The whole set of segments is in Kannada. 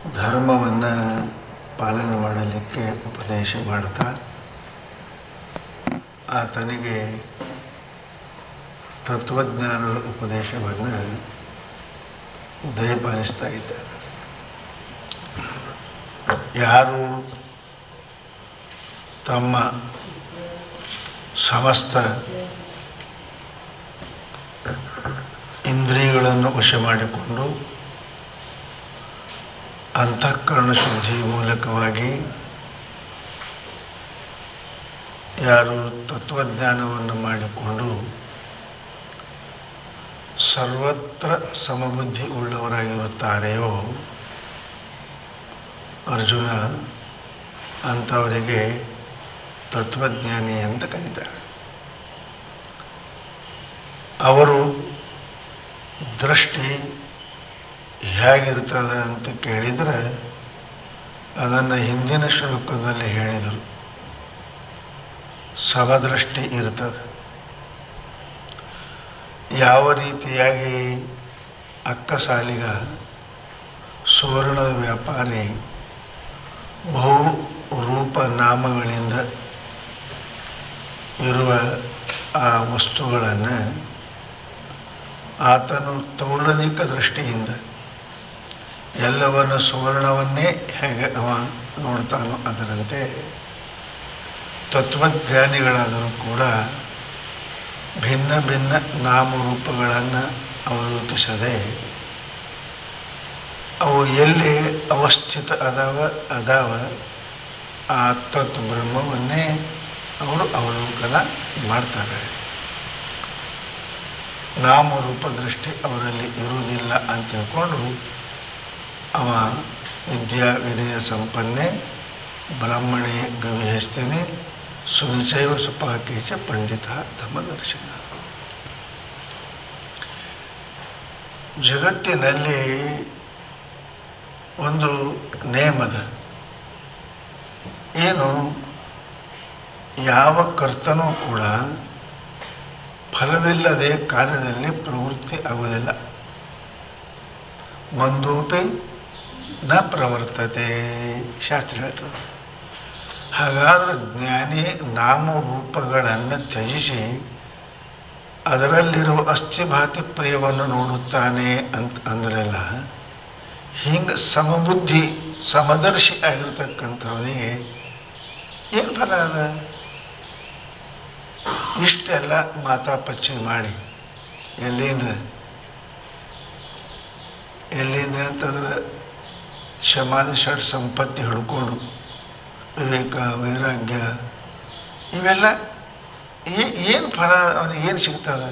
ಧರ್ಮವನ್ನು ಪಾಲನೆ ಮಾಡಲಿಕ್ಕೆ ಉಪದೇಶ ಮಾಡ್ತಾ ಆತನಿಗೆ ತತ್ವಜ್ಞಾನದ ಉಪದೇಶವನ್ನು ದಯಪಾಲಿಸ್ತಾ ಇದ್ದಾರೆ ಯಾರು ತಮ್ಮ ಸಮಸ್ತ ಇಂದ್ರಿಯಗಳನ್ನು ವಶ ಮಾಡಿಕೊಂಡು ಅಂತಃಕರಣ ಶುದ್ಧಿ ಮೂಲಕವಾಗಿ ಯಾರು ತತ್ವಜ್ಞಾನವನ್ನು ಮಾಡಿಕೊಂಡು ಸರ್ವತ್ರ ಸಮಬುದ್ಧಿ ಉಳ್ಳವರಾಗಿರುತ್ತಾರೆಯೋ ಅರ್ಜುನ ಅಂಥವರಿಗೆ ತತ್ವಜ್ಞಾನಿ ಅಂತ ಕರೀತಾರೆ ಅವರು ದೃಷ್ಟಿ ಹೇಗಿರ್ತದೆ ಅಂತ ಕೇಳಿದರೆ ಅದನ್ನು ಹಿಂದಿನ ಶ್ಲೋಕದಲ್ಲಿ ಹೇಳಿದರು ಸಮದೃಷ್ಟಿ ಇರ್ತದೆ ಯಾವ ರೀತಿಯಾಗಿ ಅಕ್ಕಸಾಲಿಗ ಸುವರ್ಣದ ವ್ಯಾಪಾರಿ ಬಹು ರೂಪ ನಾಮಗಳಿಂದ ಇರುವ ಆ ವಸ್ತುಗಳನ್ನು ಆತನು ತೌಲನಿಕ ದೃಷ್ಟಿಯಿಂದ ಎಲ್ಲವನ್ನು ಸುವರ್ಣವನ್ನೇ ಹೇಗೆ ಅವ ನೋಡ್ತಾನೋ ಅದರಂತೆ ತತ್ವಜ್ಞಾನಿಗಳಾದರೂ ಕೂಡ ಭಿನ್ನ ಭಿನ್ನ ನಾಮರೂಪಗಳನ್ನು ಅವಲೋಕಿಸದೆ ಅವು ಎಲ್ಲಿ ಅವಸ್ಥಿತ ಅದಾವ ಅದಾವ ಆ ತತ್ ಬ್ರಹ್ಮವನ್ನೇ ಅವರು ಅವಲೋಕನ ಮಾಡ್ತಾರೆ ನಾಮರೂಪ ದೃಷ್ಟಿ ಅವರಲ್ಲಿ ಇರುವುದಿಲ್ಲ ಅಂತ ತಿಳ್ಕೊಂಡು ಅವ ವಿದ್ಯಾ ವಿನಯ ಸಂಪನ್ನೆ ಬ್ರಾಹ್ಮಣೇ ಗವಿಹಸ್ತೇನೆ ಸುನಿಚೈವ ಸುಪಾಕೇಚ ಪಂಡಿತ ಧರ್ಮದರ್ಶನ ಜಗತ್ತಿನಲ್ಲಿ ಒಂದು ನೇಮದ ಏನು ಯಾವ ಕರ್ತನೂ ಕೂಡ ಫಲವಿಲ್ಲದೆ ಕಾರ್ಯದಲ್ಲಿ ಪ್ರವೃತ್ತಿ ಆಗುವುದಿಲ್ಲ ಮಂದೂಪಿ ನ ಪ್ರವರ್ತತೆ ಶಾಸ್ತ್ರ ಹೇಳ್ತದೆ ಹಾಗಾದ್ರೆ ಜ್ಞಾನಿ ನಾಮರೂಪಗಳನ್ನು ತ್ಯಜಿಸಿ ಅದರಲ್ಲಿರುವ ಅಸ್ಥಿಭಾತಿ ಪ್ರಿಯವನ್ನು ನೋಡುತ್ತಾನೆ ಅಂತ ಅಂದ್ರಲ್ಲ ಹಿಂಗೆ ಸಮಬುದ್ಧಿ ಸಮದರ್ಶಿ ಆಗಿರ್ತಕ್ಕಂಥವನಿಗೆ ಏನು ಫಲ ಅದ ಇಷ್ಟೆಲ್ಲ ಮಾತಾಪಚ್ಚಿ ಮಾಡಿ ಎಲ್ಲಿಂದ ಎಲ್ಲಿಂದ ಅಂತಂದ್ರೆ ಸಮಾಧಿ ಷಡ್ ಸಂಪತ್ತಿ ಹಿಡ್ಕೊಂಡು ವಿವೇಕ ವೈರಾಗ್ಯ ಇವೆಲ್ಲ ಏನು ಫಲ ಅವನಿಗೆ ಏನು ಸಿಗ್ತದೆ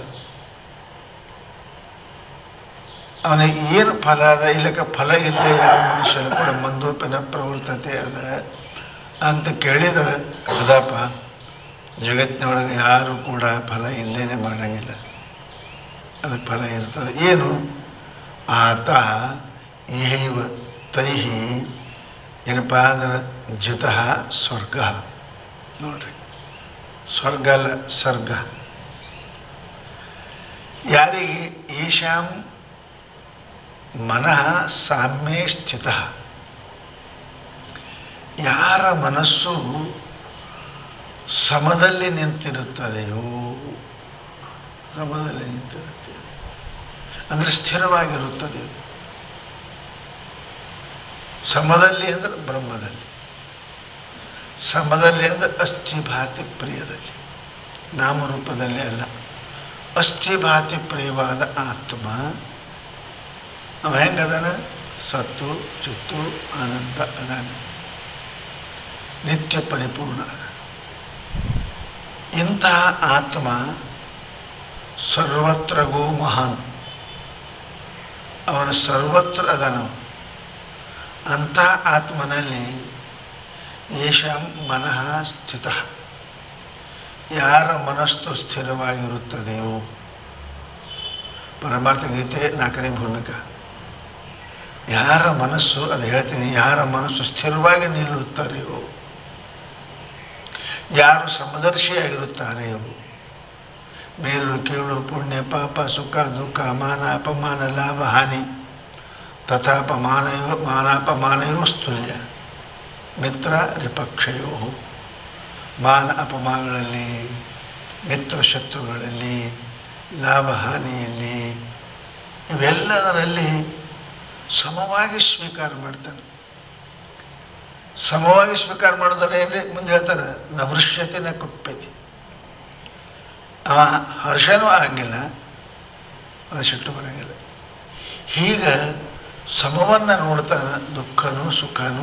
ಅವನಿಗೆ ಏನು ಫಲ ಅದ ಇಲ್ಲಕ್ಕೆ ಫಲ ಇಲ್ಲದೆ ಯಾವ ಮನುಷ್ಯನು ಕೂಡ ಮಂದೋಪಿನ ಪ್ರವೃತ್ತತೆ ಅದ ಅಂತ ಕೇಳಿದರೆ ಅದಪ್ಪ ಜಗತ್ತಿನೊಳಗೆ ಯಾರು ಕೂಡ ಫಲ ಇಲ್ಲದೇ ಮಾಡಂಗಿಲ್ಲ ಅದಕ್ಕೆ ಫಲ ಇರ್ತದೆ ಏನು ಆತ ಇಹೈವ ತೈಹಿ ಏನಪ್ಪ ಅಂದ್ರೆ ಜಿತಃ ಸ್ವರ್ಗ ನೋಡ್ರಿ ಸ್ವರ್ಗ ಅಲ್ಲ ಸ್ವರ್ಗ ಯಾರಿಗೆ ಈಶಾಂ ಮನಃ ಸಾಮ್ಯೇ ಸ್ಥಿತ ಯಾರ ಮನಸ್ಸು ಸಮದಲ್ಲಿ ನಿಂತಿರುತ್ತದೆಯೋ ಸಮದಲ್ಲಿ ನಿಂತಿರುತ್ತೆ ಅಂದರೆ ಸ್ಥಿರವಾಗಿರುತ್ತದೆ ಸಮದಲ್ಲಿ ಅಂದರೆ ಬ್ರಹ್ಮದಲ್ಲಿ ಸಮದಲ್ಲಿ ಅಂದರೆ ಅಸ್ಥಿಭಾತಿ ಪ್ರಿಯದಲ್ಲಿ ನಾಮರೂಪದಲ್ಲಿ ಅಲ್ಲ ಅಸ್ಥಿಭಾತಿ ಪ್ರಿಯವಾದ ಆತ್ಮ ಅವ ಹೆಂಗದಾನ ಸತ್ತು ಚಿತ್ತು ಆನಂದ ಅದಾನ ನಿತ್ಯ ಪರಿಪೂರ್ಣ ಅದ ಇಂತಹ ಆತ್ಮ ಸರ್ವತ್ರಗೂ ಮಹಾನ್ ಅವನು ಸರ್ವತ್ರ ಅದಾನವ ಅಂತಹ ಆತ್ಮನಲ್ಲಿ ಏಷಾಂ ಮನಃ ಸ್ಥಿತ ಯಾರ ಮನಸ್ಸು ಸ್ಥಿರವಾಗಿರುತ್ತದೆಯೋ ಪರಮಾರ್ಥ ಗೀತೆ ನಾಲ್ಕನೇ ಭೂಮಿಕ ಯಾರ ಮನಸ್ಸು ಅದು ಹೇಳ್ತೀನಿ ಯಾರ ಮನಸ್ಸು ಸ್ಥಿರವಾಗಿ ನಿಲ್ಲುತ್ತಾರೆಯೋ ಯಾರು ಸಮದರ್ಶಿಯಾಗಿರುತ್ತಾರೆಯೋ ಮೇಲು ಕೀಳು ಪುಣ್ಯ ಪಾಪ ಸುಖ ದುಃಖ ಮಾನ ಅಪಮಾನ ಲಾಭ ಹಾನಿ ತಥಾಪಮಾನಯೋ ಮಾನಾಪಮಾನಯೋ ಸ್ತುಲ್ಯ ಮಿತ್ರ ರಿಪಕ್ಷಯೋ ಮಾನ ಅಪಮಾನಗಳಲ್ಲಿ ಮಿತ್ರ ಶತ್ರುಗಳಲ್ಲಿ ಲಾಭ ಹಾನಿಯಲ್ಲಿ ಇವೆಲ್ಲದರಲ್ಲಿ ಸಮವಾಗಿ ಸ್ವೀಕಾರ ಮಾಡ್ತಾನೆ ಸಮವಾಗಿ ಸ್ವೀಕಾರ ಮಾಡೋದ್ರೆ ಏನ್ರಿ ಮುಂದೆ ಹೇಳ್ತಾರೆ ನ ವೃಷ್ಯತೆ ನ ಕುಪ್ಪತಿ ಅವ ಹರ್ಷನೂ ಆಗಂಗಿಲ್ಲ ಅದು ಸಿಟ್ಟು ಬರೋಂಗಿಲ್ಲ ಹೀಗೆ ಸಮವನ್ನು ನೋಡ್ತಾನೆ ದುಃಖನೂ ಸುಖನೂ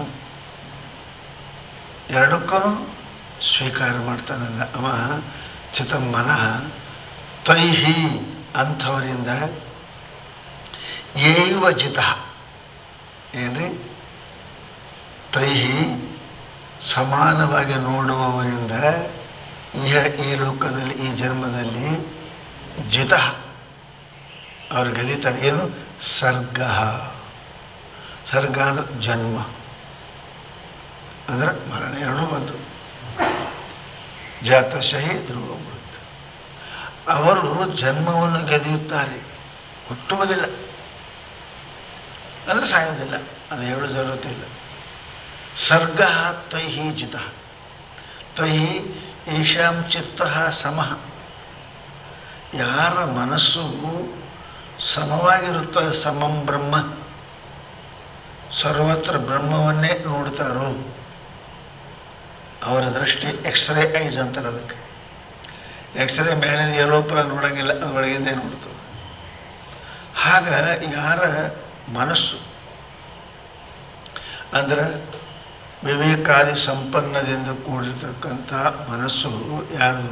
ಎರಡಕ್ಕೂ ಸ್ವೀಕಾರ ಮಾಡ್ತಾನಲ್ಲ ಅವ ಚಿತಮ್ಮನ ತೈಹಿ ಅಂಥವರಿಂದ ಏವ ಜಿತ ಏನ್ರಿ ತೈಹಿ ಸಮಾನವಾಗಿ ನೋಡುವವರಿಂದ ಇಹ ಈ ಲೋಕದಲ್ಲಿ ಈ ಜನ್ಮದಲ್ಲಿ ಜಿತ ಅವ್ರು ಗೆಲಿತಾರೆ ಏನು ಸರ್ಗ ಸರ್ಗ ಅಂದ್ರೆ ಜನ್ಮ ಅಂದ್ರೆ ಮರಣ ಎರಡೂ ಬಂತು ಜಾತಶಹಿ ಧ್ರುವ ಮೃತ್ಯು ಅವರು ಜನ್ಮವನ್ನು ಗೆದಿಯುತ್ತಾರೆ ಹುಟ್ಟುವುದಿಲ್ಲ ಅಂದರೆ ಸಾಯೋದಿಲ್ಲ ಅದು ಹೇಳೋ ಜರುರತೆ ಇಲ್ಲ ಸರ್ಗ ತೈಹಿ ಜಿತ ತೈಹಿ ಈಶಾಂ ಚಿತ್ತ ಸಮಃ ಯಾರ ಮನಸ್ಸು ಸಮವಾಗಿರುತ್ತದೆ ಸಮಂ ಬ್ರಹ್ಮ ಸರ್ವತ್ರ ಬ್ರಹ್ಮವನ್ನೇ ನೋಡ್ತಾರೋ ಅವರ ದೃಷ್ಟಿ ಎಕ್ಸ್ರೇ ಐಸ್ ಅಂತಾರೆ ಅದಕ್ಕೆ ಎಕ್ಸ್ರೇ ಮೇಲಿನ ಯಲೋಪರ ನೋಡಂಗಿಲ್ಲ ಒಳಗಿಂದೇ ನೋಡ್ತದೆ ಆಗ ಯಾರ ಮನಸ್ಸು ಅಂದ್ರೆ ವಿವೇಕಾದಿ ಸಂಪನ್ನದಿಂದ ಕೂಡಿರ್ತಕ್ಕಂಥ ಮನಸ್ಸು ಯಾರು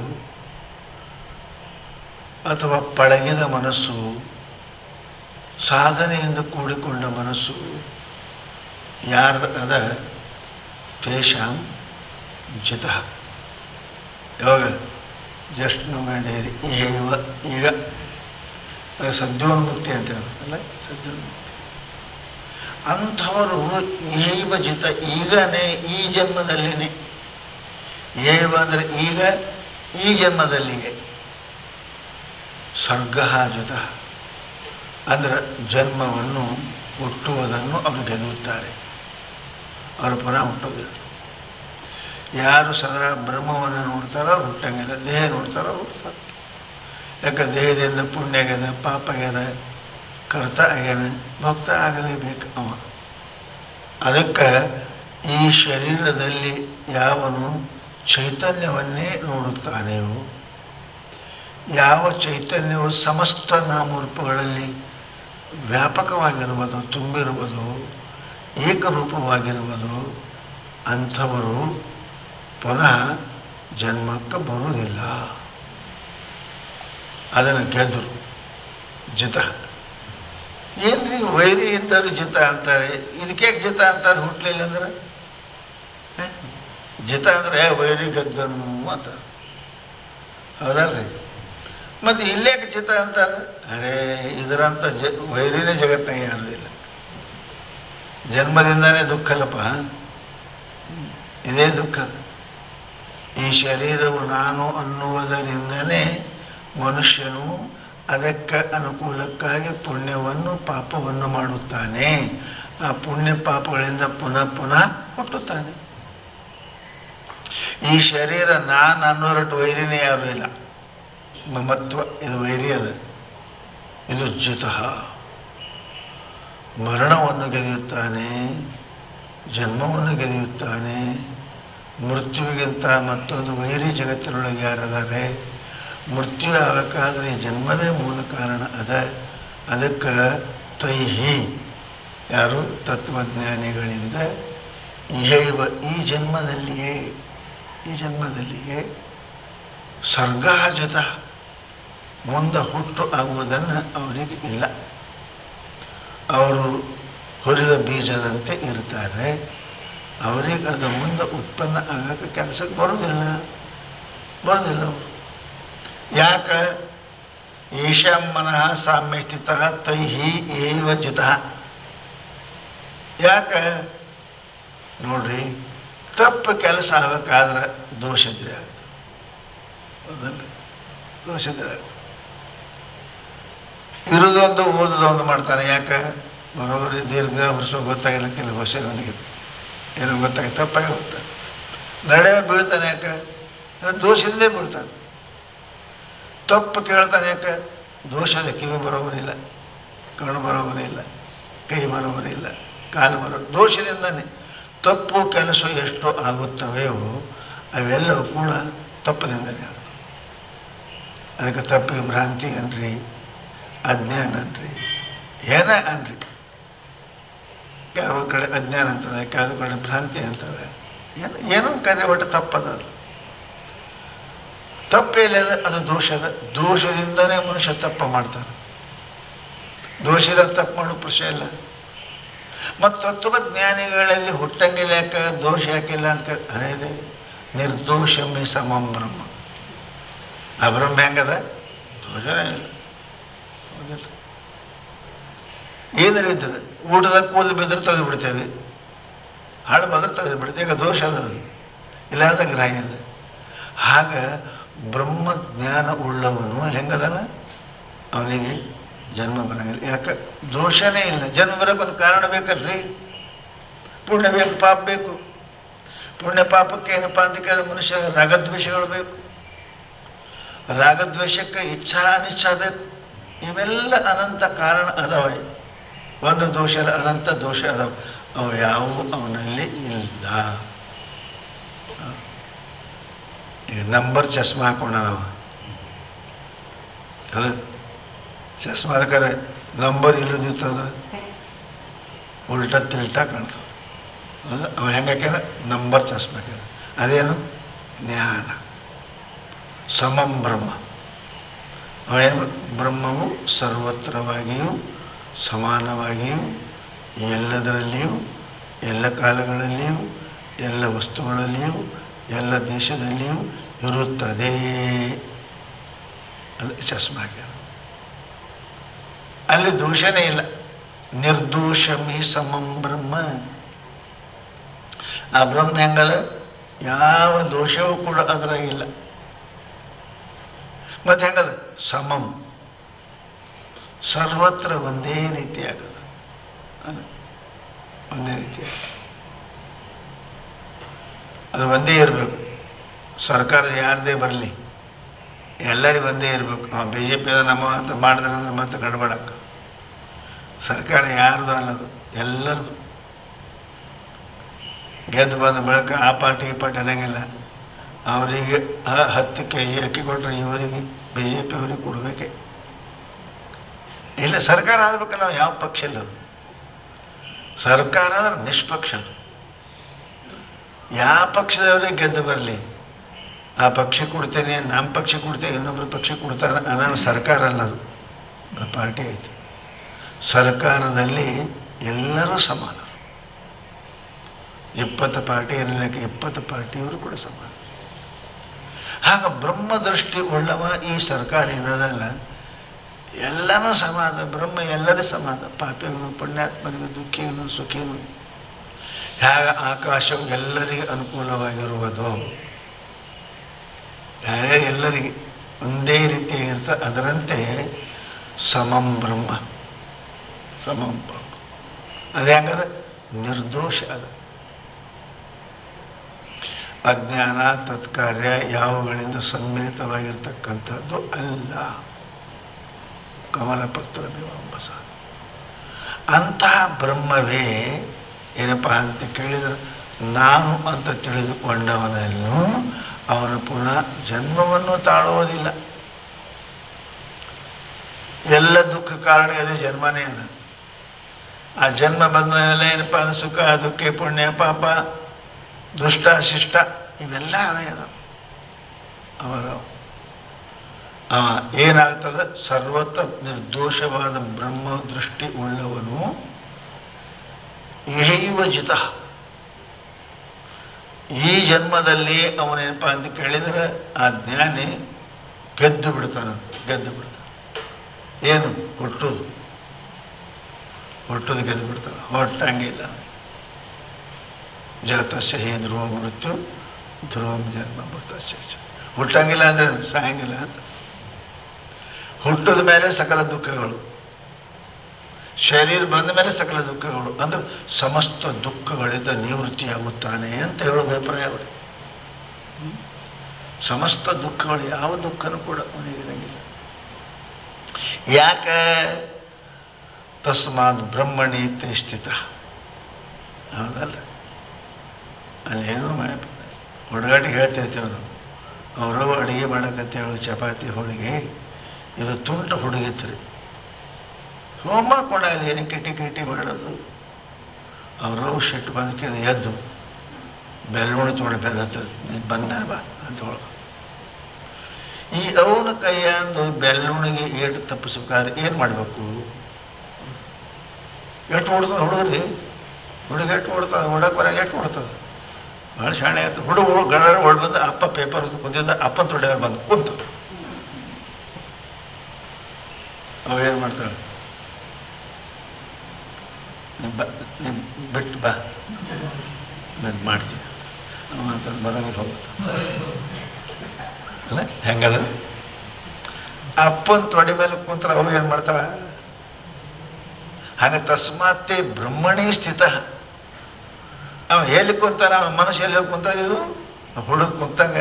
ಅಥವಾ ಪಳಗಿದ ಮನಸ್ಸು ಸಾಧನೆಯಿಂದ ಕೂಡಿಕೊಂಡ ಮನಸ್ಸು ಯಾರ್ದ ಅದ ತೇಷಾಂ ಜಿತ ಯಾವಾಗ ಜಸ್ಟ್ ನೋಡೇರಿ ಈಗ ಈಗ ಅದು ಸದ್ಯೋನ್ಮುಕ್ತಿ ಅಂತ ಅಲ್ಲ ಸದ್ಯೋನ್ಮುಕ್ತಿ ಅಂಥವರು ಏವ ಜಿತ ಈಗನೇ ಈ ಜನ್ಮದಲ್ಲಿನೇ ಏವ ಅಂದರೆ ಈಗ ಈ ಜನ್ಮದಲ್ಲಿಯೇ ಸರ್ಗ ಜುತ ಅಂದರೆ ಜನ್ಮವನ್ನು ಹುಟ್ಟುವುದನ್ನು ಅವರು ಗೆದುತ್ತಾರೆ ಅವರು ಪುನಃ ಹುಟ್ಟೋದಿಲ್ಲ ಯಾರು ಸದಾ ಬ್ರಹ್ಮವನ್ನು ನೋಡ್ತಾರೋ ಅವ್ರು ಹುಟ್ಟಂಗಿಲ್ಲ ದೇಹ ನೋಡ್ತಾರೋ ಹುಡ್ತಾರೆ ಯಾಕೆ ದೇಹದಿಂದ ಪುಣ್ಯ ಆಗ್ಯದ ಪಾಪ ಆಗ್ಯದ ಕರ್ತ ಆಗ್ಯಾನ ಭಕ್ತ ಆಗಲೇಬೇಕು ಅವ ಅದಕ್ಕೆ ಈ ಶರೀರದಲ್ಲಿ ಯಾವನು ಚೈತನ್ಯವನ್ನೇ ನೋಡುತ್ತಾನೆಯೋ ಯಾವ ಚೈತನ್ಯವು ಸಮಸ್ತ ನಾಮರೂಪಗಳಲ್ಲಿ ವ್ಯಾಪಕವಾಗಿರುವುದು ತುಂಬಿರುವುದು ಏಕರೂಪವಾಗಿರುವುದು ಅಂಥವರು ಪುನಃ ಜನ್ಮಕ್ಕೆ ಬರುವುದಿಲ್ಲ ಅದನ್ನು ಗೆದ್ದರು ಜಿತ ಏನ್ರಿ ವೈರಿ ಇದ್ದವ್ರು ಜಿತ ಅಂತಾರೆ ಇದಕ್ಕೆ ಜಿತ ಅಂತಾರೆ ಹುಟ್ಟಲಿಲ್ಲ ಅಂದ್ರೆ ಹ? ಜಿತ ಅಂದರೆ ವೈರಿ ಗೆದ್ದನು ಅಂತಾರೆ ಹೌದಲ್ರಿ ಮತ್ತು ಇಲ್ಲೇಕೆ ಜಿತ ಅಂತಾರೆ ಅರೇ ಇದರಂಥ ಜ ವೈರಿನೇ ಜಗತ್ತಾಗ ಯಾರೂ ಇಲ್ಲ ಜನ್ಮದಿಂದನೇ ದುಃಖ ಅಲ್ಲಪ್ಪ ಇದೇ ದುಃಖ ಈ ಶರೀರವು ನಾನು ಅನ್ನುವುದರಿಂದನೇ ಮನುಷ್ಯನು ಅದಕ್ಕೆ ಅನುಕೂಲಕ್ಕಾಗಿ ಪುಣ್ಯವನ್ನು ಪಾಪವನ್ನು ಮಾಡುತ್ತಾನೆ ಆ ಪುಣ್ಯ ಪಾಪಗಳಿಂದ ಪುನಃ ಪುನಃ ಹುಟ್ಟುತ್ತಾನೆ ಈ ಶರೀರ ನಾನು ಅನ್ನೋರಟ್ಟು ವೈರಿನೇ ಯಾರೂ ಇಲ್ಲ ಮಮತ್ವ ಇದು ವೈರಿ ಅದ ಇದು ಜಿತಃ ಮರಣವನ್ನು ಗೆದಿಯುತ್ತಾನೆ ಜನ್ಮವನ್ನು ಗೆದಿಯುತ್ತಾನೆ ಮೃತ್ಯುವಿಗಿಂತ ಮತ್ತೊಂದು ವೈರಿ ಜಗತ್ತಿನೊಳಗೆ ಯಾರದಾರೆ ಮೃತ್ಯು ಆಗಬೇಕಾದ್ರೆ ಈ ಜನ್ಮವೇ ಮೂಲ ಕಾರಣ ಅದ ಅದಕ್ಕೆ ತೈಹಿ ಯಾರು ತತ್ವಜ್ಞಾನಿಗಳಿಂದ ಇಹೈವ ಈ ಜನ್ಮದಲ್ಲಿಯೇ ಈ ಜನ್ಮದಲ್ಲಿಯೇ ಸರ್ಗಾಜತ ಮುಂದೆ ಹುಟ್ಟು ಆಗುವುದನ್ನು ಅವರಿಗೆ ಇಲ್ಲ ಅವರು ಹುರಿದ ಬೀಜದಂತೆ ಇರ್ತಾರೆ ಅವರಿಗೆ ಅದು ಮುಂದೆ ಉತ್ಪನ್ನ ಆಗೋಕ್ಕೆ ಕೆಲಸಕ್ಕೆ ಬರೋದಿಲ್ಲ ಬರೋದಿಲ್ಲ ಅವರು ಯಾಕೆ ಈಶಾಂ ಮನಃ ಸಾಮ್ಯ ಸ್ಥಿತ ತೈಹಿ ಏವ ಜಿತ ಯಾಕೆ ನೋಡ್ರಿ ತಪ್ಪು ಕೆಲಸ ಆಗಬೇಕಾದ್ರೆ ದೋಷದ್ರೆ ಆಗ್ತದೆ ಹೌದಲ್ಲ ದೋಷದ್ರೆ ಆಗ್ತದೆ ಇರೋದೊಂದು ಓದೋದೊಂದು ಮಾಡ್ತಾನೆ ಯಾಕೆ ಬರೋಬರಿ ದೀರ್ಘ ವರ್ಷ ಗೊತ್ತಾಗಿರ್ಲಿಕ್ಕಿಲ್ಲ ಭಾಷೆ ಅವನಿಗೆ ಏನೋ ಗೊತ್ತಾಗಿ ತಪ್ಪಾಗಿ ಹೋಗ್ತಾನೆ ನಡೆಯ ಬೀಳ್ತಾನೆ ಯಾಕೆ ಅಂದ್ರೆ ದೋಷದಿಂದೇ ಬೀಳ್ತಾನೆ ತಪ್ಪು ಕೇಳ್ತಾನೆ ಯಾಕೆ ದೋಷದ ಕಿವಿ ಬರೋಬರಿಲ್ಲ ಕಣ್ಣು ಬರೋಬರಿಲ್ಲ ಕೈ ಬರೋಬರಿಲ್ಲ ಕಾಲು ಬರೋ ದೋಷದಿಂದನೇ ತಪ್ಪು ಕೆಲಸ ಎಷ್ಟು ಆಗುತ್ತವೆಯೋ ಅವೆಲ್ಲವೂ ಕೂಡ ತಪ್ಪದಿಂದನೇ ಆಗುತ್ತೆ ಅದಕ್ಕೆ ತಪ್ಪಿಗೆ ಭ್ರಾಂತಿ ಅನ್ರಿ ಅಜ್ಞಾನ ಅನ್ರಿ ಏನೇ ಅನ್ರಿ ಕೆಲವೊಂದು ಕಡೆ ಅಜ್ಞಾನ ಅಂತಾರೆ ಕೆಲವು ಕಡೆ ಭ್ರಾಂತಿ ಅಂತಾರೆ ಏನು ಏನೋ ಕಾರ್ಯ ಒಟ್ಟು ತಪ್ಪದ ಅದು ತಪ್ಪೇಲೆ ಅದು ದೋಷದ ದೋಷದಿಂದನೇ ಮನುಷ್ಯ ತಪ್ಪು ಮಾಡ್ತಾನೆ ದೋಷದ ತಪ್ಪು ಮಾಡೋ ಪ್ರಶ್ನೆ ಇಲ್ಲ ಮತ್ತು ತತ್ವಜ್ಞಾನಿಗಳಲ್ಲಿ ಹುಟ್ಟಂಗಿಲ್ಲ ಯಾಕೆ ದೋಷ ಯಾಕಿಲ್ಲ ಅಂತ ಕೇಳ್- ಅರೇ ರೇ, ನಿರ್ದೋಷಮಿ ಸಮಂ ಬ್ರಹ್ಮ ಆ ಬ್ರಹ್ಮ ಹೆಂಗದ ದೋಷನೇ ಇಲ್ಲ ಹೌದಿಲ್ಲ ಏನಾರ ಇದ್ರೆ ಊಟದಾಗ ಕೂದಲು ಬಿದ್ದರೆ ತೆಗೆದು ಬಿಡ್ತೇವೆ ಹಾಳು ಬಂದ್ರೆ ತೆಗೆದು ಬಿಡ್ತೇವೆ ಈಗ ದೋಷ ಅದ ಅದು ಇಲ್ಲಾಂದ್ರೆ ಗ್ರಾಹ್ಯ ಅದ ಆಗ ಬ್ರಹ್ಮಜ್ಞಾನ ಉಳ್ಳವನು ಹೆಂಗದಾನ ಅವನಿಗೆ ಜನ್ಮ ಬರಂಗಿಲ್ಲ ಯಾಕೆ ದೋಷನೇ ಇಲ್ಲ ಜನ್ಮ ಬರೋಕೆ ಒಂದು ಕಾರಣ ಬೇಕಲ್ರಿ ಪುಣ್ಯ ಬೇಕು ಪಾಪ ಬೇಕು ಪುಣ್ಯ ಪಾಪಕ್ಕೆ ಏನಪ್ಪ ಅಂತ ಕೇಳಿದ್ರೆ ಮನುಷ್ಯ ರಾಗದ್ವೇಷಗಳು ಬೇಕು ರಾಗದ್ವೇಷಕ್ಕೆ ಇಚ್ಛಾ ಅನಿಚ್ಛಾ ಬೇಕು ಇವೆಲ್ಲ ಅನಂತ ಕಾರಣ ಅದಾವ ಒಂದು ದೋಷ ಅಲ್ಲ ಅನಂತ ದೋಷ ಅದಾವ ಅವು ಯಾವುವು ಅವನಲ್ಲಿ ಇಲ್ಲ ಈಗ ನಂಬರ್ ಚಸ್ಮಾ ಹಾಕೊಂಡ ನಾವು ಅಲ್ಲ ಚಸ್ಮಾ ಅದಕ್ಕಾರೆ ನಂಬರ್ ಇಲ್ಲದಿತ್ತಂದ್ರೆ ಉಲ್ಟಾ ತಿಲ್ಟಾ ಕಾಣ್ತದೆ ಅಂದ್ರೆ ಅವ ಹೆಂಗೆ ಹಾಕ್ಯಾರ ನಂಬರ್ ಚಸ್ಮಾ ಹಾಕ್ಯಾರ ಅದೇನು ಜ್ಞಾನ ಸಮಂ ಬ್ರಹ್ಮ ಅವೇನು ಬ್ರಹ್ಮವು ಸರ್ವತ್ರವಾಗಿಯೂ ಸಮಾನವಾಗಿಯೂ ಎಲ್ಲದರಲ್ಲಿಯೂ ಎಲ್ಲ ಕಾಲಗಳಲ್ಲಿಯೂ ಎಲ್ಲ ವಸ್ತುಗಳಲ್ಲಿಯೂ ಎಲ್ಲ ದೇಶದಲ್ಲಿಯೂ ಇರುತ್ತದೆ ಅದು ಚಸ್ಮಾ ಹಾಕ್ಯಾರ ಅಲ್ಲಿ ದೋಷನೇ ಇಲ್ಲ ನಿರ್ದೋಷಮಿ ಸಮಂ ಬ್ರಹ್ಮ ಆ ಬ್ರಹ್ಮ ಹೆಂಗದ ಯಾವ ದೋಷವೂ ಕೂಡ ಅದರಾಗಿಲ್ಲ ಮತ್ತೆ ಹೆಂಗದ ಸಮಂ ಸರ್ವತ್ರ ಒಂದೇ ರೀತಿ ಆಗದ ಅದು ಒಂದೇ ರೀತಿ ಆಗದ. ಅದು ಒಂದೇ ಇರಬೇಕು ಸರ್ಕಾರ ಯಾರದೇ ಬರಲಿ ಎಲ್ಲರಿಗೂ ಒಂದೇ ಇರಬೇಕು ಬಿ ಜೆ ಪಿ ನಮ್ಮ ಅಂತ ಮಾಡಿದ್ರೆ ಅಂದ್ರೆ ಮತ್ತೆ ಗಡ್ಬಡಕ್ಕ ಸರ್ಕಾರ ಯಾರ್ದು ಅನ್ನೋದು ಎಲ್ಲರದು ಗೆದ್ದು ಬಂದ ಬಳಿಕ ಆ ಪಾರ್ಟಿ ಈ ಪಾರ್ಟಿ ಅನ್ನಂಗಿಲ್ಲ ಅವರಿಗೆ ಹ- ಹತ್ತು ಕೆ ಜಿ ಅಕ್ಕಿ ಕೊಟ್ಟರೆ ಇವರಿಗೆ ಬಿ ಜೆ ಪಿ ಅವರಿಗೆ ಕೊಡಬೇಕೆ ಇಲ್ಲ ಸರ್ಕಾರ ಆಗ್ಬೇಕಲ್ಲ ನಾವು ಯಾವ ಪಕ್ಷ ಇಲ್ಲ ಅದು ಸರ್ಕಾರ ಅಂದ್ರೆ ನಿಷ್ಪಕ್ಷ ಅದು ಯಾವ ಪಕ್ಷದವರಿಗೆ ಗೆದ್ದು ಬರಲಿ ಆ ಪಕ್ಷ ಕೊಡ್ತೇನೆ ನಮ್ಮ ಪಕ್ಷ ಕೊಡ್ತೇನೆ ಇನ್ನೊಬ್ರು ಪಕ್ಷ ಕೊಡ್ತಾರೆ ಅನ್ನೋ ಸರ್ಕಾರ ಅಲ್ಲ ಅದು ಅದು ಪಾರ್ಟಿ ಐತಿ ಸರ್ಕಾರದಲ್ಲಿ ಎಲ್ಲರೂ ಸಮಾನರು ಇಪ್ಪತ್ತು ಪಾರ್ಟಿ ಇರಲಿಕ್ಕೆ ಇಪ್ಪತ್ತು ಪಾರ್ಟಿಯವರು ಕೂಡ ಸಮಾನ ಆಗ ಬ್ರಹ್ಮದೃಷ್ಟಿ ಉಳ್ಳವ ಈ ಸರ್ಕಾರ ಏನದಲ್ಲ ಎಲ್ಲನೂ ಸಮಾನ ಬ್ರಹ್ಮ ಎಲ್ಲರೂ ಸಮಾನ ಪಾಪಿಗೂ ಪುಣ್ಯಾತ್ಮನಿಗೂ ದುಃಖಿಗೂ ಸುಖಿಗೂ ಹೇಗೆ ಆಕಾಶವು ಎಲ್ಲರಿಗೆ ಅನುಕೂಲವಾಗಿರುವುದು ಯಾರೇ ಎಲ್ಲರಿಗೆ ಒಂದೇ ರೀತಿಯಾಗಿರ್ತ ಅದರಂತೆ ಸಮಂ ಬ್ರಹ್ಮ ಸಮಂ ಬ್ರಹ್ಮ ಅದು ಹೆಂಗದ ನಿರ್ದೋಷ ಅದ ಅಜ್ಞಾನ ತತ್ಕಾರ್ಯ ಯಾವುಗಳಿಂದ ಸಮ್ಮಿಳಿತವಾಗಿರ್ತಕ್ಕಂಥದ್ದು ಅಲ್ಲ ಕಮಲಪತ್ರ ಮೀಮಾಂಬಸ ಅಂತಹ ಬ್ರಹ್ಮವೇ ಏನಪ್ಪ ಅಂತ ಕೇಳಿದರೆ ನಾನು ಅಂತ ತಿಳಿದುಕೊಂಡವನನ್ನು ಅವನು ಪುನಃ ಜನ್ಮವನ್ನು ತಾಳುವುದಿಲ್ಲ ಎಲ್ಲ ದುಃಖ ಕಾರಣ ಅದು ಜನ್ಮನೇ ಅದ ಆ ಜನ್ಮ ಬಂದ ಮೇಲೆ ಏನಪ್ಪ ಅಂದ್ರೆ ಸುಖ ದುಃಖ ಪುಣ್ಯ ಪಾಪ ದುಷ್ಟ ಶಿಷ್ಟ ಇವೆಲ್ಲ ಅವೇ ಅದಾವ ಅವದವ ಅವ ಏನಾಗ್ತದೆ ಸರ್ವತ ನಿರ್ದೋಷವಾದ ಬ್ರಹ್ಮ ದೃಷ್ಟಿ ಉಳ್ಳವನು ಯೈವ ಜಿತ ಈ ಜನ್ಮದಲ್ಲಿ ಅವನೇನಪ್ಪ ಅಂತ ಕೇಳಿದರೆ ಆ ಜ್ಞಾನಿ ಗೆದ್ದು ಬಿಡ್ತಾನ ಗೆದ್ದು ಬಿಡ್ತಾನೆ ಏನು ಹುಟ್ಟುದು ಹುಟ್ಟುದು ಗೆದ್ದು ಬಿಡ್ತಾನೆ ಹೊಟ್ಟಂಗಿಲ್ಲ ಜಾತಸ್ಯ ಹೇ ಧ್ರುವ ಮೃತ್ಯು ಧ್ರುವಂ ಜನ್ಮ ಮೃತಸ್ಯ ಚ. ಹುಟ್ಟಂಗಿಲ್ಲ ಅಂದ್ರೆ ಸಾಯಂಗಿಲ್ಲ ಅಂತ ಹುಟ್ಟದ ಮೇಲೆ ಸಕಲ ದುಃಖಗಳು ಶರೀರ ಬಂದ ಮೇಲೆ ಸಕಲ ದುಃಖಗಳು ಅಂದ್ರೆ ಸಮಸ್ತ ದುಃಖಗಳಿಂದ ನಿವೃತ್ತಿಯಾಗುತ್ತಾನೆ ಅಂತ ಹೇಳೋ ಅಭಿಪ್ರಾಯ ಅವರು ಸಮಸ್ತ ದುಃಖಗಳು ಯಾವ ದುಃಖನೂ ಕೂಡ ಅವನಿಗಿರಂಗಿಲ್ಲ ಯಾಕೆ ತಸ್ಮಾತ್ ಬ್ರಹ್ಮಣಿ ಇತ್ತೆ ಸ್ಥಿತ ಹೌದಲ್ಲ ಅಲ್ಲಿ ಏನೋ ಮಾಡಿ ಹುಡುಗಾಟಿಗೆ ಹೇಳ್ತಿರ್ತೀವಿ ನಾವು ಅವರು ಅಡುಗೆ ಮಾಡಕತ್ತೆ ಹೇಳು ಚಪಾತಿ ಹೋಳಿಗೆ ಇದು ತುಂಟು ಹುಡುಗಿತ್ರಿ ಹೋಮ ಕೊಡಲ್ಲ ಏನು ಕಿಟಿ ಕಿಟಿ ಮಾಡೋದು ಅವರು ಸಿಟ್ಟು ಬಂದಕ್ಕೆ ಎದ್ದು ಬೆಲ್ಲುಣಿ ತೊಗೊಂಡು ಬೆಲ್ಲ ನೀನು ಬಂದಾನೆ ಬಾ ಅಂತ ಹೇಳ ಈ ಅವನ ಕೈಯಂದು ಬೆಲ್ಲುಣಿಗೆ ಏಟು ತಪ್ಪಿಸ್ಬೇಕಾದ್ರೆ ಏನು ಮಾಡಬೇಕು ಎಷ್ಟು ಓಡ್ತದೆ ಹುಡುಗರಿ ಹುಡುಗ ಎಷ್ಟು ಓಡ್ತದೆ ಓಡಕ್ಕೆ ಬರಂಗೆ ಎಷ್ಟು ಓಡ್ತದೆ ಭಾಳ ಶಾಣೆ ಇರ್ತದೆ ಹುಡುಗ ಗಡ ಓಡ್ ಬಂದು ಅಪ್ಪ ಪೇಪರ್ ಹೊತ್ತು ಕುಂತಿದ್ದ ಅಪ್ಪನ ತೊಡೆಯವ್ರು ಬಂದು ಕುಂತು ಅವೇನು ಮಾಡ್ತಾಳೆ ನೀನು ಬಾ ನೀನು ಬಿಟ್ಟು ಬಾ ನಾನು ಮಾಡ್ತೀನಿ ಅವ ಅಂತ ಬರಂಗಿಲ್ಲ ಹೋಗುತ್ತೆ ಅಲ್ಲ ಹೆಂಗದ ಅಪ್ಪನ ತೊಡೆ ಮೇಲೆ ಕುಂತ್ರ ಅವು ಏನು ಮಾಡ್ತಾಳ ಹಾಗೆ ತಸ್ಮಾತ್ತೆ ಬ್ರಹ್ಮಣಿ ಸ್ಥಿತ ಅವ ಎಲ್ಲಿ ಕುಂತಾನ ಅವನ ಮನಸ್ಸು ಎಲ್ಲಿ ಹೋಗಿ ಕುಂತ ಇದು ಹುಡುಗ ಕುಂತಂಗ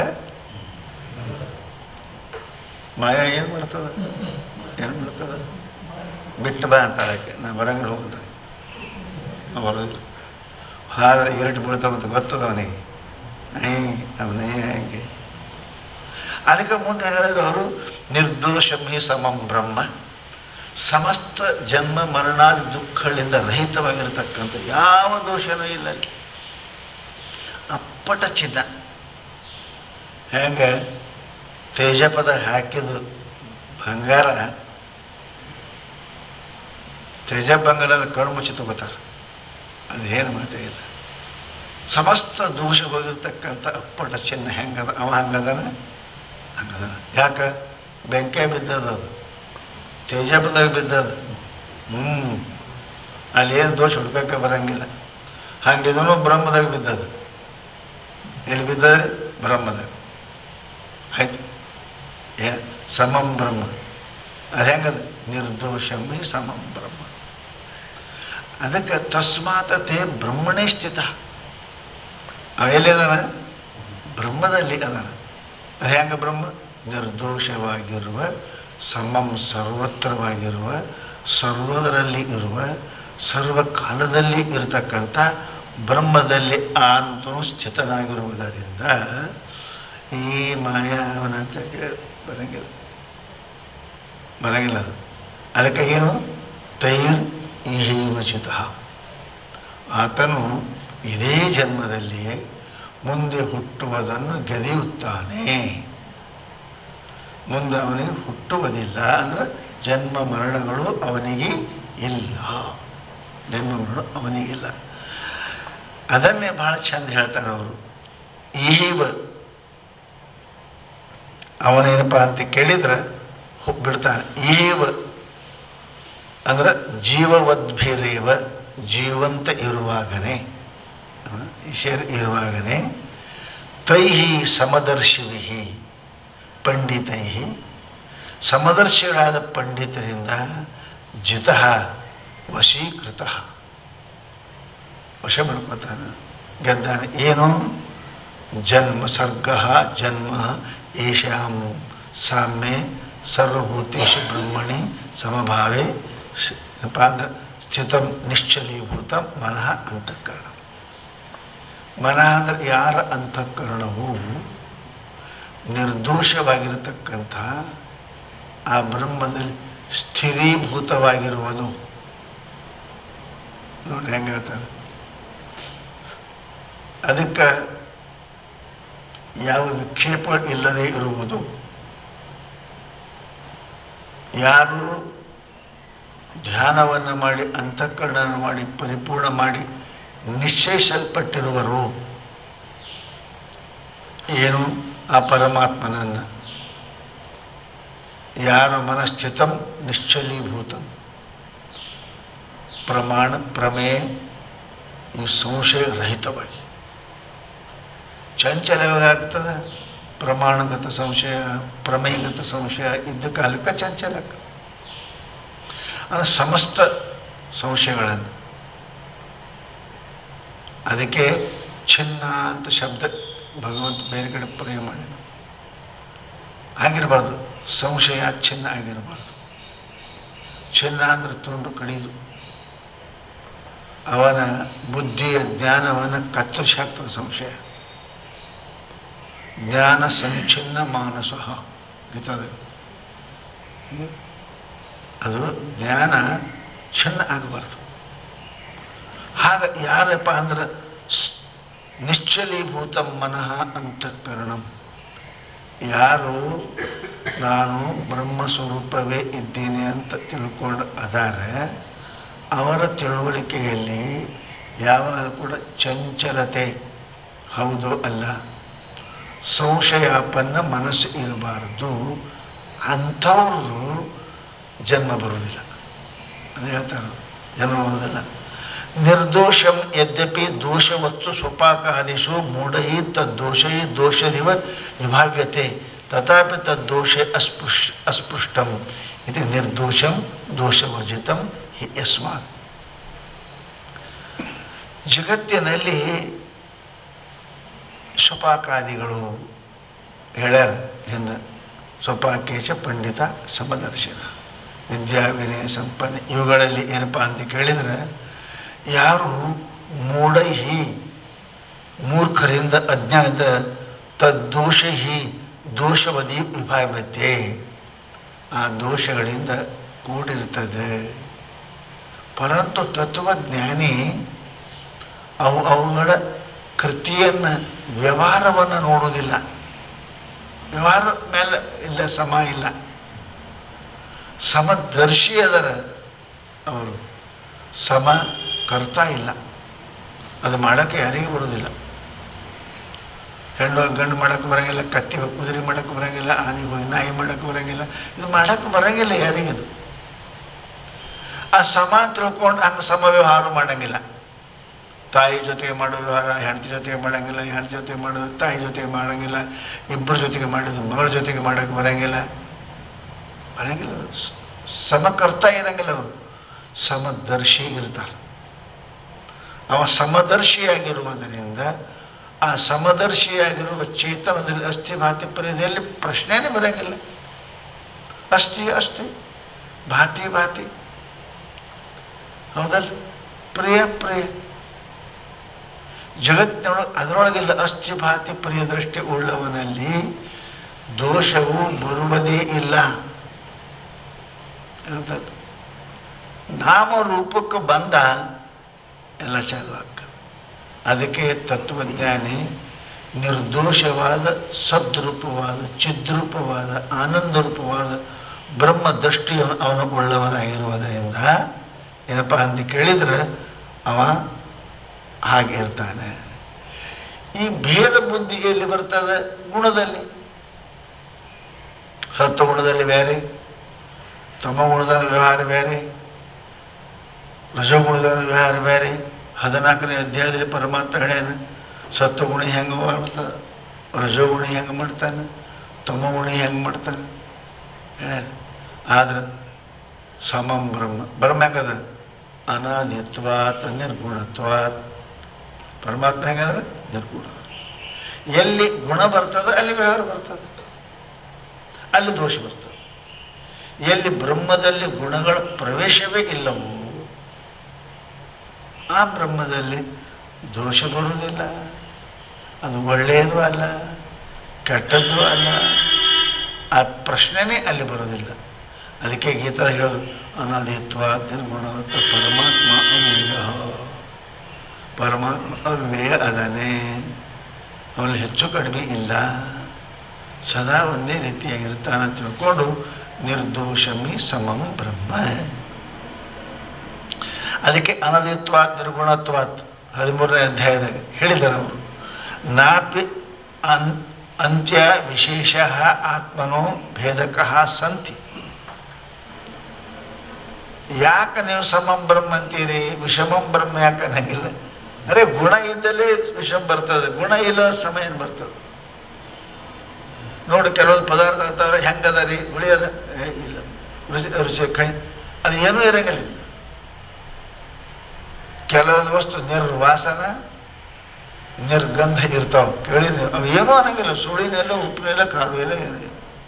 ಮಾಯ ಏನು ಮಾಡ್ತದ ಏನು ಮಾಡ್ತದ ಬಿಟ್ಟು ಬಾ ಅಂತ ಆಕೆ ನಾ ಬರಂಗಿಲ್ಲ ಹೋಗ್ತಾರೆ ಬರೋದಿಲ್ಲ ಹಾದ್ರೆ ಇರಟು ಬೀಳ್ತಾವಂತ ಗೊತ್ತದ ಅವನಿಗೆ ಐ ಅವನೇ ಹಂಗೆ ಅದಕ್ಕೆ ಮುಂದೆ ಹೇಳಿದ್ರು ಅವರು ನಿರ್ದೋಷಮಿ ಸಮಂ ಬ್ರಹ್ಮ ಸಮಸ್ತ ಜನ್ಮ ಮರಣಾದಿ ದುಃಖಗಳಿಂದ ರಹಿತವಾಗಿರತಕ್ಕಂಥ ಯಾವ ದೋಷನೂ ಇಲ್ಲ ಅಲ್ಲಿ ಅಪ್ಪಟ ಚಿನ್ನ ಹೆಂಗೆ ತೇಜಪದ ಹಾಕಿದ್ದು ಬಂಗಾರ ತೇಜ ಬಂಗಾರ ಕಣ್ಣು ಮುಚ್ಚಿ ತಗೋತಾರೆ ಅದೇನು ಮಾತೇ ಇಲ್ಲ ಸಮಸ್ತ ದೋಷ ಹೋಗಿರ್ತಕ್ಕಂಥ ಅಪ್ಪಟ ಚಿನ್ನ ಹೆಂಗದ ಅವ ಹಂಗದನ ಹಂಗದನ ಯಾಕೆ ಬೆಂಕಿ ಬಿದ್ದದ ಅದು ತೇಜಪದಾಗ ಬಿದ್ದದ ಹ್ಞೂ ಅಲ್ಲಿ ಏನು ದೋಷ ಹುಡ್ಕಕ್ಕೆ ಬರಂಗಿಲ್ಲ ಹಂಗಿದನು ಬ್ರಹ್ಮದಾಗ ಬಿದ್ದದ ಎಲ್ಲಿ ಬಿದ್ದದ್ರಿ ಬ್ರಹ್ಮದಾಗ ಆಯ್ತು ಏ ಸಮಂ ಬ್ರಹ್ಮ ಅದು ಹೆಂಗದ ನಿರ್ದೋಷಮಿ ಸಮಂ ಬ್ರಹ್ಮ ಅದಕ್ಕೆ ತಸ್ಮಾತ್ ತೇ ಬ್ರಹ್ಮಣೇ ಸ್ಥಿತ ಅವ ಎಲ್ಲಿ ಅದಾನ ಬ್ರಹ್ಮದಲ್ಲಿ ಅದಾನ ಅದು ಹೆಂಗ ಬ್ರಹ್ಮ ನಿರ್ದೋಷವಾಗಿರುವ ಸಮಂ ಸರ್ವತ್ರವಾಗಿರುವ ಸರ್ವದರಲ್ಲಿ ಇರುವ ಸರ್ವ ಕಾಲದಲ್ಲಿ ಇರತಕ್ಕಂಥ ಬ್ರಹ್ಮದಲ್ಲಿ ಆಂತನು ಸ್ಥಿತನಾಗಿರುವುದರಿಂದ ಈ ಮಾಯಾವನ ಅಂತ ಕೇಳಿ ಬರಂಗಿಲ್ಲ ಬರಂಗಿಲ್ಲ ಅದು ಅದಕ್ಕೆ ಏನು ತೈರ್ ಇಹೈವಚಿತ ಆತನು ಇದೇ ಜನ್ಮದಲ್ಲಿಯೇ ಮುಂದೆ ಹುಟ್ಟುವುದನ್ನು ಗೆದಿಯುತ್ತಾನೆ ಮುಂದೆ ಅವನಿಗೆ ಹುಟ್ಟುವುದಿಲ್ಲ ಅಂದ್ರೆ ಜನ್ಮ ಮರಣಗಳು ಅವನಿಗೆ ಇಲ್ಲ ಜನ್ಮ ಮರಣ ಅವನಿಗಿಲ್ಲ ಅದನ್ನೇ ಭಾಳ ಚಂದ ಹೇಳ್ತಾರೆ ಅವರು ಇಹೈವ ಅವನೇನಪ್ಪ ಅಂತ ಕೇಳಿದ್ರೆ ಹೊ- ಬಿಡ್ತಾನೆ ಇಹೇವ ಅಂದ್ರೆ ಜೀವವದ್ಭಿರೇವ ಜೀವಂತ ಇರುವಾಗನೇ ಆ, ಈ ಶರೀರ ಇರುವಾಗನೇ ತೈಹಿ ಸಮದರ್ಶಿವಿಹಿ ಪಂಡಿತೈ ಸಮದರ್ಶಿಗಳಾದ ಪಂಡಿತರಿಂದ ಜಿತ ವಶೀಕೃತ ವಶ ಮಾಡ್ಕೊತಾನೆ ಗೆದ್ದಾನೆ ಏನು ಜನ್ಮ ಸರ್ಗ ಜನ್ಮ ಏಷಾಂ ಸಾಮ್ಯೆ ಸರ್ವಭೂತೇಶು ಬ್ರಹ್ಮಣಿ ಸಮಭಾವೆ ಶ- ಪಾದ ಸ್ಥಿತಂ ನಿಶ್ಚಲೀಭೂತ ಮನಃ ಅಂತಃಕರಣ ಮನಃ ಅಂದರೆ ಯಾರ ಅಂತಃಕರಣವು ನಿರ್ದೋಷವಾಗಿರತಕ್ಕಂಥ ಆ ಬ್ರಹ್ಮದಲ್ಲಿ ಸ್ಥಿರೀಭೂತವಾಗಿರುವುದು ನೋಡಿ ಹೆಂಗೆ ಹೇಳ್ತಾರೆ ಅದಕ್ಕೆ ಯಾವ ವಿಕ್ಷೇಪ ಇಲ್ಲದೆ ಇರುವುದು ಯಾರು ಧ್ಯಾನವನ್ನು ಮಾಡಿ ಅಂತಃಕರಣವನ್ನು ಮಾಡಿ ಪರಿಪೂರ್ಣ ಮಾಡಿ ನಿಶ್ಚಯಿಸಲ್ಪಟ್ಟಿರುವರು ಏನು ಆ ಪರಮಾತ್ಮನನ್ನು ಯಾರ ಮನಸ್ಥಿತಂ ನಿಶ್ಚಲೀಭೂತಂ ಪ್ರಮಾಣ ಪ್ರಮೇಯ ಈ ಸಂಶಯ ರಹಿತವಾಗಿ ಚಂಚಲ ಯಾವಾಗ ಆಗ್ತದೆ ಪ್ರಮಾಣಗತ ಸಂಶಯ ಪ್ರಮೇಯಗತ ಸಂಶಯ ಇದ್ದ ಕಾಲಕ್ಕೆ ಚಂಚಲ ಆಗ್ತದೆ ಅದು ಸಮಸ್ತ ಸಂಶಯಗಳನ್ನು ಅದಕ್ಕೆ ಚಿನ್ನ ಅಂತ ಶಬ್ದ ಭಗವಂತ ಬೇರೆ ಕಡೆ ಪ್ರಯೋಗ ಮಾಡಿ ಆಗಿರಬಾರ್ದು ಸಂಶಯ ಚಿನ್ನ ಆಗಿರಬಾರ್ದು ಚಿನ್ನ ಅಂದ್ರೆ ತುಂಡು ಕಡಿದು ಅವನ ಬುದ್ಧಿಯ ಜ್ಞಾನವನ್ನು ಕತ್ತರಿಸಿ ಹಾಕ್ತದೆ ಸಂಶಯ ಜ್ಞಾನ ಸಂಚಿನ್ನ ಮಾನಸ ಗೀತದ ಅದು ಜ್ಞಾನ ಚಿನ್ನ ಆಗಬಾರ್ದು ಹಾಗ ಯಾರಪ್ಪ ಅಂದ್ರೆ ಸ್- ನಿಶ್ಚಲೀಭೂತ ಮನಃ ಅಂತಃಕರಣಂ ಯಾರು ನಾನು ಬ್ರಹ್ಮ ಸ್ವರೂಪವೇ ಇದ್ದೀನಿ ಅಂತ ತಿಳ್ಕೊಂಡು ಅದಾರೆ ಅವರ ತಿಳುವಳಿಕೆಯಲ್ಲಿ ಯಾವಾಗ ಕೂಡ ಚಂಚಲತೆ ಹೌದು ಅಲ್ಲ ಸಂಶಯಾಪನ್ನ ಮನಸ್ಸು ಇರಬಾರದು ಅಂಥವ್ರದ್ದು ಜನ್ಮ ಬರುವುದಿಲ್ಲ ಅದು ಹೇಳ್ತಾರೆ ಜನ್ಮ ಬರುವುದಿಲ್ಲ ನಿರ್ದೋಷಂ ಯದ್ಯಪಿ ದೋಷವಸ್ತು ಸ್ವಪಾಕಾದಿಷು ಮೂಢೈ ತದ್ದೋಷೈ ದೋಷದಿವ ವಿಭಾವ್ಯತೆ ತಥಾಪಿ ತದ್ದೋಷೆ ಅಸ್ಪೃಶ್ ಅಸ್ಪೃಷ್ಟಂ ಇದು ನಿರ್ದೋಷಂ ದೋಷವರ್ಜಿತಂ ಹಿ ಯಸ್ಮಾತ್ ಜಗತ್ತಿನಲ್ಲಿ ಸ್ವಪಾಕಾದಿಗಳು ಹೇಳ್ಯಾರ ಹಿಂದೆ ಸ್ವಪಾಕೇಶ ಪಂಡಿತ ಸಮದರ್ಶನ ವಿದ್ಯಾ ವಿನಯ ಸಂಪನ್ನ ಇವುಗಳಲ್ಲಿ ಏನಪ್ಪ ಅಂತ ಕೇಳಿದರೆ ಯಾರು ಮೂಢೈಹಿ ಮೂರ್ಖರಿಂದ ಅಜ್ಞಾನದ ತದ್ದೋಷಹಿ ದೋಷವದಿ ವಿಭಾವ್ಯತೆ ಆ ದೋಷಗಳಿಂದ ಕೂಡಿರ್ತದೆ ಪರಂತು ತತ್ವಜ್ಞಾನಿ ಅವು ಅವುಗಳ ಕೃತಿಯನ್ನು ವ್ಯವಹಾರವನ್ನು ನೋಡುವುದಿಲ್ಲ ವ್ಯವಹಾರ ಮೇಲೆ ಇಲ್ಲ ಸಮ ಇಲ್ಲ ಸಮದರ್ಶಿ ಅದರ ಅವರು ಸಮ ಕರ್ತಾ ಇಲ್ಲ ಅದು ಮಾಡೋಕ್ಕೆ ಯಾರಿಗೂ ಬರೋದಿಲ್ಲ ಹೆಣ್ಣು ಹೋಗಿ ಗಂಡು ಮಾಡೋಕ್ಕೆ ಬರೋಂಗಿಲ್ಲ ಕತ್ತಿ ಹೋಗಿ ಕುದುರೆ ಮಾಡೋಕ್ಕೆ ಬರೋಂಗಿಲ್ಲ ಆನೆಗೆ ಹೋಗಿ ನಾಯಿ ಮಾಡೋಕ್ಕೆ ಬರೋಂಗಿಲ್ಲ ಇದು ಮಾಡೋಕ್ಕೆ ಬರೋಂಗಿಲ್ಲ ಯಾರಿಗಿದು ಆ ಸಮ ತಿಳ್ಕೊಂಡು ಹಂಗೆ ಸಮ ವ್ಯವಹಾರ ಮಾಡೋಂಗಿಲ್ಲ ತಾಯಿ ಜೊತೆಗೆ ಮಾಡೋ ವ್ಯವಹಾರ ಹೆಂಡತಿ ಜೊತೆಗೆ ಮಾಡೋಂಗಿಲ್ಲ ಹೆಂಡತಿ ಜೊತೆಗೆ ಮಾಡೋದು ತಾಯಿ ಜೊತೆಗೆ ಮಾಡೋಂಗಿಲ್ಲ ಇಬ್ಬರ ಜೊತೆಗೆ ಮಾಡೋದು ಮಗಳ ಜೊತೆಗೆ ಮಾಡೋಕ್ಕೆ ಬರೋಂಗಿಲ್ಲ ಬರೋಂಗಿಲ್ಲ ಅವ್ರು. ಸ- ಸಮಕರ್ತ ಇರಂಗಿಲ್ಲ ಅವರು ಸಮದರ್ಶಿ ಇರ್ತಾರೆ ಅವ ಸಮದರ್ಶಿಯಾಗಿರುವುದರಿಂದ ಆ ಸಮದರ್ಶಿಯಾಗಿರುವ ಚೇತನದಲ್ಲಿ ಅಸ್ಥಿ ಭಾತಿ ಪರಿಧಿಯಲ್ಲಿ ಪ್ರಶ್ನೆನೇ ಬರೋಂಗಿಲ್ಲ ಅಸ್ಥಿ ಅಸ್ಥಿ ಭಾತಿ ಭಾತಿ ಹೌದಲ್ಲ ಪ್ರಿಯ ಪ್ರಿಯ ಜಗತ್ತಿನೊಳಗೆ ಅದರೊಳಗೆಲ್ಲ ಅಸ್ಥಿ ಭಾತಿ ಪ್ರಿಯ ದೃಷ್ಟಿ ಉಳ್ಳವನಲ್ಲಿ ದೋಷವು ಬರುವುದೇ ಇಲ್ಲ ಹೌದಲ್ಲ ನಾಮರೂಪಕ್ಕೆ ಬಂದ ಎಲ್ಲ ಚಾಲು ಆಗ್ತದೆ ಅದಕ್ಕೆ ತತ್ವಜ್ಞಾನಿ ನಿರ್ದೋಷವಾದ ಸದ್ರೂಪವಾದ ಚಿದ್ರೂಪವಾದ ಆನಂದರೂಪವಾದ ಬ್ರಹ್ಮ ದೃಷ್ಟಿಯನ್ನು ಅವನು ಉಳ್ಳವನಾಗಿರುವುದರಿಂದ ಏನಪ್ಪ ಅಂತ ಕೇಳಿದ್ರೆ ಅವ ಹಾಗೆ ಇರ್ತಾನೆ ಈ ಭೇದ ಬುದ್ಧಿ ಎಲ್ಲಿ ಬರ್ತದೆ ಗುಣದಲ್ಲಿ ಸತ್ವಗುಣದಲ್ಲಿ ಬೇರೆ ತಮ ಗುಣದ ವ್ಯವಹಾರ ಬೇರೆ ರಜೋಗುಣದ ವ್ಯವಹಾರ ಬೇರೆ ಹದಿನಾಲ್ಕನೇ ಅಧ್ಯಾಯದಲ್ಲಿ ಪರಮಾತ್ಮ ಹೇಳ್ಯಾನ ಸತ್ವಗುಣ ಹೆಂಗೆ ಮಾಡ್ತಾನೆ ರಜೋಗುಣ ಹೆಂಗೆ ಮಾಡ್ತಾನೆ ತಮಗುಣ ಹೆಂಗೆ ಮಾಡ್ತಾನೆ ಹೇಳ್ಯಾನ ಆದ್ರೆ ಸಮಂ ಬ್ರಹ್ಮ ಬ್ರಹ್ಮ ಹೆಂಗದ ಅನಾದಿತ್ವಾತ್ ನಿರ್ಗುಣತ್ವಾತ್ ಪರಮಾತ್ಮ ಹೆಂಗಂದ್ರೆ ನಿರ್ಗುಣ ಎಲ್ಲಿ ಗುಣ ಬರ್ತದೆ ಅಲ್ಲಿ ವ್ಯವಹಾರ ಬರ್ತದೆ ಅಲ್ಲಿ ದೋಷ ಬರ್ತದೆ ಎಲ್ಲಿ ಬ್ರಹ್ಮದಲ್ಲಿ ಗುಣಗಳ ಪ್ರವೇಶವೇ ಇಲ್ಲವೋ ಆ ಬ್ರಹ್ಮದಲ್ಲಿ ದೋಷ ಬರುವುದಿಲ್ಲ ಅದು ಒಳ್ಳೆಯದು ಅಲ್ಲ ಕೆಟ್ಟದ್ದು ಅಲ್ಲ ಆ ಪ್ರಶ್ನೆನೇ ಅಲ್ಲಿ ಬರೋದಿಲ್ಲ ಅದಕ್ಕೆ ಗೀತಾ ಹೇಳೋದು ಅನಾದಿತ್ವ ನಿರ್ಗುಣವತ್ತ ಪರಮಾತ್ಮ ಅಮೂಲ್ಯ ಪರಮಾತ್ಮ ಅವ್ಯಯ ಅದಾನೆ ಅವನಲ್ಲಿ ಹೆಚ್ಚು ಕಡಿಮೆ ಇಲ್ಲ ಸದಾ ಒಂದೇ ರೀತಿಯಾಗಿರ್ತಾನೆ ಅಂತ ತಿಳ್ಕೊಂಡು ನಿರ್ದೋಷಮಿ ಸಮಂ ಬ್ರಹ್ಮ ಅದಕ್ಕೆ ಅನದಿತ್ವಾತ್ ನಿರ್ಗುಣತ್ವಾತ್ ಹದಿಮೂರನೇ ಅಧ್ಯಾಯದಾಗ ಹೇಳಿದ್ದಾರೆ ಅವರು ನಾಪಿ ಅನ್ ಅಂತ್ಯ ವಿಶೇಷ ಆತ್ಮನೋ ಭೇದಕ ಸಂತಿ ಯಾಕೆ ನೀವು ಸಮಂ ಬ್ರಹ್ಮ ಅಂತೀರಿ ವಿಷಮಂ ಬ್ರಹ್ಮ ಯಾಕೆ ಅನ್ನಂಗಿಲ್ಲ ಅರೆ ಗುಣ ಇದ್ದಲ್ಲಿ ವಿಷಮ ಬರ್ತದೆ ಗುಣ ಇಲ್ಲ ಸಮ ಏನು ಬರ್ತದೆ ನೋಡಿ ಕೆಲವೊಂದು ಪದಾರ್ಥ ಆಗ್ತಾವೆ ಹೆಂಗದ ರೀ ಉಳಿಯದ ಏ, ಇಲ್ಲ ರುಚಿ ರುಚಿ ಕೈ ಅದು ಏನೂ ಇರಂಗಿಲ್ಲ ಕೆಲವೊಂದು ವಸ್ತು ನಿರ್ವಾಸನ ನಿರ್ಗಂಧ ಇರ್ತಾವ ಕೇಳಿ ನೀವು ಅವು ಏನೂ ಅನ್ನಂಗಿಲ್ಲ ಸುಳಿನೆಲ್ಲ ಉಪ್ಪಿನೆಲ್ಲ ಖಾರು ಎಲ್ಲ ಏನಿಲ್ಲ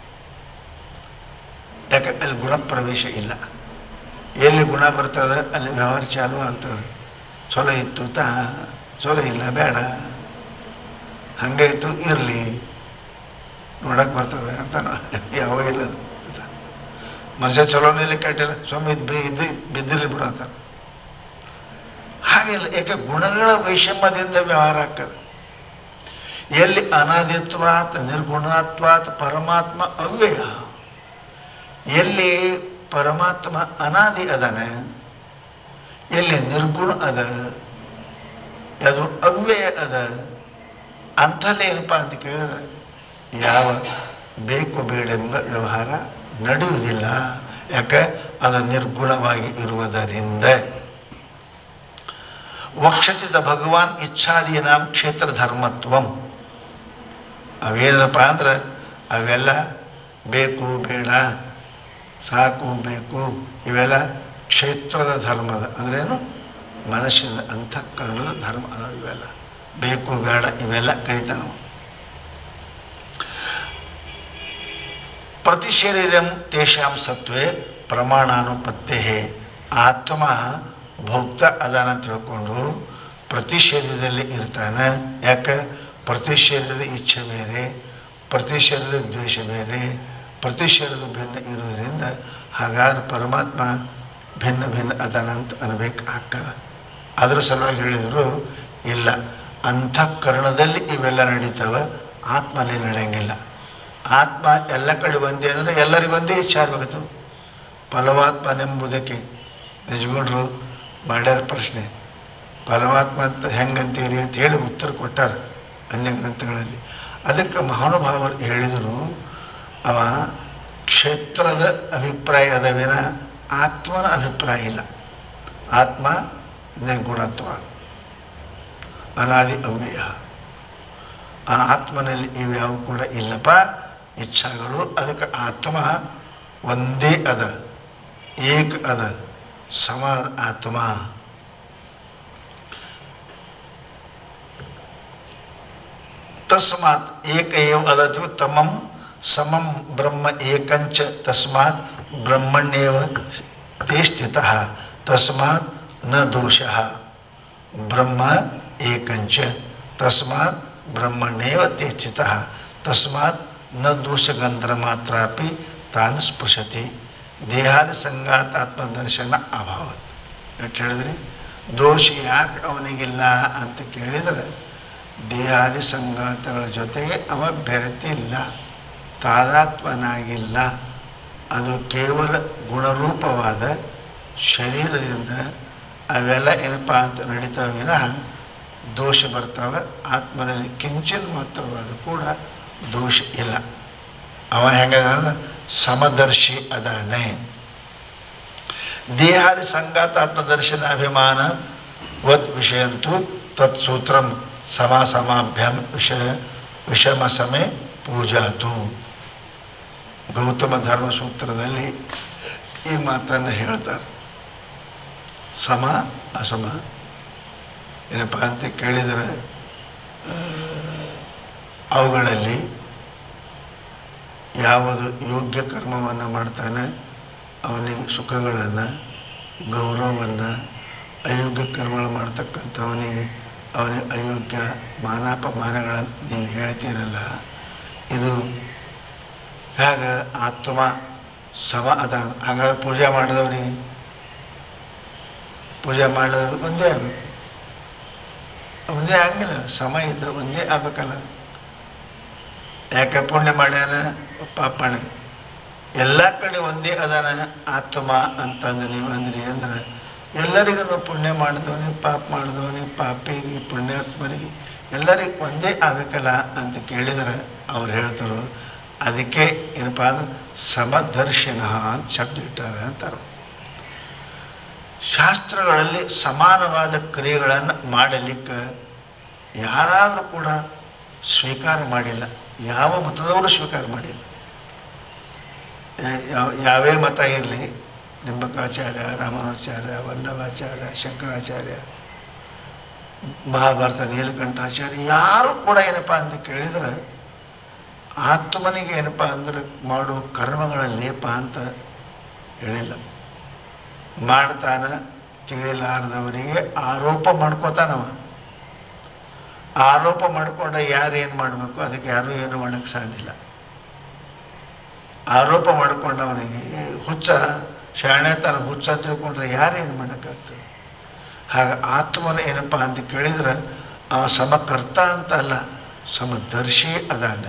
ಯಾಕೆ ಅಲ್ಲಿ ಗುಣ ಪ್ರವೇಶ ಇಲ್ಲ ಎಲ್ಲಿ ಗುಣ ಬರ್ತದೆ ಅಲ್ಲಿ ವ್ಯವಹಾರ ಚಾಲು ಆಗ್ತದೆ ಚಲೋ ಇತ್ತು ತಾ ಚಲೋ ಇಲ್ಲ ಬೇಡ ಹಂಗೆ ಇತ್ತು ಇರಲಿ ನೋಡಕ್ಕೆ ಬರ್ತದೆ ಅಂತ ಯಾವ ಇಲ್ಲ ಅದು ಅಂತ. ಮನುಷ್ಯ ಚಲೋನೇ ಇಲ್ಲ ಕೆಟ್ಟಿಲ್ಲ ಸ್ವಾಮಿ ಇದು ಬಿ ಇದು ಬಿದ್ದಿರಲಿ ಬಿಡು ಅಂತ ಹಾಗಿಲ್ಲ ಯಾಕೆ ಗುಣಗಳ ವೈಷಮ್ಯದಿಂದ ವ್ಯವಹಾರ ಆಗ್ತದೆ ಎಲ್ಲಿ ಅನಾದಿತ್ವಾತ್ ನಿರ್ಗುಣತ್ವಾತ್ ಪರಮಾತ್ಮ ಅವ್ಯಯ ಎಲ್ಲಿ ಪರಮಾತ್ಮ ಅನಾದಿ ಅದನೆ ಎಲ್ಲಿ ನಿರ್ಗುಣ ಅದ ಅದು ಅವ್ಯಯ ಅದ ಅಂಥಲ್ಲಿ ಏನಪ್ಪ ಅಂತ ಕೇಳಿದ್ರೆ ಯಾವ ಬೇಕು ಬೇಡೆಂಬ ವ್ಯವಹಾರ ನಡೆಯುವುದಿಲ್ಲ ಯಾಕೆ ಅದು ನಿರ್ಗುಣವಾಗಿ ಇರುವುದರಿಂದ ವಕ್ಷತಿದ ಭಗವಾನ್ ಇಚ್ಛಾದೀನಾಂ ಕ್ಷೇತ್ರ ಧರ್ಮತ್ವಂ ಅವೇನಪ್ಪ ಅಂದ್ರೆ ಅವೆಲ್ಲ ಬೇಕು ಬೇಡ ಸಾಕು ಬೇಕು ಇವೆಲ್ಲ ಕ್ಷೇತ್ರದ ಧರ್ಮದ ಅಂದ್ರೇನು ಮನಸ್ಸಿನ ಅಂತಃಕರಣದ ಧರ್ಮ ಅದಾವ ಇವೆಲ್ಲ ಬೇಕು ಬೇಡ ಇವೆಲ್ಲ ಕರಿತಾನ ಪ್ರತಿಶರೀರಂ ತೇಷಾಂ ಸತ್ವೇ ಪ್ರಮಾಣಾನುಪತ್ತೇ ಆತ್ಮ ಭೋಕ್ತ ಅದಾನ ತಿಳ್ಕೊಂಡು ಪ್ರತಿ ಶರೀರದಲ್ಲಿ ಇರ್ತಾನೆ ಯಾಕೆ ಪ್ರತಿ ಶರೀರದ ಇಚ್ಛೆ ಬೇರೆ ಪ್ರತಿ ಶರೀರದ ದ್ವೇಷ ಬೇರೆ ಪ್ರತಿ ಶರೀರದ ಭಿನ್ನ ಇರೋದ್ರಿಂದ ಹಾಗಾದ್ರೆ ಪರಮಾತ್ಮ ಭಿನ್ನ ಭಿನ್ನ ಅದಾನ ಅಂತ ಅನ್ಬೇಕು ಆಗ್ತದೆ ಅದ್ರ ಸಲುವಾಗಿ ಹೇಳಿದರು ಇಲ್ಲ ಅಂತಃಕರಣದಲ್ಲಿ ಇವೆಲ್ಲ ನಡೀತಾವೆ ಆತ್ಮಲ್ಲಿ ನಡೆಯಂಗಿಲ್ಲ ಆತ್ಮ ಎಲ್ಲ ಕಡೆ ಒಂದೇ ಅಂದರೆ ಎಲ್ಲರಿಗೂ ಒಂದೇ ಇಚ್ಛೆ ಆಗಬೇಕು ಫಲವಾತ್ಮನೆಂಬುದಕ್ಕೆ ನಿಜಗೌಡರು ಮಾಡ್ಯಾರ ಪ್ರಶ್ನೆ ಫಲವಾತ್ಮ ಅಂತ ಹೆಂಗಂತೀರಿ ಅಂತ ಹೇಳಿ ಉತ್ತರ ಕೊಟ್ಟಾರ ಅನ್ಯ ಗ್ರಂಥಗಳಲ್ಲಿ ಅದಕ್ಕೆ ಮಹಾನುಭಾವರು ಹೇಳಿದರು ಅವ ಕ್ಷೇತ್ರದ ಅಭಿಪ್ರಾಯ ಅದ ವಿನ ಆತ್ಮನ ಅಭಿಪ್ರಾಯ ಇಲ್ಲ ಆತ್ಮ ನಿರ್ಗುಣತ್ವ ಅನಾದಿ ಅವ್ಯಯ ಆ ಆತ್ಮನಲ್ಲಿ ಇವ್ಯಾವು ಕೂಡ ಇಲ್ಲಪ್ಪ ಇಚ್ಛಾಗಳು ಅದಕ್ಕೆ ಆತ್ಮ ಒಂದೇ ಅದ ಏಕ ಅದ ಸಮ ಆತ್ಮ ತಸ್ಮಾತ್ ಏಕ ಏವ ಅದತು ತಮಂ ಸಮಂ ಬ್ರಹ್ಮ ಏಕಂಚ ತಸ್ಮಾತ್ ಬ್ರಹ್ಮಣ್ಯೇವ ತೇ ಸ್ಥಿತಃ ತಸ್ಮಾತ್ ನ ದೋಷಃ ಬ್ರಹ್ಮ ಏಕಂಚ ತಸ್ಮಾತ್ ಬ್ರಹ್ಮಣ್ಯೇವ ತೇ ಸ್ಥಿತಃ ತಸ್ಮಾತ್ ನ ದೋಷಗಂಧರ ಮಾತ್ರಾಪಿ ತಾನು ಸ್ಪೃಶತಿ ದೇಹಾದ ಸಂಗಾತ ಆತ್ಮದರ್ಶನ ಅಭಾವ ಎಷ್ಟು ಹೇಳಿದ್ರಿ ದೋಷ ಯಾಕೆ ಅವನಿಗಿಲ್ಲ ಅಂತ ಕೇಳಿದರೆ ದೇಹಾದಿ ಸಂಗಾತಗಳ ಜೊತೆಗೆ ಅವ ಬೆರೆತಿಲ್ಲ ತಾದಾತ್ಮನಾಗಿಲ್ಲ ಅದು ಕೇವಲ ಗುಣರೂಪವಾದ ಶರೀರದಿಂದ ಅವೆಲ್ಲ ಏನಪ್ಪ ಅಂತ ನಡೀತಾವೆ ವಿನಃ ದೋಷ ಬರ್ತಾವೆ ಆತ್ಮನಲ್ಲಿ ಕಿಂಚಿನ ಮಾತ್ರವಾದ ಕೂಡ ದೋಷ ಇಲ್ಲ ಅವ ಹೆಂಗದ ಸಮದರ್ಶಿ ಅದಾನೆ ದೇಹಾದಿ ಸಂಗಾತಾತ್ಮ ದರ್ಶನ ಅಭಿಮಾನ ವತ್ ವಿಷಯಂತೂ ತತ್ ಸೂತ್ರಂ ಸಮಾಸಮಾಭ್ಯಂ ವಿಷಯ ವಿಷಮ ಸಮೆ ಪೂಜಾತು ಗೌತಮ ಧರ್ಮ ಸೂತ್ರದಲ್ಲಿ ಈ ಮಾತನ್ನು ಹೇಳ್ತಾರೆ ಸಮ ಅಸಮ ಏನಪ್ಪ ಅಂತ ಕೇಳಿದರೆ ಆ, ಅವುಗಳಲ್ಲಿ ಯಾವುದು ಯೋಗ್ಯ ಕರ್ಮವನ್ನು ಮಾಡ್ತಾನೆ ಅವನಿಗೆ ಸುಖಗಳನ್ನು ಗೌರವವನ್ನು ಅಯೋಗ್ಯ ಕರ್ಮಗಳು ಮಾಡ್ತಕ್ಕಂಥವನಿಗೆ ಅವನಿಗೆ ಅಯೋಗ್ಯ ಮಾನಾಪಮಾನಗಳನ್ನು ನೀವು ಹೇಳ್ತೀರಲ್ಲ ಇದು ಹೇಗೆ ಆತ್ಮ ಸಮ ಅದ ಹಾಗಾದ್ರೆ ಪೂಜೆ ಮಾಡಿದವನಿಗೆ ಪೂಜೆ ಮಾಡಿದವ್ರಿಗೆ ಒಂದೇ ಆಗಬೇಕು ಒಂದೇ ಆಗಂಗಿಲ್ಲ ಸಮ ಇದ್ರೆ ಒಂದೇ ಆಗ್ಬೇಕಲ್ಲ ಯಾಕೆ ಪುಣ್ಯ ಮಾಡ್ಯಾನ ಪಾಪಣ ಎಲ್ಲ ಕಡೆ ಒಂದೇ ಅದಾನ ಆತ್ಮ ಅಂತಂದು ನೀವು ಅಂದ್ರಿ ಅಂದ್ರೆ ಎಲ್ಲರಿಗೂ ಪುಣ್ಯ ಮಾಡಿದವನಿಗೆ ಪಾಪ ಮಾಡಿದವನಿಗೆ ಪಾಪಿಗೆ ಪುಣ್ಯಾತ್ಮರಿಗೆ ಎಲ್ಲರಿಗೂ ಒಂದೇ ಆಗಬೇಕಲ್ಲ ಅಂತ ಕೇಳಿದರೆ ಅವ್ರು ಹೇಳ್ತಾರೆ ಅದಕ್ಕೆ ಏನಪ್ಪ ಅಂದ್ರೆ ಸಮದರ್ಶನ ಅಂತ ಶಬ್ದ ಇಟ್ಟಾರೆ ಅಂತಾರೆ ಶಾಸ್ತ್ರಗಳಲ್ಲಿ ಸಮಾನವಾದ ಕ್ರಿಯೆಗಳನ್ನು ಮಾಡಲಿಕ್ಕೆ ಯಾರಾದರೂ ಕೂಡ ಸ್ವೀಕಾರ ಮಾಡಿಲ್ಲ ಯಾವ ಮತದವರು ಸ್ವೀಕಾರ ಮಾಡಿಲ್ಲ ಯಾ- ಯಾವ ಯಾವೇ ಮತ ಇರಲಿ ನಿಂಬಕಾಚಾರ್ಯ ರಾಮಾನುಚಾರ್ಯ ವಲ್ಲಭಾಚಾರ್ಯ ಶಂಕರಾಚಾರ್ಯ ಮಹಾಭಾರತ ನೀಲಕಂಠಾಚಾರ್ಯ ಯಾರು ಕೂಡ ಏನಪ್ಪ ಅಂತ ಕೇಳಿದ್ರೆ ಆತ್ಮನಿಗೆ ಏನಪ್ಪ ಅಂದ್ರೆ ಮಾಡುವ ಕರ್ಮಗಳ ಲೇಪ ಅಂತ ಹೇಳಿಲ್ಲ ಮಾಡ್ತಾನ ತಿಳಿಲಾರದವರಿಗೆ ಆರೋಪ ಮಾಡ್ಕೋತಾನವ ಆರೋಪ ಮಾಡ್ಕೊಂಡ ಯಾರು ಏನು ಮಾಡಬೇಕು ಅದಕ್ಕೆ ಯಾರೂ ಏನು ಮಾಡೋಕ್ಕೆ ಸಾಧ್ಯ ಇಲ್ಲ ಆರೋಪ ಮಾಡ್ಕೊಂಡವನಿಗೆ ಹುಚ್ಚ ಶಾಣೆತನ ಹುಚ್ಚ ತಿಳ್ಕೊಂಡ್ರೆ ಯಾರು ಏನು ಮಾಡೋಕ್ಕಾಗ್ತದೆ ಹಾಗೆ ಆತ್ಮನ ಏನಪ್ಪ ಅಂತ ಕೇಳಿದ್ರೆ ಆ ಸಮಕರ್ತ ಅಂತ ಅಲ್ಲ ಸಮದರ್ಶಿ ಅದಾನೆ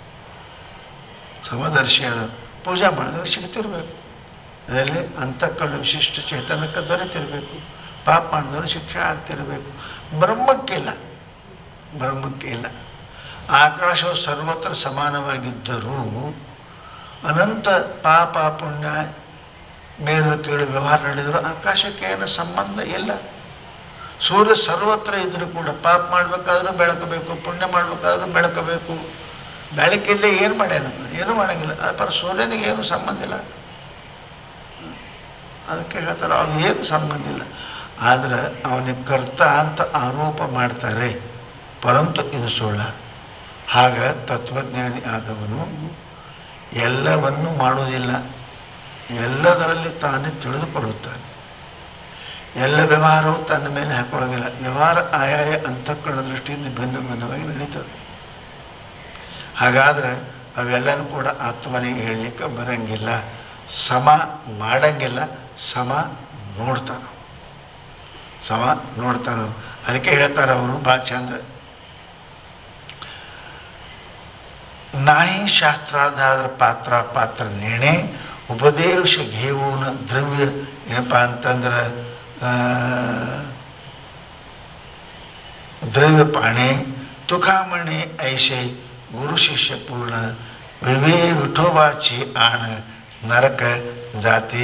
ಸಮದರ್ಶಿ ಅದ ಪೂಜೆ ಮಾಡಿದ್ರೆ ಸಿಗ್ತಿರ್ಬೇಕು ಅದರಲ್ಲಿ ಅಂತಃಕರಣ ವಿಶಿಷ್ಟ ಚೇತನಕ್ಕೆ ದೊರೆತಿರಬೇಕು ಪಾಪ ಮಾಡಿದವರು ಶಿಕ್ಷೆ ಆಗ್ತಿರಬೇಕು ಬ್ರಹ್ಮಕ್ಕಿಲ್ಲ ಬ್ರಹ್ಮಕ್ಕೆ ಇಲ್ಲ ಆಕಾಶವು ಸರ್ವತ್ರ ಸಮಾನವಾಗಿದ್ದರೂ ಅನಂತ ಪಾಪ ಪುಣ್ಯ ಮೇಲು ಕೀಳು ವ್ಯವಹಾರ ನಡೆದರೂ ಆಕಾಶಕ್ಕೆ ಏನು ಸಂಬಂಧ ಇಲ್ಲ ಸೂರ್ಯ ಸರ್ವತ್ರ ಇದ್ರೂ ಕೂಡ ಪಾಪ ಮಾಡಬೇಕಾದ್ರೂ ಬೆಳಕಬೇಕು ಪುಣ್ಯ ಮಾಡಬೇಕಾದ್ರೂ ಬೆಳಕಬೇಕು ಬೆಳಕಿಂದ ಏನು ಮಾಡ್ಯಾನ ಏನು ಮಾಡೋಂಗಿಲ್ಲ ಅದು ಪರ ಸೂರ್ಯನಿಗೆ ಏನು ಸಂಬಂಧ ಇಲ್ಲ ಅದಕ್ಕೆ ಹೇಳ್ತಾರೆ ಅವ್ನು ಏನು ಸಂಬಂಧ ಇಲ್ಲ ಆದರೆ ಅವನಿಗೆ ಕರ್ತ ಅಂತ ಆರೋಪ ಮಾಡ್ತಾರೆ ಪರಂತು ಇದು ಸುಳ್ಳ ಆಗ ತತ್ವಜ್ಞಾನಿ ಆದವನು ಎಲ್ಲವನ್ನೂ ಮಾಡುವುದಿಲ್ಲ ಎಲ್ಲದರಲ್ಲಿ ತಾನೇ ತಿಳಿದುಕೊಳ್ಳುತ್ತಾನೆ ಎಲ್ಲ ವ್ಯವಹಾರವು ತನ್ನ ಮೇಲೆ ಹಾಕೊಳ್ಳೋದಿಲ್ಲ ವ್ಯವಹಾರ ಆಯಾಯ ಅಂತಃಕರಣ ದೃಷ್ಟಿಯಿಂದ ಭಿನ್ನ ಭಿನ್ನವಾಗಿ ನಡೀತದೆ ಹಾಗಾದರೆ ಅವೆಲ್ಲನೂ ಕೂಡ ಆತ್ಮನಿಗೆ ಹೇಳಲಿಕ್ಕೆ ಬರಂಗಿಲ್ಲ ಸಮ ಮಾಡಂಗಿಲ್ಲ ಸಮ ನೋಡ್ತಾನ ಸಮ ನೋಡ್ತಾನ ಅದಕ್ಕೆ ಹೇಳ್ತಾರೆ ಅವರು ಭಾಳ ಚಂದ नाही ಶಾಸ್ತ್ರಾಧಾರ ಪಾತ್ರ ಪಾತ್ರ ನಿರ್ಣಯ ಉಪದೇಶ ಘೇವೂನ ದ್ರವ್ಯ ಏನಪ್ಪ ಅಂತಂದ್ರೆ ಆ, ದ್ರವ್ಯ ಪಾಣೆ ತುಕಾಮಣಿ ಐಶೆ ಗುರು ಶಿಷ್ಯ ಪೂರ್ಣ ವಿವೇ ವಿಠೋಬಾಚಿ ಆಣ ನರಕ ಜಾತಿ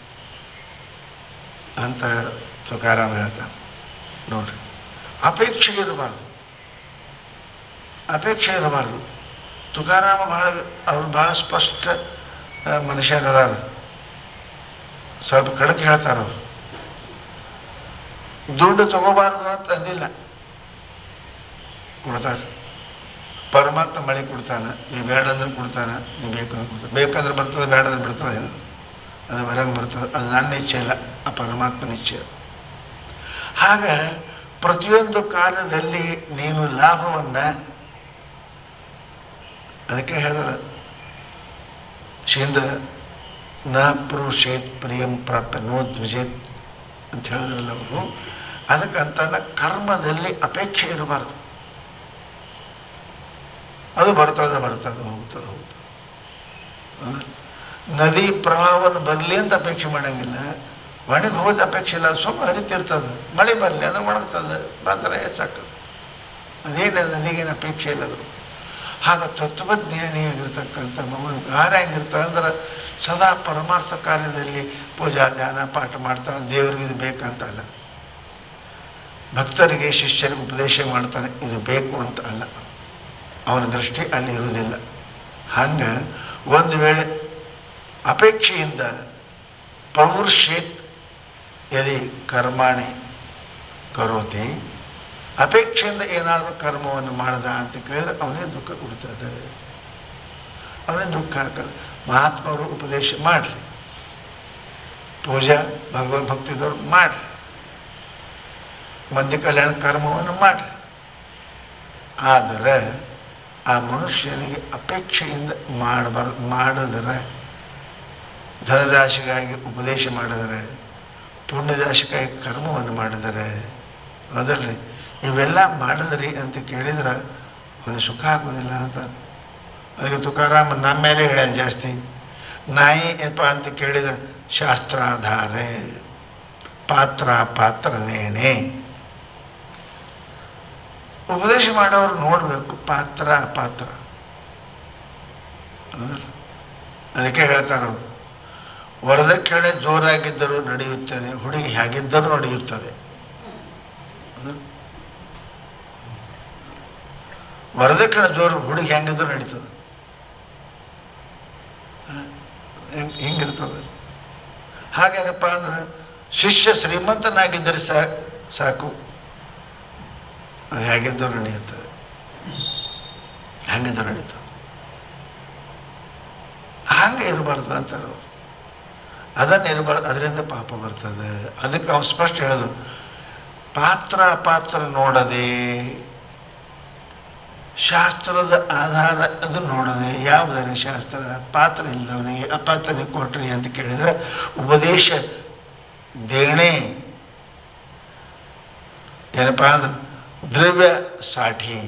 ಅಂತ ತುಕಾರಾಮ ಹೇಳ್ತಾನೆ ನೋಡ್ರಿ ಅಪೇಕ್ಷೆ ಇರಬಾರ್ದು ಅಪೇಕ್ಷೆ ಇರಬಾರ್ದು ತುಕಾರಾಮ ಭಾಳ ಅವ್ರು ಭಾಳ ಸ್ಪಷ್ಟ ಆ, ಮನುಷ್ಯರದಾರ ಸ್ವಲ್ಪ ಕಡಕ್ ಹೇಳ್ತಾರೆ ಅವರು ದುಡ್ಡು ತಗೋಬಾರದು ಅಂತ ಅಂದಿಲ್ಲ ಕೊಡ್ತಾರೆ ಪರಮಾತ್ಮ ಮಳೆ ಕೊಡ್ತಾನೆ ನೀವು ಬೇಡ ಅಂದ್ರೆ ಕೊಡ್ತಾನೆ ನೀವು ಬೇಕು ಅಂದ್ರೆ ಕೊಡ್ತಾನೆ ಬೇಕಂದ್ರೆ ಬರ್ತದೆ ಬೇಡ ಅಂದ್ರೆ ಬಿಡ್ತದೆ ಇದು ಅದು ಬರಂಗೆ ಬರ್ತದೆ ಅದು ನನ್ನ ಇಚ್ಛೆ ಇಲ್ಲ ಆ ಪರಮಾತ್ಮನ ಇಚ್ಛೆ ಆಗ ಪ್ರತಿಯೊಂದು ಕಾಲದಲ್ಲಿ ನೀನು ಲಾಭವನ್ನು ಅದಕ್ಕೆ ಹೇಳಿದ್ರೆ ಶಿಂದ ನ ಪುರುಷೇತ್ ಪ್ರಿಯಂ ಪ್ರಾಪ್ಯ ನೋ ದ್ವಿಜೇತ್ ಅಂತ ಹೇಳಿದ್ರಲ್ಲ ಅವರು ಅದಕ್ಕಂತಾನೆ ಕರ್ಮದಲ್ಲಿ ಅಪೇಕ್ಷೆ ಇರಬಾರ್ದು ಅದು ಬರ್ತದೆ ಬರ್ತದೆ ಹೋಗ್ತದೆ ಹೋಗ್ತದೆ ಹೌದಾ? ನದಿ ಪ್ರವಾಹವನ್ನು ಬರಲಿ ಅಂತ ಅಪೇಕ್ಷೆ ಮಾಡಂಗಿಲ್ಲ ಒಣಗಿ ಹೋದ ಅಪೇಕ್ಷೆ ಇಲ್ಲ ಅದು ಸುಮ್ಮನೆ ಹರಿತಿರ್ತದೆ ಮಳೆ ಬರಲಿ ಅಂದ್ರೆ ಒಣಗ್ತದೆ ಬಂದರೆ ಹೆಚ್ಚಾಗ್ತದೆ ಅದೇನು ನದಿಗೇನು ಅಪೇಕ್ಷೆ ಇಲ್ಲ ಅದು ಆಗ ತತ್ವಜ್ಞಾನಿಯಾಗಿರ್ತಕ್ಕಂಥ ಮಗನು ಯಾರು ಹೆಂಗಿರ್ತಾರೆ ಅಂದ್ರೆ ಸದಾ ಪರಮಾರ್ಥ ಕಾರ್ಯದಲ್ಲಿ ಪೂಜಾ ಧ್ಯಾನ ಪಾಠ ಮಾಡ್ತಾನೆ ದೇವರಿಗೆ ಇದು ಬೇಕಂತ ಅಲ್ಲ ಭಕ್ತರಿಗೆ ಶಿಷ್ಯರಿಗೆ ಉಪದೇಶ ಮಾಡ್ತಾನೆ ಇದು ಬೇಕು ಅಂತ ಅಲ್ಲ ಅವನ ದೃಷ್ಟಿ ಅಲ್ಲಿ ಇರುವುದಿಲ್ಲ ಹಂಗೆ ಒಂದು ವೇಳೆ ಅಪೇಕ್ಷೆಯಿಂದ ಪೌರುಷೇತ್ ಯದಿ ಕರ್ಮಾಣಿ ಕರೋತಿ ಅಪೇಕ್ಷೆಯಿಂದ ಏನಾದರೂ ಕರ್ಮವನ್ನು ಮಾಡ್ದ ಅಂತ ಕೇಳಿದ್ರೆ ಅವನಿಗೆ ದುಃಖ ಕೊಡ್ತದೆ ಅವನಿಗೆ ದುಃಖ ಹಾಕದು ಮಹಾತ್ಮರು ಉಪದೇಶ ಮಾಡ್ರಿ ಪೂಜಾ ಭಗವದ್ ಭಕ್ತಿದವ್ರು ಮಾಡ್ರಿ ಮಂದಿ ಕಲ್ಯಾಣ ಕರ್ಮವನ್ನು ಮಾಡ್ರಿ ಆದರೆ ಆ ಮನುಷ್ಯನಿಗೆ ಅಪೇಕ್ಷೆಯಿಂದ ಮಾಡಬಾರ್ದು ಮಾಡಿದರೆ ಧನದಾಶಿಗಾಗಿ ಉಪದೇಶ ಮಾಡಿದರೆ ಪುಣ್ಯದಾಶಿಗಾಗಿ ಕರ್ಮವನ್ನು ಮಾಡಿದರೆ ಅದರಲ್ಲಿ ಇವೆಲ್ಲ ಮಾಡಿದ್ರಿ ಅಂತ ಕೇಳಿದ್ರೆ ಅವನಿಗೆ ಸುಖ ಆಗೋದಿಲ್ಲ ಅಂತ ಅದಕ್ಕೆ ತುಕಾರಾಮ ನಮ್ಮ ಮೇಲೆ ಹೇಳ್ಯಾನ ಜಾಸ್ತಿ ನಾಯಿ ಏನಪ್ಪ ಅಂತ ಕೇಳಿದ್ರೆ ಶಾಸ್ತ್ರಾಧಾರೆ ಪಾತ್ರ ಪಾತ್ರ ನೇಣೆ ಉಪದೇಶ ಮಾಡೋರು ನೋಡಬೇಕು ಪಾತ್ರ ಅಪಾತ್ರ ಹೌದಲ್ಲ? ಅದಕ್ಕೆ ಹೇಳ್ತಾರೆ ಅವರು ವರದಕ್ಷಿಣೆ ಜೋರಾಗಿದ್ದರೂ ನಡೆಯುತ್ತದೆ ಹುಡುಗಿ ಹೇಗಿದ್ದರೂ ನಡೆಯುತ್ತದೆ ಹೌದಲ್ಲ? ವರದಕ್ಷಿಣೆ ಜೋರು ಹುಡುಗಿ ಹೆಂಗಿದ್ರೂ ನಡೀತದೆ ಹೆಂಗ್ ಹಿಂಗಿರ್ತದೆ ಹಾಗೇನಪ್ಪ ಅಂದ್ರೆ ಶಿಷ್ಯ ಶ್ರೀಮಂತನಾಗಿದ್ದರೆ ಸಾ ಸಾಕು ಹೇಗಿದ್ದು ನಡೆಯುತ್ತದೆ ಹೆಂಗಿದ್ದು ನಡೀತದೆ ಹಂಗೆ ಇರಬಾರ್ದು ಅಂತಾರೆ ಅವರು ಅದನ್ನು ಇರಬಾರ್ದು ಅದರಿಂದ ಪಾಪ ಬರ್ತದೆ ಅದಕ್ಕೆ ಅವ್ನು ಸ್ಪಷ್ಟ ಹೇಳಿದ್ರು ಪಾತ್ರ ಅಪಾತ್ರ ನೋಡದೆ ಶಾಸ್ತ್ರದ ಆಧಾರ ಅದು ನೋಡದೆ ಯಾವುದರ ಶಾಸ್ತ್ರ ಪಾತ್ರ ಇಲ್ಲದವನಿಗೆ ಅಪಾತ್ರನಿಗೆ ಕೊಟ್ರಿ ಅಂತ ಕೇಳಿದರೆ ಉಪದೇಶ ದೇಣೆ ಏನಪ್ಪ ಅಂದ್ರೆ ದ್ರವ್ಯ ಸಾಠಿ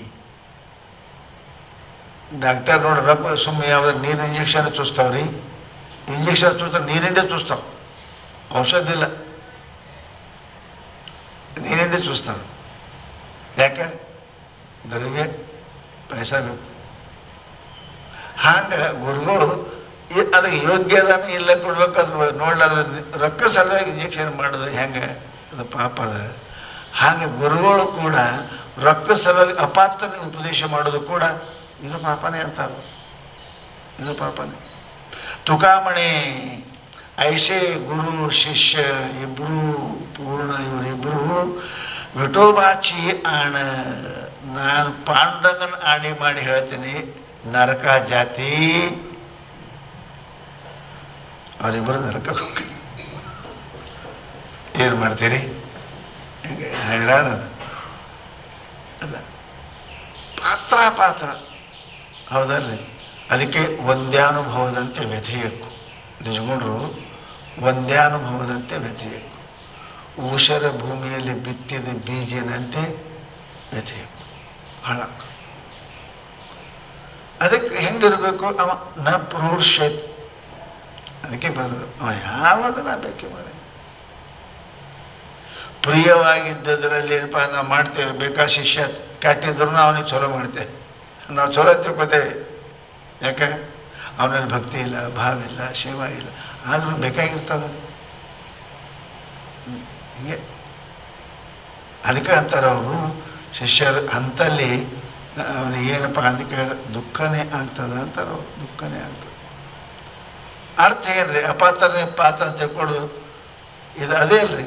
ಡಾಕ್ಟರ್ ನೋಡಿ ರೊಕ್ಕ ಸುಮ್ಮನೆ ಯಾವ್ದು ನೀರು ಇಂಜೆಕ್ಷನ್ ಚೂಸ್ತಾವ್ರಿ ಇಂಜೆಕ್ಷನ್ ಚೂಸ್ತಾರೆ ನೀರಿಂದ ಚೂಸ್ತಾವ ಔಷಧ ಇಲ್ಲ ನೀರಿಂದ ಚೂಸ್ತಾವೆ ಯಾಕೆ ದ್ರವ್ಯ ಪೈಸಾ ಬೇಕು ಹಂಗೆ ಗುರುಗಳು ಇ- ಅದಕ್ಕೆ ಯೋಗ್ಯ ಅದಾನ ಇಲ್ಲ ಕೊಡ್ಬೇಕು ಅದು ನೋಡ್ಲಾರ್ದ ರೊಕ್ಕ ಸಲುವಾಗಿ ಇಂಜೆಕ್ಷನ್ ಮಾಡೋದು ಹೆಂಗೆ ಅದು ಪಾಪ ಅದ ಹಾಗೆ ಗುರುಗಳು ಕೂಡ ರೊಕ್ಕ ಸಲುವಾಗಿ ಅಪಾತ್ರ ಉಪದೇಶ ಮಾಡೋದು ಕೂಡ ಇದು ಪಾಪನೇ ಅಂತಾರೆ ಇದು ಪಾಪನೇ ತುಕಾಮಣಿ ಐಸೆ ಗುರು ಶಿಷ್ಯ ಇಬ್ಬರು ಪೂರ್ಣ ಇವರಿಬ್ಬರು ವಿಠೋಬಾಚಿ ಆಣ ನಾನು ಪಾಂಡಂಗನ ಆಣಿ ಮಾಡಿ ಹೇಳ್ತೀನಿ ನರಕ ಜಾತಿ ಅವರಿಬ್ಬರು ನರಕಕ್ಕೆ ಹೋಗ್ತಾರೆ ಏನು ಮಾಡ್ತೀರಿ ಹಿಂಗೆ ಹೈರಾಣ ಅದು. ಅಲ್ಲ ಪಾತ್ರ ಪಾತ್ರ ಹೌದಲ್ರಿ ಅದಕ್ಕೆ ಒಂದ್ಯಾನುಭವದಂತೆ ವ್ಯಥೆಯಕ್ಕೂ ನಿಜಗೊಂಡ್ರು ಒಂದ್ಯಾನುಭವದಂತೆ ವ್ಯಥೆಯಕ್ಕೂ ಊಷರ ಭೂಮಿಯಲ್ಲಿ ಬಿತ್ತಿದ ಬೀಜನಂತೆ ವ್ಯಥೆಯಕ್ಕೂ ಹಾಳಾಕ ಅದಕ್ಕೆ ಹೆಂಗಿರಬೇಕು ಅವ ನ ಪ್ರೂರ್ಷತ್ ಅದಕ್ಕೆ ಬರೆದ್ರು ಅವ ಯಾವುದನ್ನ ಬೇಕೆ ಮಾಡಿ ಪ್ರಿಯವಾಗಿದ್ದದರಲ್ಲಿ ಏನಪ್ಪ ನಾವು ಮಾಡ್ತೇವೆ ಬೇಕಾ ಶಿಷ್ಯ ಕೆಟ್ಟಿದ್ರು ಅವನಿಗೆ ಚಲೋ ಮಾಡ್ತೇವೆ ನಾವು ಚಲೋ ತಿಳ್ಕೊತೇವೆ ಯಾಕೆ ಅವನಲ್ಲಿ ಭಕ್ತಿ ಇಲ್ಲ ಭಾವ ಇಲ್ಲ ಸೇವಾ ಇಲ್ಲ ಆದರೂ ಬೇಕಾಗಿರ್ತದ ಹ್ಮ್. ಹಿಂಗೆ ಅದಕ್ಕೆ ಅಂತಾರೆ ಅವರು ಶಿಷ್ಯರು ಅಂತಲ್ಲಿ ಅವನಿಗೆ ಏನಪ್ಪ ಅದಕ್ಕೆ ದುಃಖನೇ ಆಗ್ತದೆ ಅಂತಾರೆ ಅವ್ರು ದುಃಖನೇ ಆಗ್ತದೆ ಅರ್ಥ ಏನ್ರಿ ಅಪಾತ್ರನೇ ಪಾತ್ರ ತಿಳ್ಕೊಡು ಇದು ಅದೇ ಅಲ್ರಿ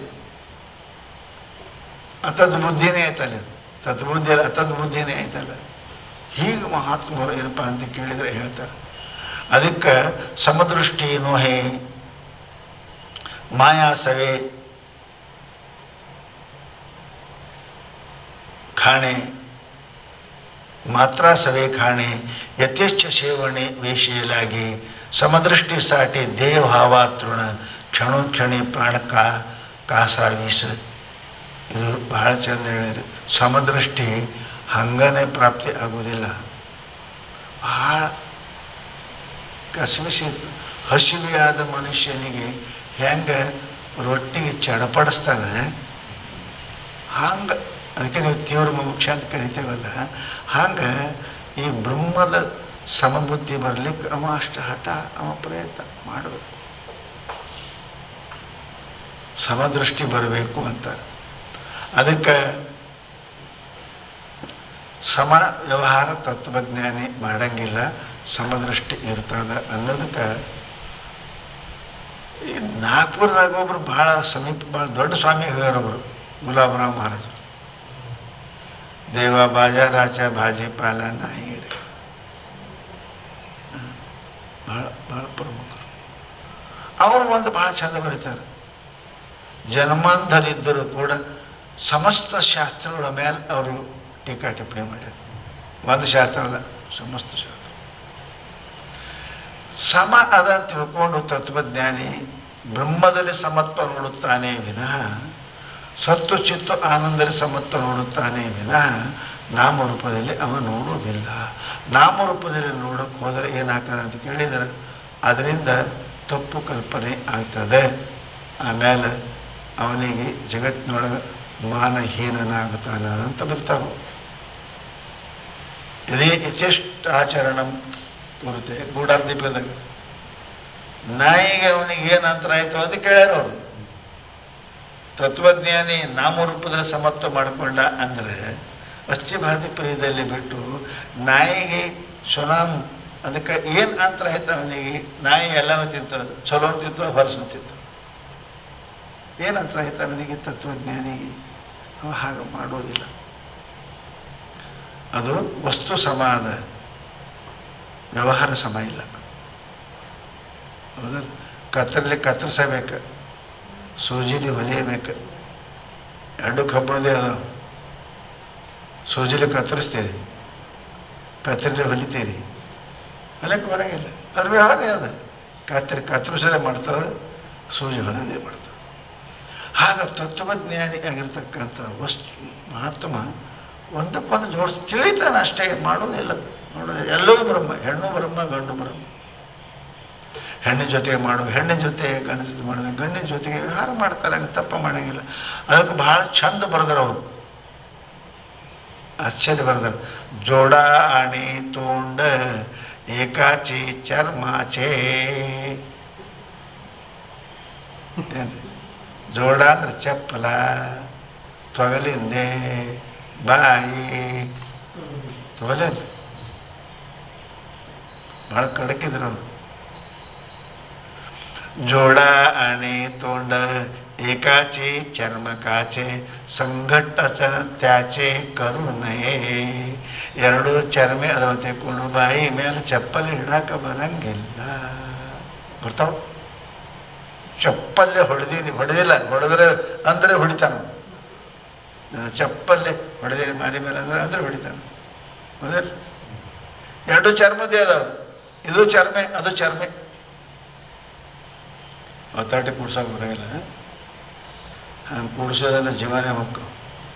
ಅತದ್ ಬುದ್ಧಿನೇ ಆಯ್ತಲ್ಲ ಇದು ತತ್ ಬುದ್ಧಿ ಅಲ್ಲ ಅತದ್ ಬುದ್ಧಿನೇ ಆಯ್ತಲ್ಲ ಹೀಗೆ ಮಹಾತ್ಮರು ಏನಪ್ಪ ಅಂತ ಕೇಳಿದರೆ ಹೇಳ್ತಾರೆ ಅದಕ್ಕೆ ಸಮದೃಷ್ಟಿ ನೋಹೆ ಮಾಯಾಸವೆ ಖಾಣೆ ಮಾತ್ರ ಸವೆ ಖಾಣೆ ಯಥೇಚ್ಛ ಸೇವನೆ ವೇಷಿಯಲಾಗಿ ಸಮದೃಷ್ಟಿ ಸಾಟಿ ದೇವಭಾವ ತೃಣ ಕ್ಷಣೋಕ್ಷಣಿ ಪ್ರಾಣ ಕಾ ಕಾಸಾವೀಸ ಇದು ಬಹಳ ಚಂದ ಹೇಳಿರಿ ಸಮದೃಷ್ಟಿ ಹಂಗನೇ ಪ್ರಾಪ್ತಿ ಆಗುವುದಿಲ್ಲ ಬಹಳ ಕಸಮಿಸಿ ಹಸಿವೆಯಾದ ಮನುಷ್ಯನಿಗೆ ಹೆಂಗೆ ರೊಟ್ಟಿಗೆ ಚಡಪಡಿಸ್ತಾನೆ ಹಂಗೆ ಅದಕ್ಕೆ ನೀವು ತೀವ್ರ ಮುಖ್ಯ ಅಂತ ಕರಿತೇವಲ್ಲ ಹಂಗೆ ಈ ಬ್ರಹ್ಮದ ಸಮಬುದ್ಧಿ ಬರ್ಲಿಕ್ಕೆ ಅವ ಅಷ್ಟು ಹಠ ಅವ ಪ್ರಯತ್ನ ಮಾಡಬೇಕು ಸಮದೃಷ್ಟಿ ಬರಬೇಕು ಅಂತಾರೆ ಅದಕ್ಕೆ ಸಮ ವ್ಯವಹಾರ ತತ್ವಜ್ಞಾನಿ ಮಾಡಂಗಿಲ್ಲ ಸಮದೃಷ್ಟಿ ಇರ್ತದ ಅನ್ನೋದಕ್ಕೆ ಈ ನಾಗ್ಪುರದಾಗ ಒಬ್ರು ಭಾಳ ಸಮೀಪ ಭಾಳ ದೊಡ್ಡ ಸ್ವಾಮಿ ಹೇಳ್ಯಾರೊಬ್ರು ಗುಲಾಬರಾವ್ ಮಹಾರಾಜ್ ದೇವ ಬಾಜಾರಾಚ ಭಾಜಿಪಾಲ ನಾಯಿ ರೀ ಭಾಳ ಭಾಳ ಪ್ರಮುಖರು ಅವರು ಒಂದು ಭಾಳ ಚಂದ ಬರೀತಾರೆ ಜನ್ಮಾಂಧರಿದ್ದರೂ ಕೂಡ ಸಮಸ್ತ ಶಾಸ್ತ್ರಗಳ ಮೇಲೆ ಅವರು ಟೀಕಾ ಟಿಪ್ಪಣಿ ಮಾಡ್ಯಾರ ಒಂದು ಶಾಸ್ತ್ರ ಅಲ್ಲ ಸಮಸ್ತ ಶಾಸ್ತ್ರ ಸಮ ಅದ ಅಂತ ತಿಳ್ಕೊಂಡು ತತ್ವಜ್ಞಾನಿ ಬ್ರಹ್ಮದಲ್ಲಿ ಸಮತ್ವ ನೋಡುತ್ತಾನೆ ವಿನಃ ಸತ್ತು ಚಿತ್ತು ಆನಂದದಲ್ಲಿ ಸಮತ್ವ ನೋಡುತ್ತಾನೆ ವಿನಃ ನಾಮರೂಪದಲ್ಲಿ ಅವ ನೋಡುವುದಿಲ್ಲ ನಾಮರೂಪದಲ್ಲಿ ನೋಡೋಕೆ ಹೋದರೆ ಏನಾಗ್ತದೆ ಅಂತ ಕೇಳಿದರೆ ಅದರಿಂದ ತಪ್ಪು ಕಲ್ಪನೆ ಆಗ್ತದೆ ಆಮೇಲೆ ಅವನಿಗೆ ಜಗತ್ತಿನೊಳಗೆ ಮಾನಹೀನನಾಗುತ್ತಾನ ಅಂತ ಬರ್ತಾರೆ ಇದೇ ಯಥೇಷ್ಟ ಆಚರಣಂ ಕುರಿತೆ ಗೂಢಾರ್ದೀಪದಾಗ ನಾಯಿಗೆ ಅವನಿಗೆ ಏನು ಅಂತರ ಆಯಿತು ಅಂತ ಕೇಳ್ಯಾರ ಅವರು ತತ್ವಜ್ಞಾನಿ ನಾಮರೂಪದಲ್ಲಿ ಸಮತ್ವ ಮಾಡಿಕೊಂಡ ಅಂದರೆ ಅಸ್ಥಿಭಾತಿ ಪ್ರಿಯದಲ್ಲಿ ಬಿಟ್ಟು ನಾಯಿಗೆ ಸುನಾಮ್ ಅದಕ್ಕೆ ಏನು ಅಂತರ ಆಯ್ತು ಅವನಿಗೆ ನಾಯಿ ಎಲ್ಲನೂ ತಿಂತದೆ ಚಲೋ ತಿಂತದೆ ಹೊರಸು ತಿಂತದೆ ಏನು ಅಂತರ ಆಯ್ತು ಅವನಿಗೆ ತತ್ವಜ್ಞಾನಿಗೆ ಅವ ಹಾಗೆ ಮಾಡೋದಿಲ್ಲ ಅದು ವಸ್ತು ಸಮ ಅದ ವ್ಯವಹಾರ ಸಮ ಇಲ್ಲ ಹೌದಲ್ಲ ಕತ್ತರಲ್ಲಿ ಕತ್ತರಿಸಬೇಕು ಸೂಜಿಲಿ ಹೊಲಿಯಬೇಕು ಎರಡು ಕಬ್ಬಣದೇ ಅದಾವ ಸೂಜಿಲಿ ಕತ್ತರಿಸ್ತೀರಿ ಕತ್ತರಲ್ಲಿ ಹೊಲಿತೀರಿ ಹೊಲಕ್ಕೆ ಬರೋಂಗಿಲ್ಲ ಅದ್ರ ವ್ಯವಹಾರ ಅದ ಕತ್ತರಿ ಕತ್ತರಿಸೋದೇ ಮಾಡ್ತದೆ ಸೂಜಿ ಹೊಲಿದೇ ಮಾಡ್ತದೆ ಆಗ ತತ್ವಜ್ಞಾನಿ ಆಗಿರ್ತಕ್ಕಂಥ ವಸ್ತು ಮಹಾತ್ಮ ಒಂದಕ್ಕೊಂದು ಜೋಡಿಸಿ ತಿಳಿತಾನೆ ಅಷ್ಟೇ ಮಾಡೋದಿಲ್ಲ ನೋಡೋದು ಎಲ್ಲವೂ ಬ್ರಹ್ಮ ಹೆಣ್ಣು ಬ್ರಹ್ಮ ಗಂಡು ಬ್ರಹ್ಮ ಹೆಣ್ಣಿನ ಜೊತೆಗೆ ಮಾಡು ಹೆಣ್ಣಿನ ಜೊತೆ ಗಂಡಿನ ಜೊತೆ ಮಾಡೋದು ಗಂಡಿನ ಜೊತೆಗೆ ವ್ಯವಹಾರ ಮಾಡ್ತಾರೆ ಹಂಗೆ ತಪ್ಪ ಮಾಡೋಂಗಿಲ್ಲ ಅದಕ್ಕೆ ಭಾಳ ಚಂದ ಬರೆದಾರ ಅವರು ಆಶ್ಚರ್ಯ ಬರೆದಾರ ಜೋಡ ಆಣಿ ತೋಂಡ ಏಕಾಚಿ ಚರ್ಮಾಚೆ ಏನ್ರಿ ಜೋಡ ಅಂದ್ರೆ ಚಪ್ಪಲ ತೊಗಲಿಂದೆ ಬಾಯಿ ತೊಗಲೆ ಭಾಳ ಕಡಕಿದ್ರು ಅವ್ರು ಜೋಡ ಆಣೆ ತೋಂಡ एकाचे ಚರ್ಮಕಾಚೆ ಸಂಘಟ್ಟಚನ ತ್ಯಾಚೆ ಕರುಣಯೇ ಎರಡು ಚರ್ಮೆ ಅದಾವ ತೆಕ್ಕೊಂಡು ಬಾಯಿ ಮೇಲೆ ಚಪ್ಪಲಿ ಇಡಾಕ ಬರಂಗಿಲ್ಲ ಬರ್ತಾವ ಚಪ್ಪಲ್ಲೇ ಹೊಡೆದೀನಿ ಹೊಡೆದಿಲ್ಲ ಹೊಡೆದ್ರೆ ಅಂದರೆ ಹೊಡಿತಾನ ನಾನು ಚಪ್ಪಲ್ಲೇ ಹೊಡೆದೀನಿ ಮಾರಿ ಮೇಲೆ ಅಂದ್ರೆ ಅಂದ್ರೆ ಹೊಡಿತಾನ ಹೌದಲ್ಲ ಎರಡು ಚರ್ಮದೇ ಅದಾವ ಇದು ಚರ್ಮೆ ಅದು ಚರ್ಮೆ ಒತ್ತಾಟಿ ಕೂಡ್ಸೋಕೆ ಬರೋಂಗಿಲ್ಲ ಹಂಗೆ ಕೂಡಿಸೋದೆಲ್ಲ ಜೀವನೇ ಹೊಕ್ಕು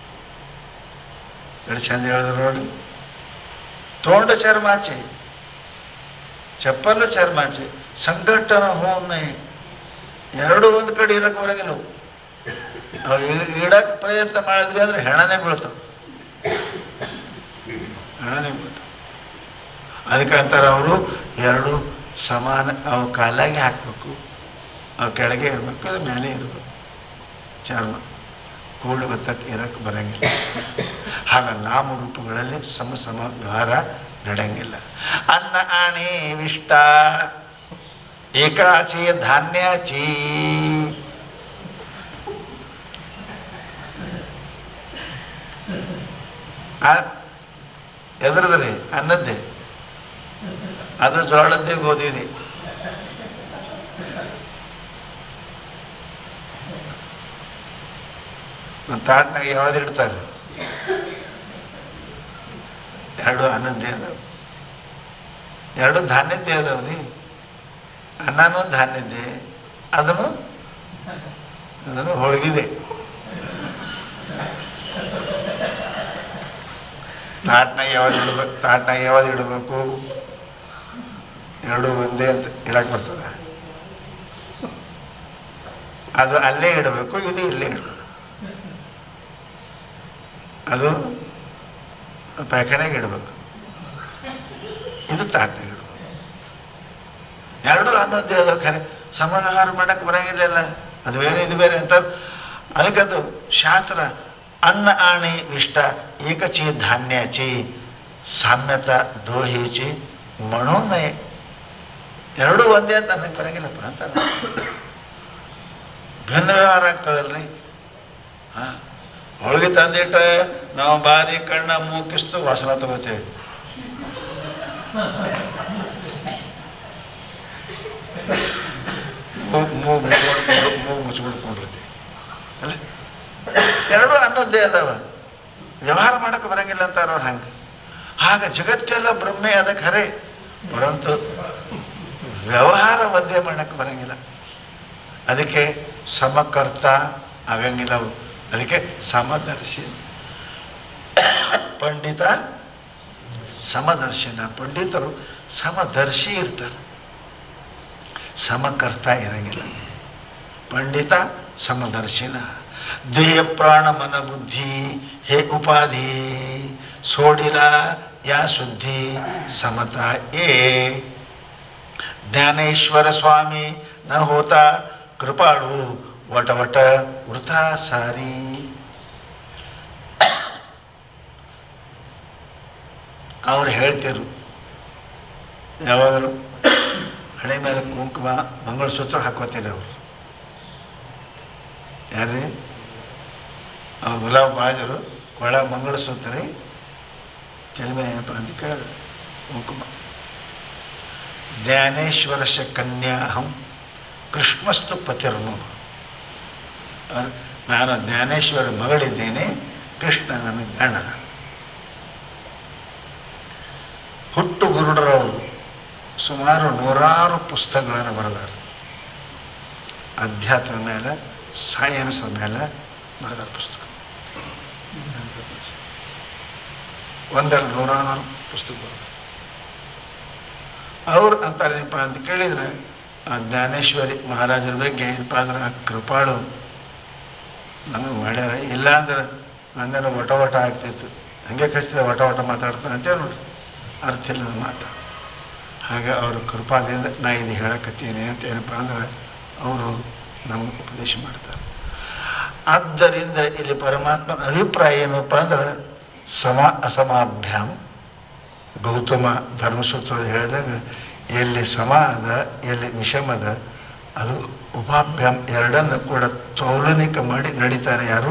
ಎಷ್ಟು ಚಂದ ಹೇಳಿದ್ರು ನೋಡಿ ತೋಂಡ ಚರ್ಮಾಚೆ ಚಪ್ಪಲು ಚರ್ಮಾಚೆ ಸಂಘಟನ ಹೋಮ್ನೆ ಎರಡು ಒಂದು ಕಡೆ ಇರಕ್ಕೆ ಬರಂಗಿಲ್ಲ ಅವು ಅವು ಇ- ಇಡಕ್ಕೆ ಪ್ರಯತ್ನ ಮಾಡಿದ್ವಿ ಅಂದ್ರೆ ಹೆಣನೇ ಬೀಳ್ತಾವ ಹೆಣನೇ ಬೀಳ್ತಾವ ಅದಕ್ಕೆ ಅಂತಾರೆ ಅವರು ಎರಡು ಸಮಾನ ಅವು ಕಾಲಾಗಿ ಹಾಕಬೇಕು ಅವು ಕೆಳಗೆ ಇರಬೇಕು ಅದು ಮೇಲೆ ಇರಬೇಕು ಚರ್ಮ ಕೂಡು ಒತ್ತಕ್ಕೆ ಇರಕ್ಕೆ ಬರಂಗಿಲ್ಲ ಆಗ ನಾಮರೂಪಗಳಲ್ಲಿ ಸಮ ಸಮ ವ್ಯವಹಾರ ನಡೆಯಂಗಿಲ್ಲ ಅನ್ನ ಆಣಿ ವಿಷ್ಟ ಏಕಾಚಿ ಧಾನ್ಯಾಚಿ ಎದ್ರದ್ರಿ ಅನ್ನದ್ದೇ ಅದು ಜೋಳದ್ದೇ ಗೋಧಿದೆ ಒಂದು ತಾಟ್ನಾಗ ಯಾವ್ದು ಇಡ್ತಾರೆ ಎರಡು ಅನ್ನದ್ದೇ ಅದಾವ ಎರಡು ಧಾನ್ಯದ್ದೇ ಅದಾವ್ರಿ ಅನ್ನನೂ ಧಾನ್ಯದ್ದೇ ಅದನ್ನು ಅದನ್ನು ಹೋಳಿಗಿದೆ ತಾಟ್ನಾಗ ಯಾವ್ದು ಇಡ್ಬೇಕು ತಾಟ್ನಾಗ ಯಾವ್ದು ಇಡಬೇಕು ಎರಡು ಒಂದೇ ಅಂತ ಇಡಕ್ಕೆ ಬರ್ತದ ಅದು ಅಲ್ಲೇ ಇಡಬೇಕು ಇದು ಇಲ್ಲೇ ಇಡಬೇಕು ಅದು ಪ್ಯಾಕನಾಗ ಇಡಬೇಕು ಇದು ತಾಟ್ನಾಗ ಇಡಬೇಕು ಎರಡು ಅನ್ನೋದೇ ಅದು ಖರೆ ಸಮಾಹಾರ ಮಾಡಕ್ಕೆ ಬರಂಗಿಲ್ಲ ಅದು ಬೇರೆ ಇದು ಬೇರೆ ಅಂತ ಅದಕ್ಕೆ ಅದು ಶಾಸ್ತ್ರ ಅನ್ನ ಆಣಿ ವಿಷ್ಟ ಏಕಚಿ ಧಾನ್ಯಾಚಿ ಸಾಮ್ಯತ ದೋಹೀಚಿ ಮಣೋನ್ನಯ ಎರಡೂ ಒಂದೇ ಅಂತ ನನಗೆ ಬರಂಗಿಲ್ಲಪ್ಪ ಅಂತ ಭಿನ್ನ ವ್ಯವಹಾರ ಆಗ್ತದಲ್ರಿ ಹಾಂ ಹೋಳಿಗೆ ತಂದಿಟ್ಟ ನಾವು ಬಾರಿ ಕಣ್ಣ ಮೂಕಿಸ್ತು ವಾಸನ ತಗೋತೇವೆ ಮೂಗು ಮೂಗು ಮುಚ್ಚಿಕೊಂಡು ಮೂಗು ಮುಚ್ಚಿಬಿಡ್ಕೊಂಡಿರ್ತೀವಿ ಅಲ್ಲ ಎರಡೂ ಅನ್ನದ್ದೇ ಅದಾವ ವ್ಯವಹಾರ ಮಾಡಕ್ಕೆ ಬರಂಗಿಲ್ಲ ಅಂತಾರ ಅವ್ರು ಹಂಗೆ ಆಗ ಜಗತ್ತೆಲ್ಲ ಬ್ರಹ್ಮೆ ಅದ ಖರೆ ಪರಂತು ವ್ಯವಹಾರ ಒಂದೇ ಮಾಡಕ್ಕೆ ಬರಂಗಿಲ್ಲ ಅದಕ್ಕೆ ಸಮಕರ್ತ ಆಗಂಗಿಲ್ಲ ಅವರು ಅದಕ್ಕೆ ಸಮದರ್ಶಿ ಪಂಡಿತ ಸಮದರ್ಶನ ಪಂಡಿತರು ಸಮದರ್ಶಿ ಇರ್ತಾರೆ ಸಮಕರ್ತ ಇರಂಗಿಲ್ಲ ಪಂಡಿತ ಸಮದರ್ಶಿನ ದೇಹ ಪ್ರಾಣ ಮನ ಬುದ್ಧಿ ಹೇ ಉಪಾಧಿ ಸೋಡಿಲ ಯಾ ಶುದ್ಧಿ ಸಮತ ಏ ಜ್ಞಾನೇಶ್ವರ ಸ್ವಾಮಿ ನ ಹೋತ ಕೃಪಾಳು ವಟ ವಟ ವೃಥಾ ಸಾರಿ ಅವ್ರು ಹೇಳ್ತಿರು ಯಾವಾಗಲೂ ಹಣೆ ಮೇಲೆ ಕುಂಕುಮ ಮಂಗಳಸೂತ್ರ ಹಾಕೋತೀರಿ ಅವರು ಯಾರ್ರಿ ಅವ್ರು ಗುಲಾಬ್ ಬಾಜರು ಕೊಳ ಮಂಗಳಸೂತ್ರ ರೀ ಚೆಲ್ಮೆ ಏನಪ್ಪ ಅಂತ ಕೇಳಿದ್ರೆ ಕುಂಕುಮ ಜ್ಞಾನೇಶ್ವರಸ್ಯ ಕನ್ಯಾಹಂ ಕೃಷ್ಣಸ್ತು ಪತಿರ್ಮಮ ಅವ್ರು, ನಾನು ಜ್ಞಾನೇಶ್ವರ ಮಗಳಿದ್ದೇನೆ ಕೃಷ್ಣ ನನ್ನ ಗಂಡ ಹುಟ್ಟು ಗುರುಡರವರು ಸುಮಾರು ನೂರಾರು ಪುಸ್ತಕಗಳನ್ನು ಬರೆದಾರೆ ಅಧ್ಯಾತ್ಮ ಮೇಲೆ ಸೈನ್ಸ್ ಮೇಲೆ ಬರೆದಾರ ಪುಸ್ತಕ ಒಂದೆರಡು ನೂರಾರು ಪುಸ್ತಕ ಬರೆದಾರೆ ಅವ್ರು ಅಂತಾರೇನಪ್ಪ ಅಂತ ಕೇಳಿದರೆ ಆ ಜ್ಞಾನೇಶ್ವರಿ ಮಹಾರಾಜರ ಬಗ್ಗೆ ಏನಪ್ಪ ಅಂದ್ರೆ ಆ ಕೃಪಾಳು ನಮಗೆ ಮಾಡ್ಯಾರ ಇಲ್ಲ ಅಂದ್ರೆ ನಂದೇನೋ ವಟ ವಟ ಆಗ್ತಿತ್ತು ಹಂಗೆ ಕಚ್ಚಿದ ವಟ ವಟ ಮಾತಾಡ್ತಾನೆ ಅಂತೇಳಿ ನೋಡ್ರಿ ಅರ್ಥ ಇಲ್ಲದ ಮಾತು ಹಾಗೆ ಅವ್ರ ಕೃಪಾದಿಂದ ನಾ ಇದು ಹೇಳಕತ್ತೀನಿ ಅಂತ ಏನಪ್ಪ ಅಂದ್ರೆ ಅವರು ನಮ್ಗೆ ಉಪದೇಶ ಮಾಡ್ತಾರೆ ಆದ್ದರಿಂದ ಇಲ್ಲಿ ಪರಮಾತ್ಮನ ಅಭಿಪ್ರಾಯ ಏನಪ್ಪ ಅಂದ್ರೆ ಸಮ ಅಸಮಾಭ್ಯಾಮ್ ಗೌತಮ ಧರ್ಮಸೂತ್ರದ ಹೇಳಿದಾಗ ಎಲ್ಲಿ ಸಮ ಅದ ಎಲ್ಲಿ ವಿಷಮ ಅದ ಅದು ಉಪಾಭ್ಯಾಮ್ ಎರಡನ್ನು ಕೂಡ ತೌಲನಿಕ ಮಾಡಿ ನಡೀತಾನೆ ಯಾರು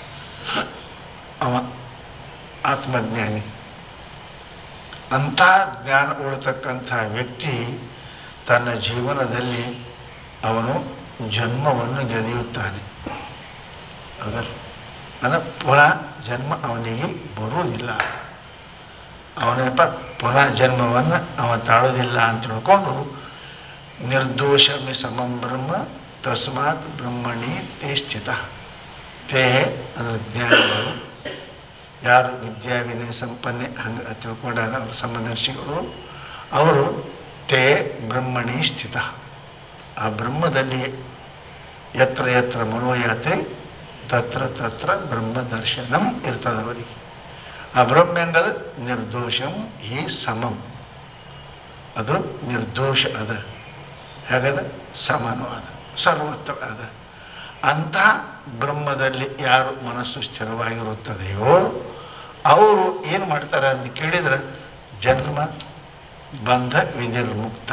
ಅವ ಆತ್ಮಜ್ಞಾನಿ ಅಂಥ ಜ್ಞಾನ ಉಳ್ತಕ್ಕಂಥ ವ್ಯಕ್ತಿ ತನ್ನ ಜೀವನದಲ್ಲಿ ಅವನು ಜನ್ಮವನ್ನು ಗೆದಿಯುತ್ತಾನೆ ಅದರ ಅಂದರೆ ಪುನಃ ಜನ್ಮ ಅವನಿಗೆ ಬರುವುದಿಲ್ಲ ಅವನಪ್ಪ ಪುನಃ ಜನ್ಮವನ್ನು ಅವ ತಾಳೋದಿಲ್ಲ ಅಂತ ತಿಳ್ಕೊಂಡು ನಿರ್ದೋಷಮಿ ಸಮಂ ಬ್ರಹ್ಮ ತಸ್ಮಾತ್ ಬ್ರಹ್ಮಣಿ ತೇ ಸ್ಥಿತ ತೇ ಅಂದರೆ ಜ್ಞಾನಿಗಳು ಯಾರು ವಿದ್ಯಾ ವಿನಯ ಸಂಪನ್ನೆ ಹಂಗೆ ತಿಳ್ಕೊಂಡಾಗ ಅವ್ರ ಸಂಬಂಧರ್ಷಿಗಳು ಅವರು ತೇ ಬ್ರಹ್ಮಣಿ ಸ್ಥಿತ ಆ ಬ್ರಹ್ಮದಲ್ಲಿ ಯತ್ರ ಯತ್ರ ಮನೋಯಾತ್ರೆ ತತ್ರ ತತ್ರ ಬ್ರಹ್ಮ ದರ್ಶನಂ ಇರ್ತದೆ ಅವರಿಗೆ ಆ ಬ್ರಹ್ಮ ಹೆಂಗದ ನಿರ್ದೋಷಂ ಹಿ ಸಮಂ ಅದು ನಿರ್ದೋಷ ಅದ ಹೇಗದ ಸಮನೂ ಅದ ಸರ್ವತ್ರ ಅದ ಅಂಥ ಬ್ರಹ್ಮದಲ್ಲಿ ಯಾರು ಮನಸ್ಸು ಸ್ಥಿರವಾಗಿರುತ್ತದೆಯೋ ಅವರು ಏನು ಮಾಡ್ತಾರೆ ಅಂತ ಕೇಳಿದರೆ ಜನ್ಮ ಬಂಧ ವಿನಿರ್ಮುಕ್ತ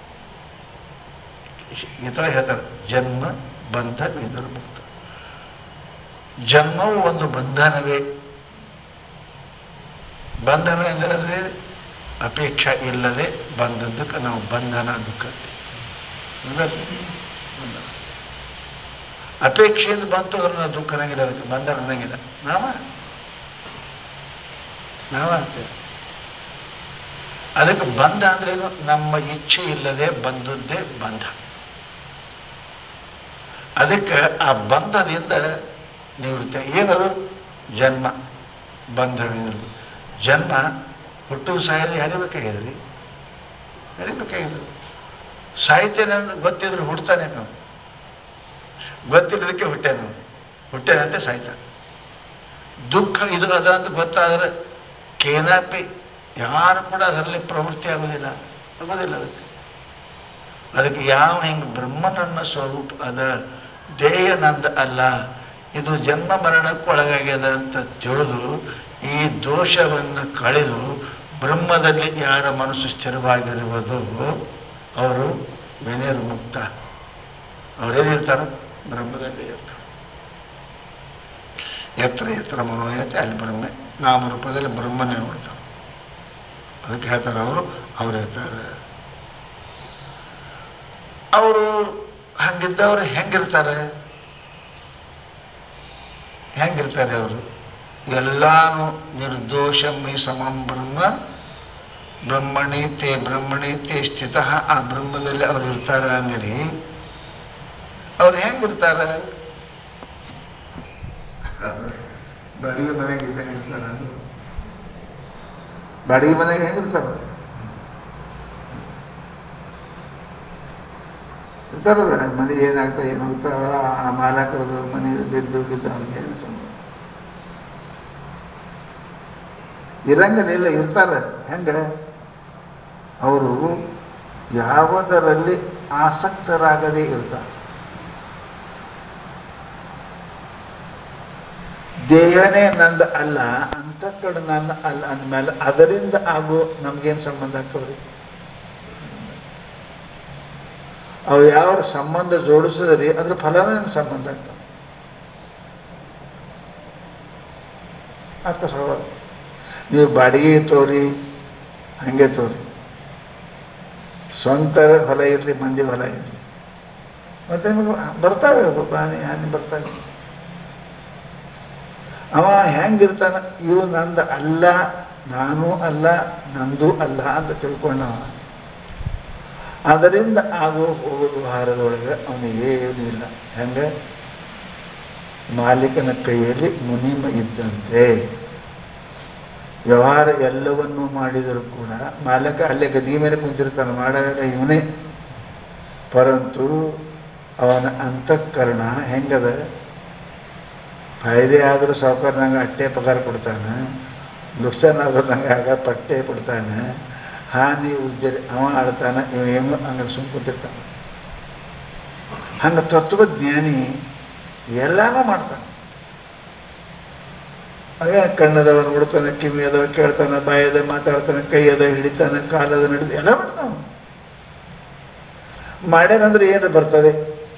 ಗೀತ ಹೇಳ್ತಾರೆ ಜನ್ಮ ಬಂಧ ವಿನಿರ್ಮುಕ್ತ ಜನ್ಮವು ಒಂದು ಬಂಧನವೇ ಬಂಧನ ಎಂದರೆ ಅದೇ ಅಪೇಕ್ಷೆ ಇಲ್ಲದೆ ಬಂದದ್ದಕ್ಕೆ ನಾವು ಬಂಧನ ದುಃಖ ಅಂತೀವಿ. ಹೌದಲ್ರಿ? ಬಂಧನ. ಅಪೇಕ್ಷೆಯಿಂದ ಬಂತು ಅಂದ್ರೆ ನಾವು ದುಃಖ ಅನ್ನಂಗಿಲ್ಲ ಅದಕ್ಕೆ ಬಂಧನ ಅನ್ನಂಗಿಲ್ಲ ನಾವ ನಾವ ಅಂತೇವೆ ಅದಕ್ಕೆ ಬಂಧ ಅಂದ್ರೇನು ನಮ್ಮ ಇಚ್ಛೆ ಇಲ್ಲದೆ ಬಂದದ್ದೇ ಬಂಧ ಅದಕ್ಕೆ ಆ ಬಂಧದಿಂದ ನಿವೃತ್ತಿ ಏನದು ಜನ್ಮ ಬಂಧವಿದ್ರು ಜನ್ಮ ಹುಟ್ಟು ಸಾಯೋದು ಯಾರಿಬೇಕಾಗ್ಯದ್ರಿ ಯಾರಿಬೇಕಾಗ್ಯದ ಸಾಹಿತ್ಯನ ಗೊತ್ತಿದ್ರೆ ಹುಡ್ತಾನೆ ನಾವು ಗೊತ್ತಿಲ್ಲದಕ್ಕೆ ಹುಟ್ಟೇನು ಹುಟ್ಟೇನಂತೆ ಸಾಯ್ತಾನೆ ದುಃಖ ಇದು ಅದ ಅಂತ ಗೊತ್ತಾದರೆ ಕೇನಾಪಿ ಯಾರು ಕೂಡ ಅದರಲ್ಲಿ ಪ್ರವೃತ್ತಿ ಆಗೋದಿಲ್ಲ ಆಗೋದಿಲ್ಲ ಅದಕ್ಕೆ ಅದಕ್ಕೆ ಯಾವ ಹಿಂಗೆ ಬ್ರಹ್ಮನನ್ನ ಸ್ವರೂಪ ಅದ ದೇಹ ನಂದ ಅಲ್ಲ ಇದು ಜನ್ಮ ಮರಣಕ್ಕೆ ಒಳಗಾಗ್ಯದ ಅಂತ ತಿಳಿದು ಈ ದೋಷವನ್ನು ಕಳೆದು ಬ್ರಹ್ಮದಲ್ಲಿ ಯಾರ ಮನಸ್ಸು ಸ್ಥಿರವಾಗಿರುವುದು ಅವರು ವಿನಿರ್ಮುಕ್ತ ಅವರೇನಿರ್ತಾರೆ ಬ್ರಹ್ಮದಲ್ಲಿ ಇರ್ತಾರೆ ಎತ್ರ ಎತ್ರ ಮನೋಯತೆ ಅಲ್ಲಿ ಬ್ರಹ್ಮ ನಾಮರೂಪದಲ್ಲಿ ಬ್ರಹ್ಮನೇ ನೋಡ್ತಾರೆ ಅದಕ್ಕೆ ಹೇಳ್ತಾರೆ ಅವರು ಅವರಿರ್ತಾರೆ ಅವರು ಹಂಗಿದ್ದವ್ರು ಹೆಂಗಿರ್ತಾರೆ ಹೆಂಗಿರ್ತಾರೆ ಅವರು ಎಲ್ಲಾನು ನಿರ್ದೋಷಮಿ ಸಮಂ ಬ್ರಹ್ಮ ಬ್ರಹ್ಮಣಿ ತೇ ಬ್ರಹ್ಮಣಿ ತೇ ಸ್ಥಿತ ಆ ಬ್ರಹ್ಮದಲ್ಲಿ ಅವ್ರು ಇರ್ತಾರೆ ಅಂದಿರಿ ಅವ್ರು ಹೆಂಗಿರ್ತಾರೆ ಬಾಡಿಗೆ ಮನೆಗೆ ಇದ್ದಂಗೆ ಇರ್ತಾರೆ ಅದು. ಬಾಡಿಗೆ ಮನೆಗೆ ಹೆಂಗಿರ್ತಾರೆ ಇರ್ತಾರಲ್ಲ ಮನೆ ಏನಾಗ್ತಾ ಏನಾಗ್ತಾ ಆ ಮಾಲಕರದು ಮನೆ ಬಿದ್ದು ಬಿದ್ದು ಅವ್ನಿಗೆ ಏನು ಸಂಬಂಧ? ಇರಂಗಿಲ್ಲ ಇಲ್ಲ ಇರ್ತಾರೆ ಹೆಂಗೆ ಅವರು ಯಾವುದರಲ್ಲಿ ಆಸಕ್ತರಾಗದೇ ಇರ್ತಾರೆ ದೇಹನೇ ನಂದು ಅಲ್ಲ ಅಂತಕ್ಕಡ ನನ್ನ ಅಲ್ಲ ಅಂದಮೇಲೆ ಅದರಿಂದ ಆಗೋ ನಮ್ಗೇನು ಸಂಬಂಧ ಆಗ್ತವ್ರಿ ಅವು ಯಾವ ಸಂಬಂಧ ಜೋಡಿಸಿದ್ರಿ ಅದ್ರ ಫಲನೇ ನನ್ಗೆ ಸಂಬಂಧ ಆಗ್ತದೆ ಅರ್ಥ ಸವಾಲು ನೀವು ಬಾಡಿಗೆ ತೋರಿ ಹಾಗೆ ತೋರಿ ಸ್ವಂತ ಹೊಲ ಇರಲಿ ಮಂದಿ ಹೊಲ ಇರಲಿ ಮತ್ತೆ ನಿಮಗೆ ಬರ್ತಾವೆ ಒಬ್ಬ ಹಾನಿ ಹಾನಿ ಬರ್ತಾವೆ ಅವ ಹೆಂಗಿರ್ತಾನ ಇವು ನಂದು ಅಲ್ಲ ನಾನು ಅಲ್ಲ ನಂದು ಅಲ್ಲ ಅಂತ ತಿಳ್ಕೊಂಡವ ಅದರಿಂದ ಆಗೋ ಹೋಗೋ ವ್ಯವಹಾರದೊಳಗೆ ಅವನಿಗೆ ಏನೂ ಇಲ್ಲ ಹೆಂಗೆ ಮಾಲೀಕನ ಕೈಯಲ್ಲಿ ಮುನಿಮ ಇದ್ದಂತೆ ವ್ಯವಹಾರ ಎಲ್ಲವನ್ನೂ ಮಾಡಿದರೂ ಕೂಡ ಮಾಲಕ ಅಲ್ಲೇ ಗದಿ ಮೇಲೆ ಕುಂತಿರ್ತಾನೆ ಮಾಡೋಲ್ಲ ಇವನೇ ಪರಂತು ಅವನ ಅಂತಃಕರಣ ಹೆಂಗದ ಫಾಯ್ದೆ ಆದರೂ ಸಾವುಕಾರ ನಂಗೆ ಅಟ್ಟೆ ಪಗಾರ ಕೊಡ್ತಾನೆ ನುಕ್ಸಾನ್ ಆದರೂ ನಂಗೆ ಆಗ ಪಟ್ಟೆ ಕೊಡ್ತಾನೆ ಹಾನಿ ಉಜ್ಜರಿ ಅವ ಆಡ್ತಾನೆ ಇವ ಏನು ಹಂಗೆ ಸುಮ್ ಕೂತಿರ್ತಾನೆ ಹಂಗೆ ತತ್ವಜ್ಞಾನಿ ಎಲ್ಲನೂ ಮಾಡ್ತಾನೆ ಹಾಗೆ ಕಣ್ಣದವ ನೋಡ್ತಾನೆ ಕಿವಿ ಅದವ ಕೇಳ್ತಾನೆ ಬಾಯದ ಮಾತಾಡ್ತಾನೆ ಕೈ ಅದ ಹಿಡಿತಾನೆ ಕಾಲದ ನಡಿದ ಎಲ್ಲ ಮಾಡ್ತಾನೆ ಮಾಡ್ಯಾನಂದ್ರೆ ಏನು ಬರ್ತದೆ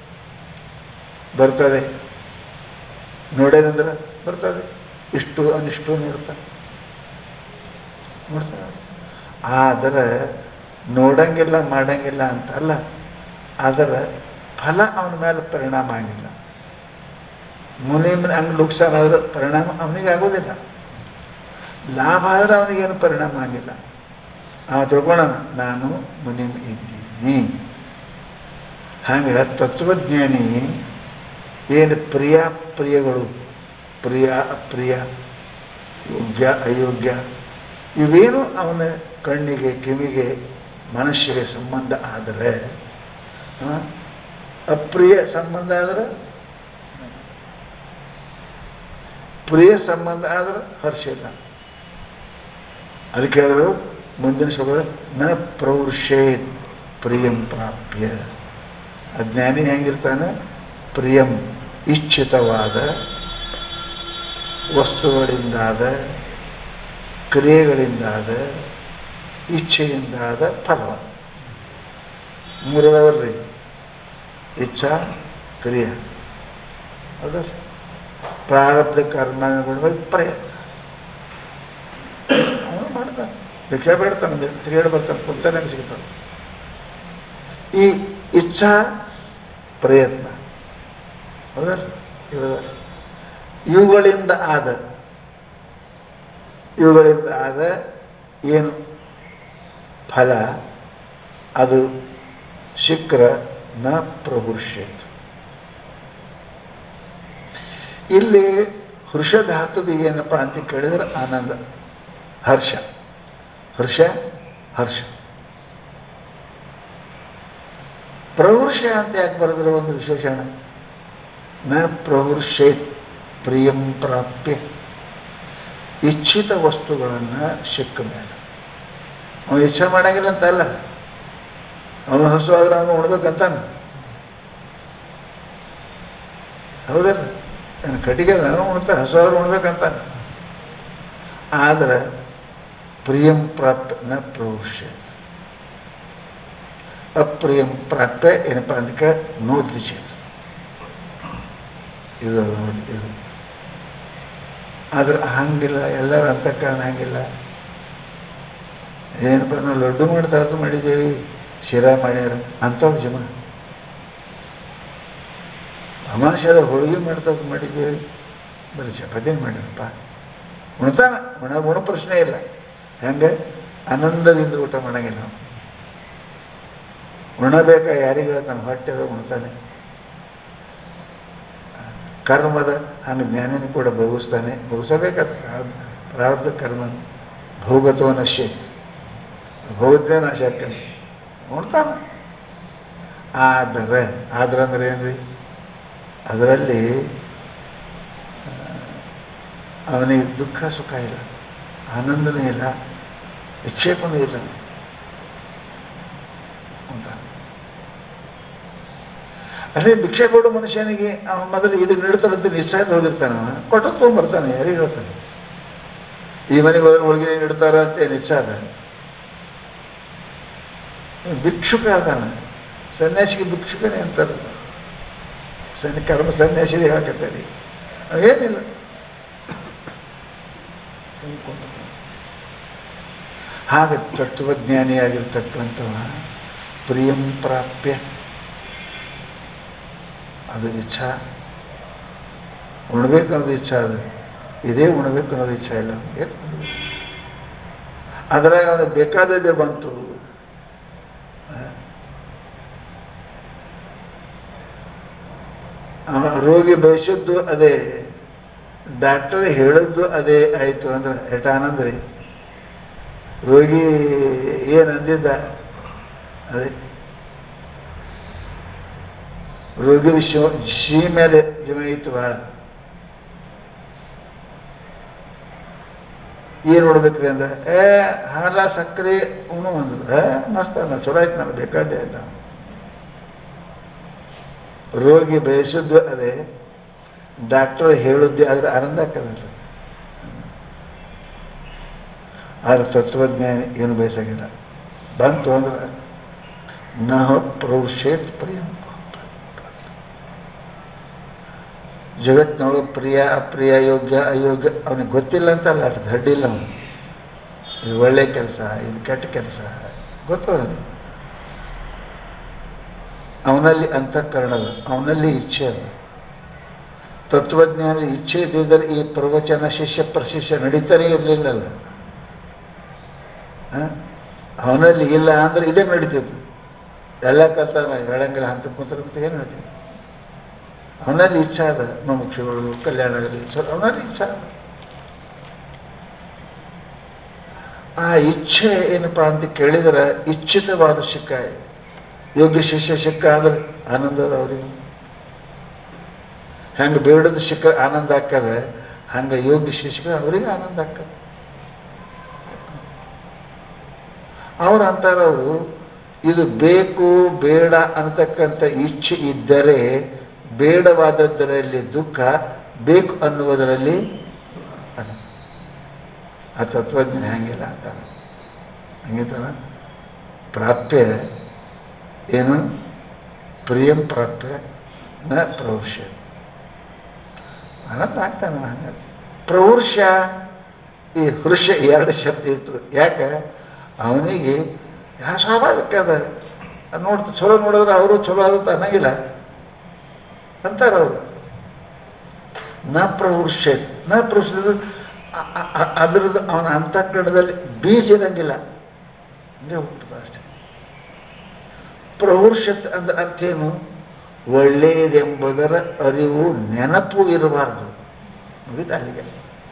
ಬರ್ತದೆ ನೋಡೇನಂದ್ರೆ ಬರ್ತದೆ ಇಷ್ಟು ಅನಿಷ್ಟು ನೋಡ್ತಾನೆ ನೋಡ್ತಾನೆ ಆದರೆ ನೋಡಂಗಿಲ್ಲ ಮಾಡಂಗಿಲ್ಲ ಅಂತ ಅಲ್ಲ ಅದರ ಫಲ ಅವನ ಮೇಲೆ ಪರಿಣಾಮ ಆಗಿಲ್ಲ ಮುನಿ ಹಂಗೆ ನುಕ್ಸಾನ್ ಆದ್ರೆ ಪರಿಣಾಮ ಅವನಿಗೆ ಆಗೋದಿಲ್ಲ ಲಾಭ ಆದ್ರೆ ಅವನಿಗೇನು ಪರಿಣಾಮ ಆಗಿಲ್ಲ ಅವ ತಿಳ್ಕೊಳ್ಳೋಣ ನಾನು ಮುನಿ ಇದ್ದೀನಿ ಹಾಗೆ ತತ್ವಜ್ಞಾನಿ ಏನು ಪ್ರಿಯ ಪ್ರಿಯಗಳು ಪ್ರಿಯ ಅಪ್ರಿಯ ಯೋಗ್ಯ ಅಯೋಗ್ಯ ಇವೇನು ಅವನ ಕಣ್ಣಿಗೆ ಕಿವಿಗೆ ಮನಸ್ಸಿಗೆ ಸಂಬಂಧ ಆದರೆ ಆ, ಅಪ್ರಿಯ ಸಂಬಂಧ ಆದರೆ ಪ್ರಿಯ ಸಂಬಂಧ ಆದ್ರೆ ಹರ್ಷ ಇಲ್ಲ ಅದಕ್ಕೆ ಹೇಳಿದ್ರು ಮುಂದಿನ ಶ್ಲೋಕದ ನ ಪ್ರೌರ್ಷೇತ್ ಪ್ರಿಯಂ ಪ್ರಾಪ್ಯ ಅಜ್ಞಾನಿ ಹೆಂಗಿರ್ತಾನೆ ಪ್ರಿಯಂ ಇಚ್ಛಿತವಾದ ವಸ್ತುಗಳಿಂದಾದ ಕ್ರಿಯೆಗಳಿಂದಾದ ಇಚ್ಛೆಯಿಂದಾದ ಫಲ ಮೂರದವಲ್ರಿ ಇಚ್ಛಾ ಕ್ರಿಯೆ ಹೌದಾ ಪ್ರಾರಬ್ಧ ಕರ್ಮಗಳ ಪ್ರಯತ್ನ ಅವನು ಮಾಡ್ತಾನೆ ಭಿಕ್ಷೆ ಬೇಡ್ತಾನೆ ತಿರುಗಾಡಿ ಬರ್ತಾನೆ ಕುಂತಾನೆ ಸಿಗ್ತಾನೆ ಈ ಇಚ್ಛಾ ಪ್ರಯತ್ನ ಹೌದಲ್ಲ ಇವಾಗ ಇವುಗಳಿಂದ ಆದ ಇವುಗಳಿಂದ ಆದ ಏನು ಫಲ ಅದು ಶಿಕ್ರ ನ ಪ್ರಭುಷ್ಯತ್ ಇಲ್ಲಿ ಹೃಷಧಾತುವಿಗೆ ಏನಪ್ಪ ಅಂತ ಕೇಳಿದ್ರೆ ಆನಂದ ಹರ್ಷ ಹರ್ಷ ಹರ್ಷ ಪ್ರವೃಷ ಅಂತ ಯಾಕೆ ಬರೆದ್ರೆ ಒಂದು ವಿಶೇಷಣ ನ ಪ್ರವೃಷೇತ್ ಪ್ರಿಯಂ ಪ್ರಾಪ್ಯ ಇಚ್ಛಿತ ವಸ್ತುಗಳನ್ನು ಸಿಕ್ಕ ಮೇಲೆ ಅವನು ಇಚ್ಛೆ ಮಾಡಂಗಿಲ್ಲ ಅಂತ ಅಲ್ಲ ಅವನು ಹಸು ಆದ್ರೆ ಅವನು ಉಣ್ಬೇಕಂತಾನೆ ಹೌದಲ್ಲ ನಾನು ಕಟ್ಟಿಗೆ ನಾನು ಉಣ್ತಾ ಹಸು ಆದ್ರೆ ಉಣ್ಬೇಕಂತಾನೆ ಆದ್ರೆ ಪ್ರಿಯಂ ಪ್ರಾಪ್ಯ ನ ಪ್ರವೃಷೇತ್ ಅಪ್ರಿಯಂ ಪ್ರಾಪ್ಯ ಏನಪ್ಪ ಅಂತ ಕೇಳಿ ನೋದ್ವಿಚೇತ ಇದು ನೋಡಿ ಇದು ಆದ್ರೆ ಹಂಗಿಲ್ಲ ಎಲ್ಲರ ಅಂತಃಕರಣ ಹಂಗಿಲ್ಲ ಏನಪ್ಪ ನಾವು ಲಡ್ಡು ಮಾಡ್ತಾರದು ಮಾಡಿದ್ದೇವೆ ಶಿರಾ ಮಾಡ್ಯಾರ ಅಂಥವ್ರು ಜಮ ಅಮಾಶದ ಹೋಳಿಗೆ ಮಾಡ್ತಾರದು ಮಾಡಿದ್ದೇವೆ ಬರೀ ಚಪಾತಿ ಮಾಡ್ಯಾರಪ್ಪ ಉಣ್ತಾನ ಉಣ ಉಣ ಪ್ರಶ್ನೆ ಇಲ್ಲ ಹೆಂಗೆ ಆನಂದದಿಂದ ಊಟ ಮಾಡಂಗಿಲ್ಲ ನಾವು ಉಣಬೇಕ ಯಾರಿಗೆ ಹೇಳ್ತಾನೆ ಹೊಟ್ಟೆದ ಉಣ್ತಾನೆ ಕರ್ಮದ ಹಂಗೆ ಜ್ಞಾನಿನ ಕೂಡ ಭೋಗಿಸ್ತಾನೆ ಭೋಗಿಸಬೇಕಾದ ಪ್ರಾರಬ್ಧ ಕರ್ಮ ಭೋಗತೋ ನಶ್ಯತ್ ಭೋಗದ್ದೇ ನಾಶ ಆಗ್ತಾನೆ ನೋಡ್ತಾನೆ ಆದರೆ ಆದ್ರೆ ಅಂದ್ರೆ ಏನ್ರಿ ಅದರಲ್ಲಿ ಅವನಿಗೆ ದುಃಖ ಸುಖ ಇಲ್ಲ ಆನಂದನೂ ಇಲ್ಲ ವಿಕ್ಷೇಪನೂ ಇಲ್ಲ ಅಂತ ಅದೇ ಭಿಕ್ಷೆ ಕೊಡೋ ಮನುಷ್ಯನಿಗೆ ಅವನ ಮೊದಲು ಇದಕ್ಕೆ ನೀಡ್ತಾರಂತ ನಿಶ್ಚಯ ಹೋಗಿರ್ತಾನೆ ಅವ ಕೊಟ್ಟು ತೊಗೊಂಡ್ಬರ್ತಾನೆ ಯಾರಿಗೆ ಹೇಳ್ತಾನೆ ಈ ಮನೆಗೆ ಹೋದ್ರೆ ಹೋಳಿಗೆ ನೀಡ್ತಾರ ಅಂತ ನಿಶ್ಚಯ ಅದ ಭಿಕ್ಷುಕ ಅದಾನ ಸನ್ಯಾಸಿಗೆ ಭಿಕ್ಷುಕನೇ ಅಂತಾರೆ ಸನ್ನಿ ಕರ್ಮ ಸನ್ಯಾಸಿದೆ ಹೇಳಕತ್ತಾರೆ ಏನಿಲ್ಲ ಹಾಗೆ ತತ್ವಜ್ಞಾನಿಯಾಗಿರ್ತಕ್ಕಂಥವ ಪ್ರಿಯಂ ಪ್ರಾಪ್ಯ ಅದು ಇಚ್ಛಾ ಉಣ್ಬೇಕು ಅನ್ನೋದು ಇಚ್ಛಾ ಅದು ಇದೇ ಉಣ್ಬೇಕು ಅನ್ನೋದು ಇಚ್ಛಾ ಇಲ್ಲ ಏನು ಅದ್ರಾಗ ಅವನಿಗೆ ಬೇಕಾದದ್ದೇ ಬಂತು ಅವ ರೋಗಿ ಬಯಸಿದ್ದು ಅದೇ ಡಾಕ್ಟರ್ ಹೇಳಿದ್ದು ಅದೇ ಆಯಿತು ಅಂದ್ರೆ ಎಟ ಆನಂದ ರೀ ರೋಗಿ ಏನು ಅಂದಿದ್ದ ಅದೇ ರೋಗಿದ ಶೋ ಶೀ ಮೇಲೆ ಜಮ ಇತ್ತು ಭಾಳ ಏನು ನೋಡ್ಬೇಕ್ರಿ ಅಂದ ಏ ಹಾಲ ಸಕ್ಕರೆ ಉಣು ಅಂದ್ರು ಏ ಮಸ್ತ್ ಅನ್ನ ಚಲೋ ಆಯ್ತು ನನಗೆ ಬೇಕಾದ್ದೇ ಆಯ್ತ ರೋಗಿ ಬಯಸಿದ್ದು ಅದೇ ಡಾಕ್ಟರ್ ಹೇಳುದ್ದೆ ಅದ್ರ ಆನಂದ ಆಗ್ತದಲ್ರಿ ಆದ್ರೆ ತತ್ವಜ್ಞಾನಿ ಏನು ಬಯಸಾಗಿಲ್ಲ ಬಂತು ಅಂದ್ರೆ ನಹ ಪ್ರೌಷೇತ್ ಪ್ರಿಯಂ ಜಗತ್ತಿನೊಳಗೆ ಪ್ರಿಯ ಅಪ್ರಿಯ ಯೋಗ್ಯ ಅಯೋಗ್ಯ ಅವನಿಗೆ ಗೊತ್ತಿಲ್ಲ ಅಂತ ಅಲ್ಲ ಅಷ್ಟು ದಡ್ಡಿಲ್ಲ ಅವನು ಇದು ಒಳ್ಳೆ ಕೆಲಸ ಇದು ಕೆಟ್ಟ ಕೆಲಸ ಗೊತ್ತದ ಅವನಲ್ಲಿ ಅಂತಃಕರಣ ಅದ ಅವನಲ್ಲಿ ಇಚ್ಛೆ ಅದ ತತ್ವಜ್ಞಾನ ಇಚ್ಛೆ ಇದ್ದಿದ್ದರೆ ಈ ಪ್ರವಚನ ಶಿಷ್ಯ ಪ್ರಶಿಷ್ಯ ನಡೀತಾನೆ ಇರಲಿಲ್ಲಲ್ಲ ಅವನಲ್ಲಿ ಇಲ್ಲ ಅಂದ್ರೆ ಇದೇ ನಡೀತಿತ್ತು ಎಲ್ಲ ಕಲ್ತ ಹೇಳಂಗಿಲ್ಲ ಅಂತ ಕೂತ್ರಂತ ಏನು ನಡೀತಿತ್ತು ಅವನಲ್ಲಿ ಇಚ್ಛಾ ಅದ ಮುಖ್ಯಗಳು ಕಲ್ಯಾಣ ಆಗಲಿ ಚಲೋ ಅವನಲ್ಲಿ ಇಚ್ಛಾ ಅದ ಆ ಇಚ್ಛೆ ಏನಪ್ಪಾ ಅಂತ ಕೇಳಿದ್ರೆ ಇಚ್ಛಿತವಾದ ಶಿಕ್ಕ ಯೋಗ್ಯ ಶಿಷ್ಯ ಶಿಕ್ಕ ಅಂದ್ರೆ ಆನಂದದ ಅವ್ರಿಗೆ ಹೆಂಗೆ ಬೇಡದ ಶಿಕ್ಕ ಆನಂದ ಆಕ್ಕದ ಹಂಗೆ ಯೋಗ್ಯ ಶಿಕ್ಷಕ ಅವ್ರಿಗೆ ಆನಂದ ಆಕ್ಕದ ಅವ್ರು ಅಂತಾರವರು ಇದು ಬೇಕು ಬೇಡ ಅಂತಕ್ಕಂಥ ಇಚ್ಛೆ ಇದ್ದರೆ ಬೇಡವಾದದ್ದರಲ್ಲಿ ದುಃಖ ಬೇಕು ಅನ್ನುವುದರಲ್ಲಿ ಅದ ಆ ತತ್ವಜ್ಞಾನ ಹಂಗಿಲ್ಲ ಅಂತ ಹಂಗಿತ್ತಲ್ಲ ಪ್ರಾಪ್ಯ ಏನು ಪ್ರಿಯಂ ಪ್ರಾಪ್ಯ ನ ಪ್ರವೃಷ್ಯ ಆನಂದ ಆಗ್ತಾನೆ ಹಂಗ ಪ್ರವೃಷ ಈ ಹೃಷ ಎರಡು ಶಬ್ದ ಇರ್ತದೆ ಯಾಕೆ ಅವನಿಗೆ ಯಾ ಸ್ವಾಭಾವಿಕ ಅದ ಅದ್ ನೋಡ್ತ ಚಲೋ ನೋಡಿದ್ರೆ ಅವರು ಚಲೋ ಆದಂತ ಅನ್ನಂಗಿಲ್ಲ ಅಂತಾರೆ ಅವರು ನ ಪ್ರವೃಷ ನ ಪ್ರವೃಷ ಅದ್ರದ್ದು ಅವನ ಅಂತಃಕರಣದಲ್ಲಿ ಬೀಜ ಇರಂಗಿಲ್ಲ ಹಂಗೆ ಹೋಗ್ತದೆ ಅಷ್ಟೇ ಪ್ರವೃಷತ್ ಅಂದ ಅರ್ಥ ಏನು ಒಳ್ಳೆಯದೆಂಬುದರ ಅರಿವು ನೆನಪು ಇರಬಾರ್ದು ಮುಗಿತ ಅಲ್ಲಿಗೆ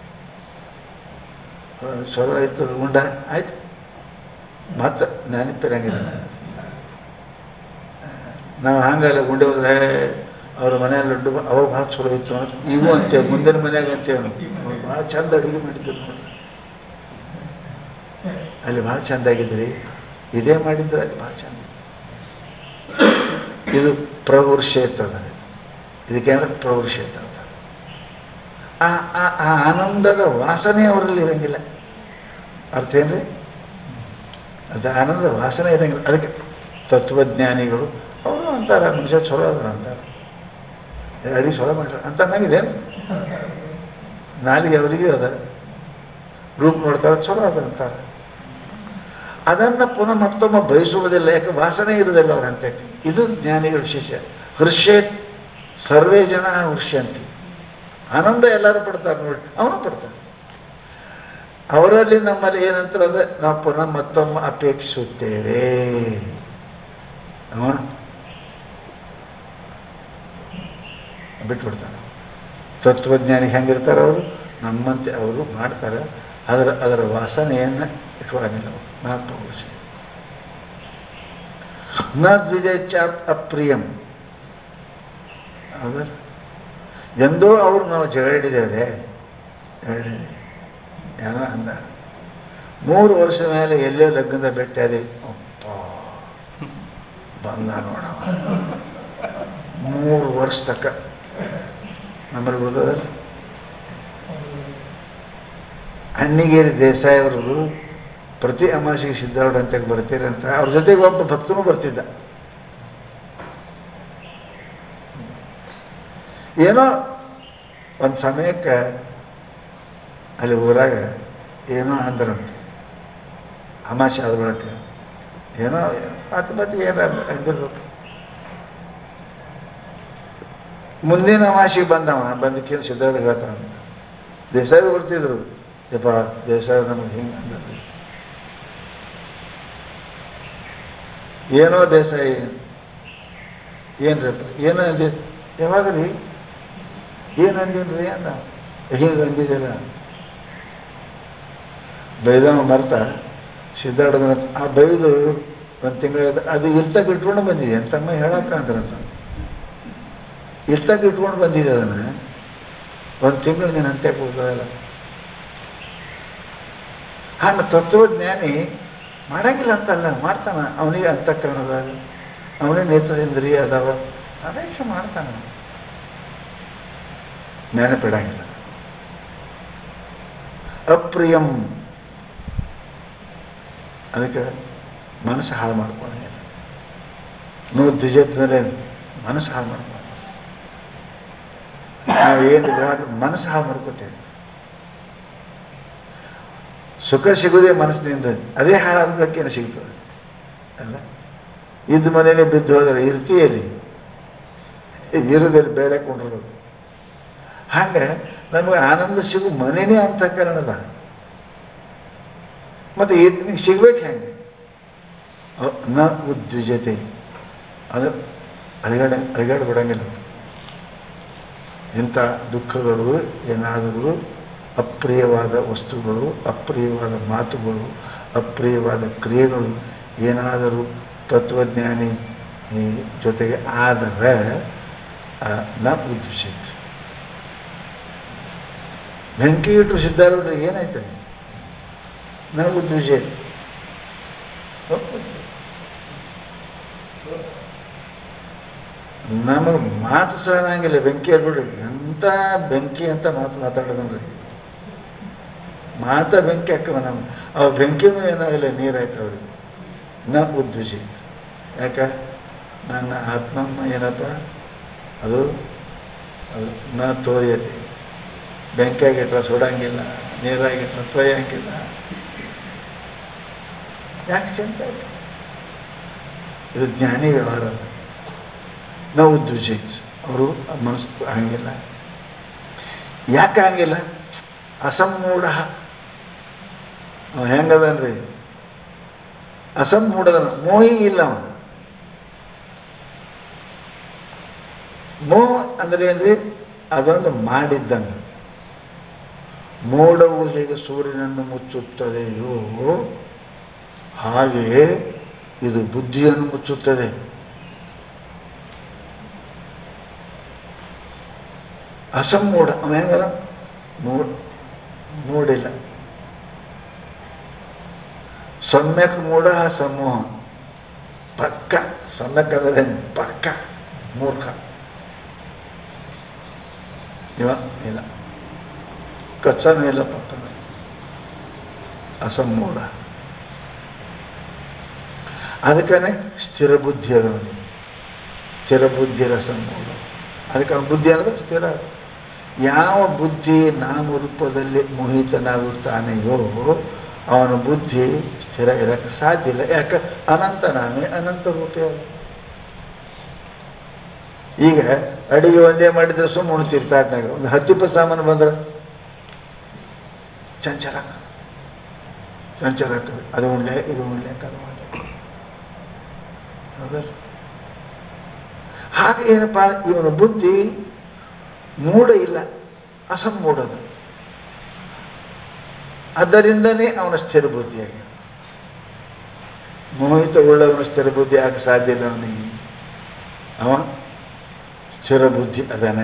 ಆ, ಚಲೋ ಆಯ್ತು ಉಂಡ ಆಯ್ತು ಮತ್ತೆ ನೆನಪಿರಂಗಿಲ್ಲ ನಾವು ಹಂಗಲ್ಲ ಉಂಡೆ ಹೋದ್ರೆ ಅವ್ರ ಮನೆಯಲ್ಲಿ ಲಡ್ಡು ಬ- ಅವಾಗ ಭಾಳ ಚಲೋ ಇತ್ತು ಅಂತ ಇವು ಅಂತೇವೆ ಮುಂದಿನ ಮನ್ಯಾಗ ಅಂತೇವೆ ನಾವು ಅವ್ರು ಭಾಳ ಚಂದ ಅಡುಗೆ ಮಾಡಿದ್ರು ನೋಡಿ ಅಲ್ಲಿ ಭಾಳ ಚಂದ ಆಗಿದ್ರಿ ಇದೇ ಮಾಡಿದ್ರೆ ಅಲ್ಲಿ ಭಾಳ ಚಂದ ಇದು ಪ್ರವೃಷೇತ ಇದಕ್ಕೇನಂದ್ರೆ ಪ್ರವೃಷೇತ ಅಂತ ಆ ಆ- ಆ ಆನಂದದ ವಾಸನೆ ಅವರಲ್ಲಿ ಇರಂಗಿಲ್ಲ ಅರ್ಥ ಏನ್ರಿ ಅದು ಆನಂದ ವಾಸನೆ ಇರಂಗಿಲ್ಲ ಅದಕ್ಕೆ ತತ್ವಜ್ಞಾನಿಗಳು ಅವರು ಅಂತಾರೆ ಮನುಷ್ಯ ಚಲೋ ಅದ ಅಂತಾರೆ ಅಡಿ ಚಲೋ ಮಾಡ್ರ ಅಂತ ಅನ್ನಂಗಿದೇನು ನಾಲಿಗೆ ಅವರಿಗೂ ಅದ ರೂಪ ನೋಡ್ತಾರೆ ಚಲೋ ಅದ ಅಂತಾರೆ ಅದನ್ನು ಪುನಃ ಮತ್ತೊಮ್ಮೆ ಬಯಸುವುದಿಲ್ಲ ಯಾಕೆ ವಾಸನೆ ಇರುವುದಿಲ್ಲ ಅವರಂತೆ ಇದು ಜ್ಞಾನಿಗಳ ಶಿಷ್ಯ ಹೃಷ್ಯ ಸರ್ವೇ ಜನ ಹೃಷ್ಯಂತಿ ಆನಂದ ಎಲ್ಲರೂ ಪಡ್ತಾರೆ ನೋಡಿ ಅವನು ಪಡ್ತಾನೆ ಅವರಲ್ಲಿ ನಮ್ಮಲ್ಲಿ ಏನಂತಾರೆ ನಾವು ಪುನಃ ಮತ್ತೊಮ್ಮೆ ಅಪೇಕ್ಷಿಸುತ್ತೇವೆ ಅವನು ಬಿಟ್ಬಿಡ್ತಾನೆ ತತ್ವಜ್ಞಾನಿ ಹೆಂಗಿರ್ತಾರೆ ಅವರು ನಮ್ಮಂತೆ ಅವರು ಮಾಡ್ತಾರೆ ಅದರ ಅದರ ವಾಸನೆಯನ್ನು ಇಟ್ಕೊಳ್ಳಂಗಿಲ್ಲ ಅವರು ನಾ ಪ್ರವೇಶ ನ ದ್ವಿಜಚ್ಚ ಅಪ್ರಿಯಂ ಹೌದಾ ಎಂದೋ ಅವರು ನಾವು ಜಗಳಿದ್ದೇವೆ ಹೇಳಿದೆ ಏನೋ ಅಂದ ಮೂರು ವರ್ಷ ಮೇಲೆ ಎಲ್ಲೇ ಲಗ್ನದ ಭೇಟಿಯಾದೆ ಅಪ್ಪ ಬಂದ ನೋಡ ಮೂರು ವರ್ಷ ತಕ್ಕ ನಮ್ಮಲ್ಲಿ ಓದೋದಲ್ಲ ಅಣ್ಣಿಗೇರಿ ದೇಸಾಯಿ ಅವರು ಪ್ರತಿ ಅಮಾಸಿಗೆ ಸಿದ್ಧಾರೂಢ ಅಂತ ಬರ್ತೀರಂತ ಅವ್ರ ಜೊತೆಗೆ ಒಬ್ಬ ಭಕ್ತನೂ ಬರ್ತಿದ್ದ ಏನೋ ಒಂದು ಸಮಯಕ್ಕೆ ಅಲ್ಲಿ ಊರಾಗ ಏನೋ ಅಂದ್ರಂತ ಅಮಾಶೆ ಆದ ಬಳಿಕ ಏನೋ ಮತ್ತೆ ಮತ್ತೆ ಏನೋ ಅಂದಿರ್ಬೇಕು ಮುಂದಿನ ಅಮಾಶಿಗೆ ಬಂದವ ಬಂದಕ್ಕಿಂತ ಸಿದ್ಧಾರ್ಥ ಹೇಳ್ತಾನ ದೇಸಾಯಿ ಬರ್ತಿದ್ರು ಯಪ್ಪ ದೇಸಾಯಿ ನಮಗೆ ಹಿಂಗೆ ಅಂದ್ರಿ ಏನೋ ದೇಸಾಯಿ ಏನ್ರಪ್ಪ ಏನೋ ಅಂದಿ ಯಾವಾಗ ರೀ ಏನು ಅಂದಿನ್ರಿ ಅಂದ ಹಿಂಗೆ ಅಂದಿದ್ದಿಲ್ಲ ಬೈದವ ಮರ್ತ ಸಿದ್ಧಾರ್ಥ ಆ ಬೈದು ಒಂದು ತಿಂಗಳ ಅದು ಇಲ್ತಾಗ ಇಟ್ಕೊಂಡು ಬಂದಿದೆ ಅಂತಮ್ಮ ಹೇಳಕ್ಕ ಅಂದ್ರಂತ ಇಲ್ತಾಗ ಇಟ್ಕೊಂಡು ಬಂದಿದೆ ಅದನ್ನು ಒಂದು ತಿಂಗಳು ನೀನು ಅಂತ್ಯಕ್ಕೆ ಹೋಗೋಲ್ಲ ಹಂಗೆ ತತ್ವಜ್ಞಾನಿ ಮಾಡಂಗಿಲ್ಲ ಅಂತಲ್ಲ ಮಾಡ್ತಾನ ಅವನಿಗೆ ಅಂತಃಕರಣದಾಗ ಅವನೇ ನೇತ್ರದಿಂದ್ರಿ ಅದಾವ ಅಪೇಕ್ಷೆ ಮಾಡ್ತಾನ ನೆನಪಿಡಂಗಿಲ್ಲ ಅಪ್ರಿಯಂ ಅದಕ್ಕೆ ಮನಸ್ಸು ಹಾಳು ಮಾಡ್ಕೊಂಡಂಗಿಲ್ಲ ನೋ ದ್ವಿಜತ್ವದಲ್ಲಿ ಮನಸ್ಸು ಹಾಳು ಮಾಡ್ಕೊಂಡು ನಾವು ಏನು ಮನಸ್ಸು ಹಾಳು ಮಾಡ್ಕೋತೇವೆ ಸುಖ ಸಿಗುವುದೇ ಮನಸ್ಸಿನಿಂದ ಅದೇ ಹಾಳಾಗ್ಲಿಕ್ಕೇನು ಸಿಗ್ತದೆ ಅಲ್ಲ ಇದ್ದ ಮನೇನೆ ಬಿದ್ದು ಹೋದರೆ ಇರ್ತೀಯಲ್ಲಿ ಇರೋದಲ್ಲಿ ಬೇರೆ ಕೊಂಡಿರೋದು ಹಾಗೆ ನಮಗೆ ಆನಂದ ಸಿಗು ಮನೆಯೇ ಅಂತಃಕರಣದ ಮತ್ತು ನಿಮಗೆ ಸಿಗ್ಬೇಕು ಹೆಂಗೆ ಅ- ನ ಉದ್ವಿಜತೆ ಅದು ಅಳಿಗಾಡ ಅಳಿಗಾಡ ಬಿಡಂಗಿಲ್ಲ ಇಂಥ ದುಃಖಗಳು ಏನಾದರೂ ಅಪ್ರಿಯವಾದ ವಸ್ತುಗಳು ಅಪ್ರಿಯವಾದ ಮಾತುಗಳು ಅಪ್ರಿಯವಾದ ಕ್ರಿಯೆಗಳು ಏನಾದರೂ ತತ್ವಜ್ಞಾನಿ ಈ ಜೊತೆಗೆ ಆದರೆ ಆ, ನ ಉದ್ವಿಷಿತ್ ಬೆಂಕಿ ಇಟ್ಟರು ಸಿದ್ಧಾರೂಢ ಏನಾಯ್ತು ನ ಉದ್ವಿಜ ನಮಗೆ ಮಾತು ಸಹ ಅನ್ನಂಗಿಲ್ಲ ಬೆಂಕಿ ಹೇಳ್ಬಿಡ್ರಿ ಎಂಥ ಬೆಂಕಿ ಅಂತ ಮಾತು ಮಾತಾಡೋದನ್ರಿ ಮಾತ ಬೆಂಕಿ ಹಾಕವ ನಮ್ಮ ಅವ ಬೆಂಕಿನೂ ಏನಾಗಿಲ್ಲ ನೀರಾಯ್ತು ಅವ್ರಿಗೆ ನ ಉದ್ವಿಜಿ ಯಾಕ ನನ್ನ ಆತ್ಮಮ್ಮ ಏನಪ್ಪ ಅದು ಅದು ನ ತೋಯತೆ ಬೆಂಕಿಯಾಗಿಟ್ರೆ ಸುಡಂಗಿಲ್ಲ ನೀರಾಗಿಟ್ರೆ ತೊಯ್ಯಂಗಿಲ್ಲ ಯಾಕೆ ಚಿಂತೆ ಆಯ್ತು ಇದು ಜ್ಞಾನಿ ವ್ಯವಹಾರ ಅಲ್ಲ. ನಾವು ಉದ್ವಿಜಿತ್ ಅವರು ಮನಸ್ಸು ಹಂಗಿಲ್ಲ ಯಾಕೆ ಹಂಗಿಲ್ಲ ಅಸಮ್ಮೂಢ ಅವ ಹೆಂಗದನ್ರಿ ಅಸಮ್ಮೂಢದನ ಮೋಹಿ ಇಲ್ಲ ಅವನು ಮೋಹ ಅಂದ್ರೆ ಏನ್ರಿ ಅದೊಂದು ಮಾಡಿದ್ದಂಗೆ ಮೋಡವು ಹೇಗೆ ಸೂರ್ಯನನ್ನು ಮುಚ್ಚುತ್ತದೆಯೋ ಹಾಗೆಯೇ ಇದು ಬುದ್ಧಿಯನ್ನು ಮುಚ್ಚುತ್ತದೆ ಅಸಮ್ಮೂಢ ಅವ ಹೆಂಗದ ನೋಡ್ ನೋಡಿಲ್ಲ ಸಮ್ಯಕ್ ಮೂಢ ಸಮೂಹ ಪಕ್ಕ ಸಮ್ಯಕ್ ಅಂದರೆ ಪಕ್ಕ ಮೂರ್ಖ ಇವ ಇಲ್ಲ ಕಚ್ಚನೂ ಇಲ್ಲ ಪಕ್ಕನ ಅಸಮ್ಮೂಢ ಅದಕ್ಕನೆ ಸ್ಥಿರ ಬುದ್ಧಿ ಅದವನು ಸ್ಥಿರ ಬುದ್ಧಿ ರಸಮೂಢ ಅದಕ್ಕೆ ಅವನ ಬುದ್ಧಿ ಅನ್ನೋದು ಸ್ಥಿರ ಯಾವ ಬುದ್ಧಿ ನಾಮರೂಪದಲ್ಲಿ ಮೋಹಿತನಾಗುತ್ತಾನೆಯೋ ಅವನ ಬುದ್ಧಿ ಸ್ಥಿರ ಇರಕ್ಕೆ ಸಾಧ್ಯ ಇಲ್ಲ ಯಾಕೆ ಅನಂತ ನಾಮೇ ಅನಂತ ರೂಪೇ ಅವ. ಈಗ ಅಡಿಗೆ ಒಂದೇ ಮಾಡಿದ್ರೆ ಸುಮ್ಮನೆ ಉಣ್ತೀರಿ ತಾಟ್ನಾಗ ಒಂದು ಹತ್ತು ಇಪ್ಪತ್ತು ಸಾಮಾನು ಬಂದ್ರೆ ಚಂಚಲ ಚಂಚಲ ಆಗ್ತದೆ ಅದು ಉಣ್ಲೆ ಇದು ಉಣ್ಲೆ ಅದು ಉಣ್ಲೆ ಹೌದಲ್ಲ ಹಾಗೆ ಏನಪ್ಪ ಇವನ ಬುದ್ಧಿ ಮೂಢ ಇಲ್ಲ ಅಸಮ್ಮೂಢದ ಅದರಿಂದನೇ ಅವನ ಸ್ಥಿರ ಬುದ್ಧಿಯಾಗಿ ಮೋಹಿತಗೊಳ್ಳವನ ಸ್ಥಿರ ಬುದ್ಧಿ ಆಗ ಸಾಧ್ಯ ಇಲ್ಲ ಅವನಿಗೆ ಅವ ಸ್ಥಿರ ಬುದ್ಧಿ ಅದಾನೆ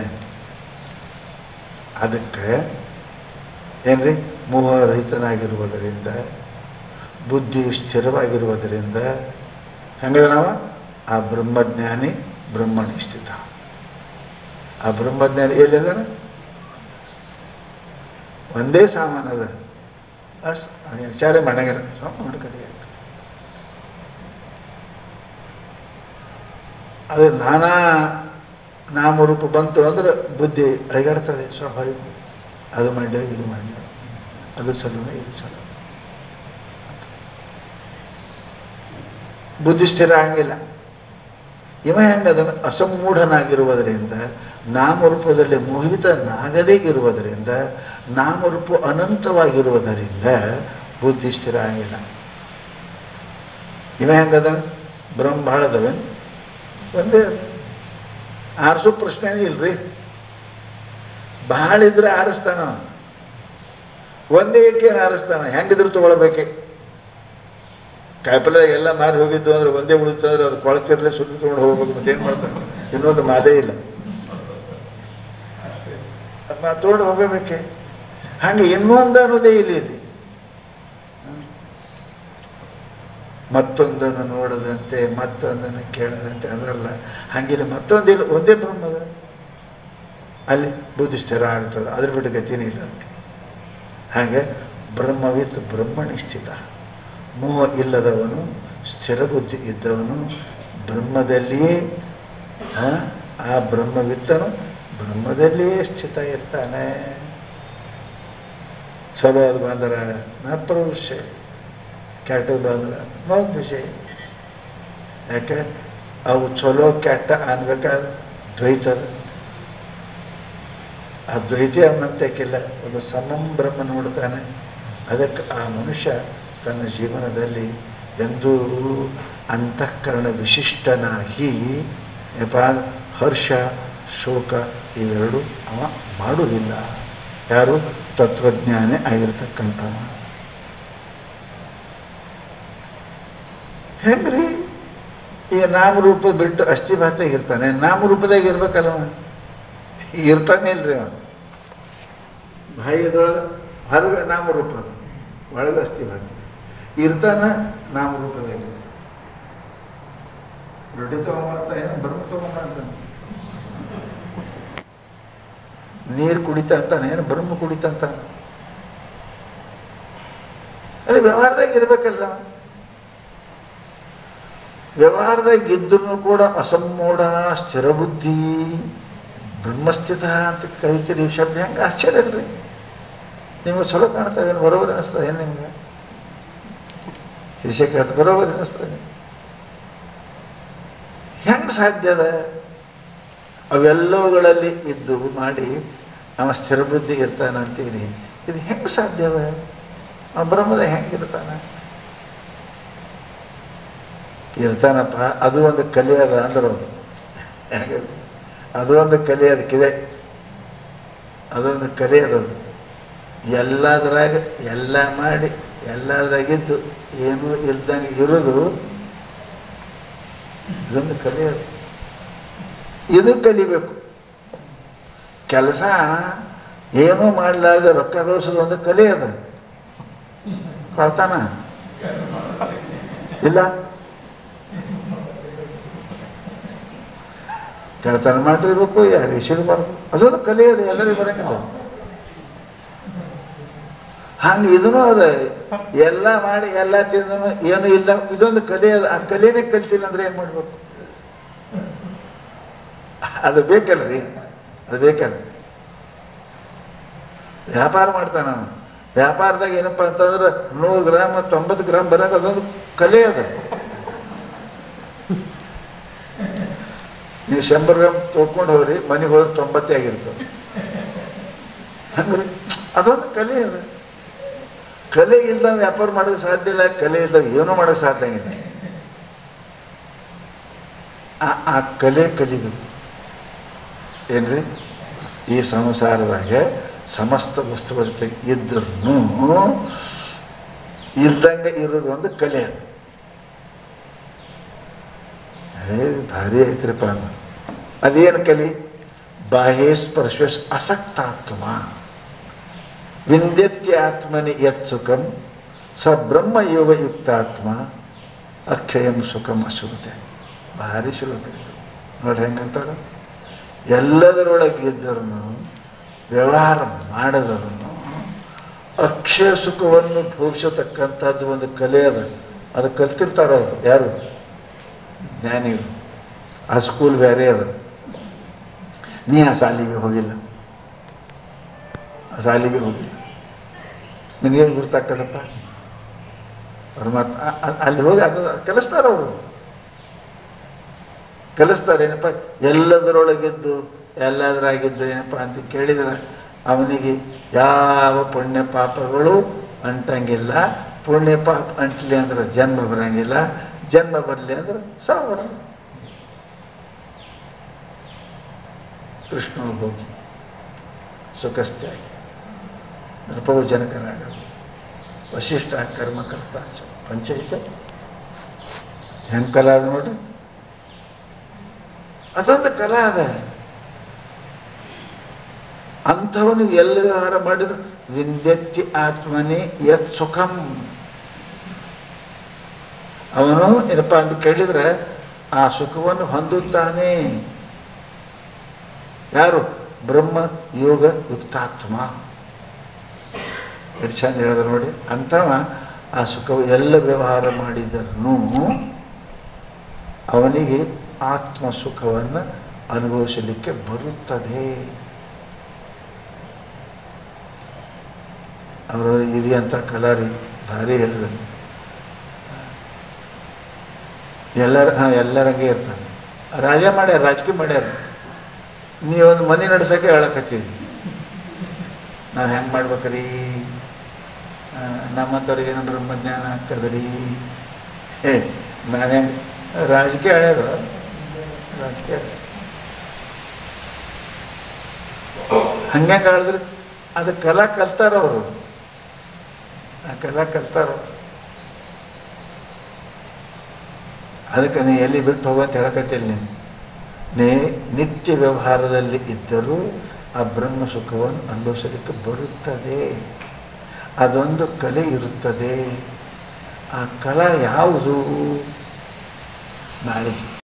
ಅದಕ್ಕೆ ಏನ್ರಿ ಮೋಹರಹಿತನಾಗಿರುವುದರಿಂದ ಬುದ್ಧಿಯು ಸ್ಥಿರವಾಗಿರುವುದರಿಂದ ಹೆಂಗದ ನಾವು ಆ ಬ್ರಹ್ಮಜ್ಞಾನಿ ಬ್ರಹ್ಮನಿಷ್ಠಿತ ಆ ಬ್ರಹ್ಮಜ್ಞಾನಿ ಎಲ್ಲಿದಾನ ಒಂದೇ ಸಾಮಾನು ಅದ ಅಸ್ ಅವ್ನಿಗೆ ವಿಚಾರ ಮಾಡಂಗಿಲ್ಲ ಸ್ವಲ್ಪ ಮಾಡ್ಕಡೆ ಅದು ನಾನಾ ನಾಮರೂಪ ಬಂತು ಅಂದ್ರೆ ಬುದ್ಧಿ ಅಳಿಗಾಡ್ತದೆ ಸ್ವಾಭಾವಿಕ ಅದು ಮಾಡಲಿ ಇದು ಮಾಡಲಿ ಅದು ಚಲೋ ಇದು ಚಲೋ ಬುದ್ಧಿ ಸ್ಥಿರ ಆಗಿಲ್ಲ ಇವ ಹೆಂಗೆ ಅದನ್ನು ಅಸಮೂಢನಾಗಿರುವುದರಿಂದ ನಾಮರೂಪದಲ್ಲಿ ಮೋಹಿತನಾಗದೇ ಇರುವುದರಿಂದ ನಾಮರೂಪ ಅನಂತವಾಗಿರುವುದರಿಂದ ಬುದ್ಧಿ ಸ್ಥಿರ ಆಗಿಲ್ಲ ಇವ ಹೆಂಗದ ಬ್ರಹ್ಮ ಭಾಳ ಅದಾವೆ ಒಂದೇ ಆರಿಸೋ ಪ್ರಶ್ನೆನೇ ಇಲ್ರಿ ಭಾಳ ಇದ್ರೆ ಆರಿಸ್ತಾನ ಅವ. ಒಂದೇ ಏಕೆ ಆರಿಸ್ತಾನ ಹೆಂಗಿದ್ರು ತಗೊಳ್ಬೇಕೆ ಕಾಯಿಪಲ್ಯ ಎಲ್ಲ ಮಾರಿ ಹೋಗಿದ್ದು ಅಂದ್ರೆ ಒಂದೇ ಉಳಿತಂದ್ರೆ ಅವ್ರು ಕೊಳತಿರ್ಲೆ ಸುಟ್ಟು ತಗೊಂಡು ಹೋಗ್ಬೇಕು ಮತ್ತೆ ಏನು ಮಾಡ್ತಾರೆ ಇನ್ನೊಂದು ಮಾದೇ ಇಲ್ಲ ಅದ್ನ ತಗೊಂಡು ಹೋಗಬೇಕೆ ಹಂಗೆ ಇನ್ನೊಂದು ಅನ್ನೋದೇ ಇಲ್ಲಿ ಇಲ್ಲಿ ಮತ್ತೊಂದನ್ನು ನೋಡದಂತೆ ಮತ್ತೊಂದನ್ನು ಕೇಳದಂತೆ ಅದಲ್ಲ ಹಂಗಿಲ್ಲ ಮತ್ತೊಂದಿಲ್ಲ ಒಂದೇ ಬ್ರಹ್ಮದ ಅಲ್ಲಿ ಬುದ್ಧಿ ಸ್ಥಿರ ಆಗ್ತದೆ ಅದ್ರ ಬಿಟ್ಟು ಗತಿನೇ ಇಲ್ಲ ಅದಕ್ಕೆ ಹಾಗೆ ಬ್ರಹ್ಮವಿತ್ ಬ್ರಹ್ಮನಿಷ್ಠಿತ ಮೋಹ ಇಲ್ಲದವನು ಸ್ಥಿರ ಬುದ್ಧಿ ಇದ್ದವನು ಬ್ರಹ್ಮದಲ್ಲಿಯೇ ಆ, ಆ ಬ್ರಹ್ಮವಿತ್ತನು ಬ್ರಹ್ಮದಲ್ಲಿಯೇ ಸ್ಥಿತ ಇರ್ತಾನೆ ಚಲೋ ಅದು ಬಂದ್ರೆ ನಪ್ಪರ ವಿಷಯ ಕೆಟ್ಟದ್ದು ಬಂದ್ರೆ ಇನ್ನೊಂದು ವಿಷಯ ಯಾಕೆ ಅವು ಚಲೋ ಕೆಟ್ಟ ಅನ್ಬೇಕಾದ್ರೆ ದ್ವೈತದ ಆ ದ್ವೈತಿ ಅನ್ನಂತಕ್ಕಿಲ್ಲ ಒಂದು ಸಮಂ ಬ್ರಹ್ಮ ನೋಡ್ತಾನೆ ಅದಕ್ಕೆ ಆ ಮನುಷ್ಯ ತನ್ನ ಜೀವನದಲ್ಲಿ ಎಂದೂ ಅಂತಃಕರಣ ವಿಶಿಷ್ಟನಾಗಿ ಯಪ್ಪ ಹರ್ಷ ಶೋಕ ಇವೆರಡು ಅವ ಮಾಡುವುದಿಲ್ಲ ಯಾರು ತತ್ವಜ್ಞಾನಿ ಆಗಿರ್ತಕ್ಕಂಥವ ಹೆಂಗ್ರಿ ಈ ನಾಮರೂಪ ಬಿಟ್ಟು ಅಸ್ಥಿಭಾತಾಗ ಇರ್ತಾನೆ ನಾಮರೂಪದಾಗ ಇರ್ಬೇಕಲ್ಲ ಅವ ಇರ್ತಾನೆ ಇಲ್ರಿ ಅವ ಬಾಯಿದೊಳಗೆ ಹೊರಗೆ ನಾಮರೂಪ ಒಳಗೆ ಅಸ್ಥಿಭಾತ ಇರ್ತಾನ ನಾಮರೂಪದಾಗ ರೊಟ್ಟಿ ತಗೊಂಬರ್ತ ಏನು ಬ್ರಹ್ಮ ತಗೊಂಬರ್ತಾನೆ ನೀರು ಕುಡಿತಾ ಅಂತಾನೆ ಏನು ಬ್ರಹ್ಮ ಕುಡಿತಾ ಅಂತಾನೆ ಅಲ್ಲಿ ವ್ಯವಹಾರದಾಗ ಇರ್ಬೇಕಲ್ಲ ಅವ. ವ್ಯವಹಾರದಾಗ ಇದ್ರೂ ಕೂಡ ಅಸಮ್ಮೂಢ ಸ್ಥಿರ ಬುದ್ಧಿ ಬ್ರಹ್ಮಸ್ಥಿತ ಅಂತ ಕರಿತೀರಿ ಈ ಶಬ್ದ ಹೆಂಗೆ ಆಶ್ಚರ್ಯ ಅಲ್ರಿ ನಿಮ್ಗೆ ಚಲೋ ಕಾಣ್ತವೆ ಏನು ಬರೋಬರಿ ಅನಿಸ್ತದೆ ಏನು ನಿಮ್ಗೆ ಶಿಷ್ಯ ಕೇಳ್ತ ಬರೋಬರಿ ಅನಿಸ್ತದೆ ಹೆಂಗೆ ಸಾಧ್ಯ ಅದ ಅವೆಲ್ಲವುಗಳಲ್ಲಿ ಇದ್ದು ಮಾಡಿ ಅವ ಸ್ಥಿರ ಬುದ್ಧಿ ಇರ್ತಾನಂತೀರಿ ಇದು ಹೆಂಗೆ ಸಾಧ್ಯ ಅದ ಆ ಬ್ರಹ್ಮದ ಹೆಂಗಿರ್ತಾನೆ ಇರ್ತಾನಪ್ಪ ಅದು ಒಂದು ಕಲೆ ಅದ ಅಂದ್ರು ಅವ್ರು. ಹೆಂಗೆ? ಅದು ಒಂದು ಕಲೆ ಅದಕ್ಕಿದೆ ಅದೊಂದು ಕಲೆ ಅದದು ಎಲ್ಲದ್ರಾಗ ಎಲ್ಲ ಮಾಡಿ ಎಲ್ಲದ್ರಾಗಿದ್ದು ಏನೂ ಇಲ್ದಂಗೆ ಇರೋದು ಇದೊಂದು ಕಲೆ ಅದು ಇದು ಕಲಿಬೇಕು ಕೆಲಸ ಏನೂ ಮಾಡಲಾರ್ದೆ ರೊಕ್ಕ ಗಳಿಸೋದು ಒಂದು ಕಲೆ ಅದ ಕಳ್ತಾನ ಇಲ್ಲ ಕೆಳತನ ಮಾಡಿರ್ಬೇಕು ಯಾರು ಇಸಿಡಬಾರ್ದು ಅದೊಂದು ಕಲೆ ಅದು ಎಲ್ಲರಿಗೂ ಬರಂಗಿಲ್ಲ ಹಂಗೆ ಇದೂ ಅದ ಎಲ್ಲ ಮಾಡಿ ಎಲ್ಲ ತಿಂದನು ಏನು ಇಲ್ಲ ಇದೊಂದು ಕಲೆ ಅದ ಆ ಕಲೆನೇ ಕಲ್ತಿಲ್ಲ ಅಂದ್ರೆ ಏನು ಮಾಡ್ಬೇಕು ಅದು ಬೇಕಲ್ರಿ ಅದು ಬೇಕಲ್ಲ ವ್ಯಾಪಾರ ಮಾಡ್ತಾನ ಅವನು ವ್ಯಾಪಾರದಾಗ ಏನಪ್ಪ ಅಂತಂದ್ರೆ ನೂರು ಗ್ರಾಮ್ ತೊಂಬತ್ತು ಗ್ರಾಮ್ ಬರೋಕೆ ಅದೊಂದು ಕಲೆ ಅದ ನೀವು ಶಂಬರ್ ಗ್ರಾಮ್ ತೊಗೊಂಡು ಹೋಗ್ರಿ ಮನೆಗೆ ಹೋದ್ರೆ ತೊಂಬತ್ತೇ ಆಗಿರ್ತದೆ ಹಂಗ್ರಿ ಅದೊಂದು ಕಲೆ ಅದ ಕಲೆ ಇಲ್ದ ವ್ಯಾಪಾರ ಮಾಡೋಕೆ ಸಾಧ್ಯ ಇಲ್ಲ ಕಲೆ ಇಲ್ದ ಏನೂ ಮಾಡೋಕೆ ಸಾಧ್ಯ ಇಲ್ಲ ಆ ಆ ಕಲೆ ಕಲಿಬೇಕು ಏನ್ರಿ ಈ ಸಂಸಾರದಾಗ ಸಮಸ್ತ ವಸ್ತುಗಳ ಜೊತೆಗೆ ಇದ್ರೂ ಇಲ್ದಂಗೆ ಇರೋದು ಒಂದು ಕಲೆ ಅದು ಏ ಭಾರಿ ಐತ್ರಿಪ್ಪ ಅನ್ನ. ಅದೇನು ಕಲಿ ಬಾಹ್ಯ ಸ್ಪರ್ಶ ಅಸಕ್ತಾತ್ಮ ವಿಂದ್ಯತ್ಯಾತ್ಮನಿ ಯತ್ ಸುಖಂ ಸ ಬ್ರಹ್ಮ ಯೋಗ ಯುಕ್ತಾತ್ಮ ಅಕ್ಷಯಂ ಸುಖಂ ಅಶ್ರುತೆ ಭಾರಿ ಶ್ಲೋಕ ಇದು. ನೋಡ್ರಿ ಹೆಂಗಂತಾರ ಎಲ್ಲದರೊಳಗೆ ಇದ್ದರೂ ವ್ಯವಹಾರ ಮಾಡಿದರೂ ಅಕ್ಷಯ ಸುಖವನ್ನು ಭೋಗಿಸತಕ್ಕಂಥದ್ದು ಒಂದು ಕಲೆ ಅದ ಅದು ಕಲ್ತಿರ್ತಾರ ಅವರು ಯಾರು ಜ್ಞಾನಿಗಳು ಆ ಸ್ಕೂಲ್ ಬೇರೆ ಅದ ನೀ ಆ ಶಾಲಿಗೆ ಹೋಗಿಲ್ಲ ಆ ಶಾಲಿಗೆ ಹೋಗಿಲ್ಲ ನಿನಗೇನು ಗುರ್ತಾಗ್ತದಪ್ಪ ಪರಮಾತ್ಮ ಅ- ಅ- ಅಲ್ಲಿ ಹೋಗಿ ಅದು ಕಲಿಸ್ತಾರೆ ಅವರು ಕಲಿಸ್ತಾರೆ ಏನಪ್ಪ ಎಲ್ಲದರೊಳಗಿದ್ದು ಎಲ್ಲದರಾಗಿದ್ದು ಏನಪ್ಪ ಅಂತ ಕೇಳಿದ್ರೆ ಅವನಿಗೆ ಯಾವ ಪುಣ್ಯ ಪಾಪಗಳು ಅಂಟಂಗಿಲ್ಲ ಪುಣ್ಯ ಪಾಪ ಅಂಟಲಿ ಅಂದ್ರೆ ಜನ್ಮ ಬರಂಗಿಲ್ಲ ಜನ್ಮ ಬರಲಿ ಅಂದ್ರೆ ಸಾವು ಬರಲ್ಲ ಕೃಷ್ಣ ಹೋಗಿ ಸುಖಸ್ಥಾಗಿ ನೃಪವು ಜನಕನಾಗದು ವಶಿಷ್ಠ ಕರ್ಮಕರ್ತ ಪಂಚಾಯಿತ ಹೆಂಗೆ ಕಲಾ ಅದ ನೋಡ್ರಿ ಅದೊಂದು ಕಲಾ ಅದ ಅಂಥವನು ಎಲ್ಲಿ ವ್ಯವಹಾರ ಮಾಡಿದ್ರು ವಿಂದ್ಯತ್ತಿ ಆತ್ಮನೇ ಯತ್ ಸುಖಂ ಅವನು ಏನಪ್ಪ ಅಂತ ಕೇಳಿದ್ರೆ ಆ ಸುಖವನ್ನು ಹೊಂದುತ್ತಾನೆ ಯಾರು ಬ್ರಹ್ಮ ಯೋಗ ಯುಕ್ತಾತ್ಮ ಎಷ್ಟು ಚಂದ ಹೇಳಿದ್ರು ನೋಡಿ ಅಂಥವ ಆ ಸುಖವು ಎಲ್ಲ ವ್ಯವಹಾರ ಮಾಡಿದರೂ ಅವನಿಗೆ ಆತ್ಮ ಸುಖವನ್ನು ಅನುಭವಿಸಲಿಕ್ಕೆ ಬರುತ್ತದೆ ಅವರು ಹಿರಿಯಂಥ ಕಲಾರಿ ಭಾರಿ ಹೇಳಿದರು ಎಲ್ಲರ ಹಾಂ ಎಲ್ಲರಂಗೆ ಇರ್ತಾನೆ ರಾಜ ಮಾಡ್ಯಾರ ರಾಜಕೀಯ ಮಾಡ್ಯಾರ ನೀವೊಂದು ಮನೆ ನಡ್ಸೋಕೆ ಹೇಳಕತ್ತೀವಿ ನಾವು ಹೆಂಗೆ ಮಾಡ್ಬೇಕ್ರಿ ಆ, ನಮ್ಮಂಥವ್ರಿಗೆ ಏನೋ ಬ್ರಹ್ಮಜ್ಞಾನ ಆಗ್ತದ್ರಿ ಏ ನಾನು ಹೆಂಗೆ ರಾಜಕೀಯ ಹೇಳ್ಯಾರ ರಾಜಕೀಯ ಹಂಗೆ ಹೇಳಿದ್ರೆ ಅದು ಕಲಾ ಕಲ್ತಾರ ಅವರು ಆ ಕಲಾ ಕಲ್ತಾರ ಅದಕ್ಕೆ ನೀ ಎಲ್ಲಿ ಬಿಟ್ಟು ಹೋಗಂತ ಹೇಳಕತ್ತಿಲ್ಲ ನೀನು ನೀ ನಿತ್ಯ ವ್ಯವಹಾರದಲ್ಲಿ ಇದ್ದರೂ ಆ ಬ್ರಹ್ಮ ಸುಖವನ್ನು ಅನುಭವಿಸಲಿಕ್ಕೆ ಬರುತ್ತದೆ ಅದೊಂದು ಕಲೆ ಇರುತ್ತದೆ ಆ ಕಲಾ ಯಾವುದು ನಾಳೆ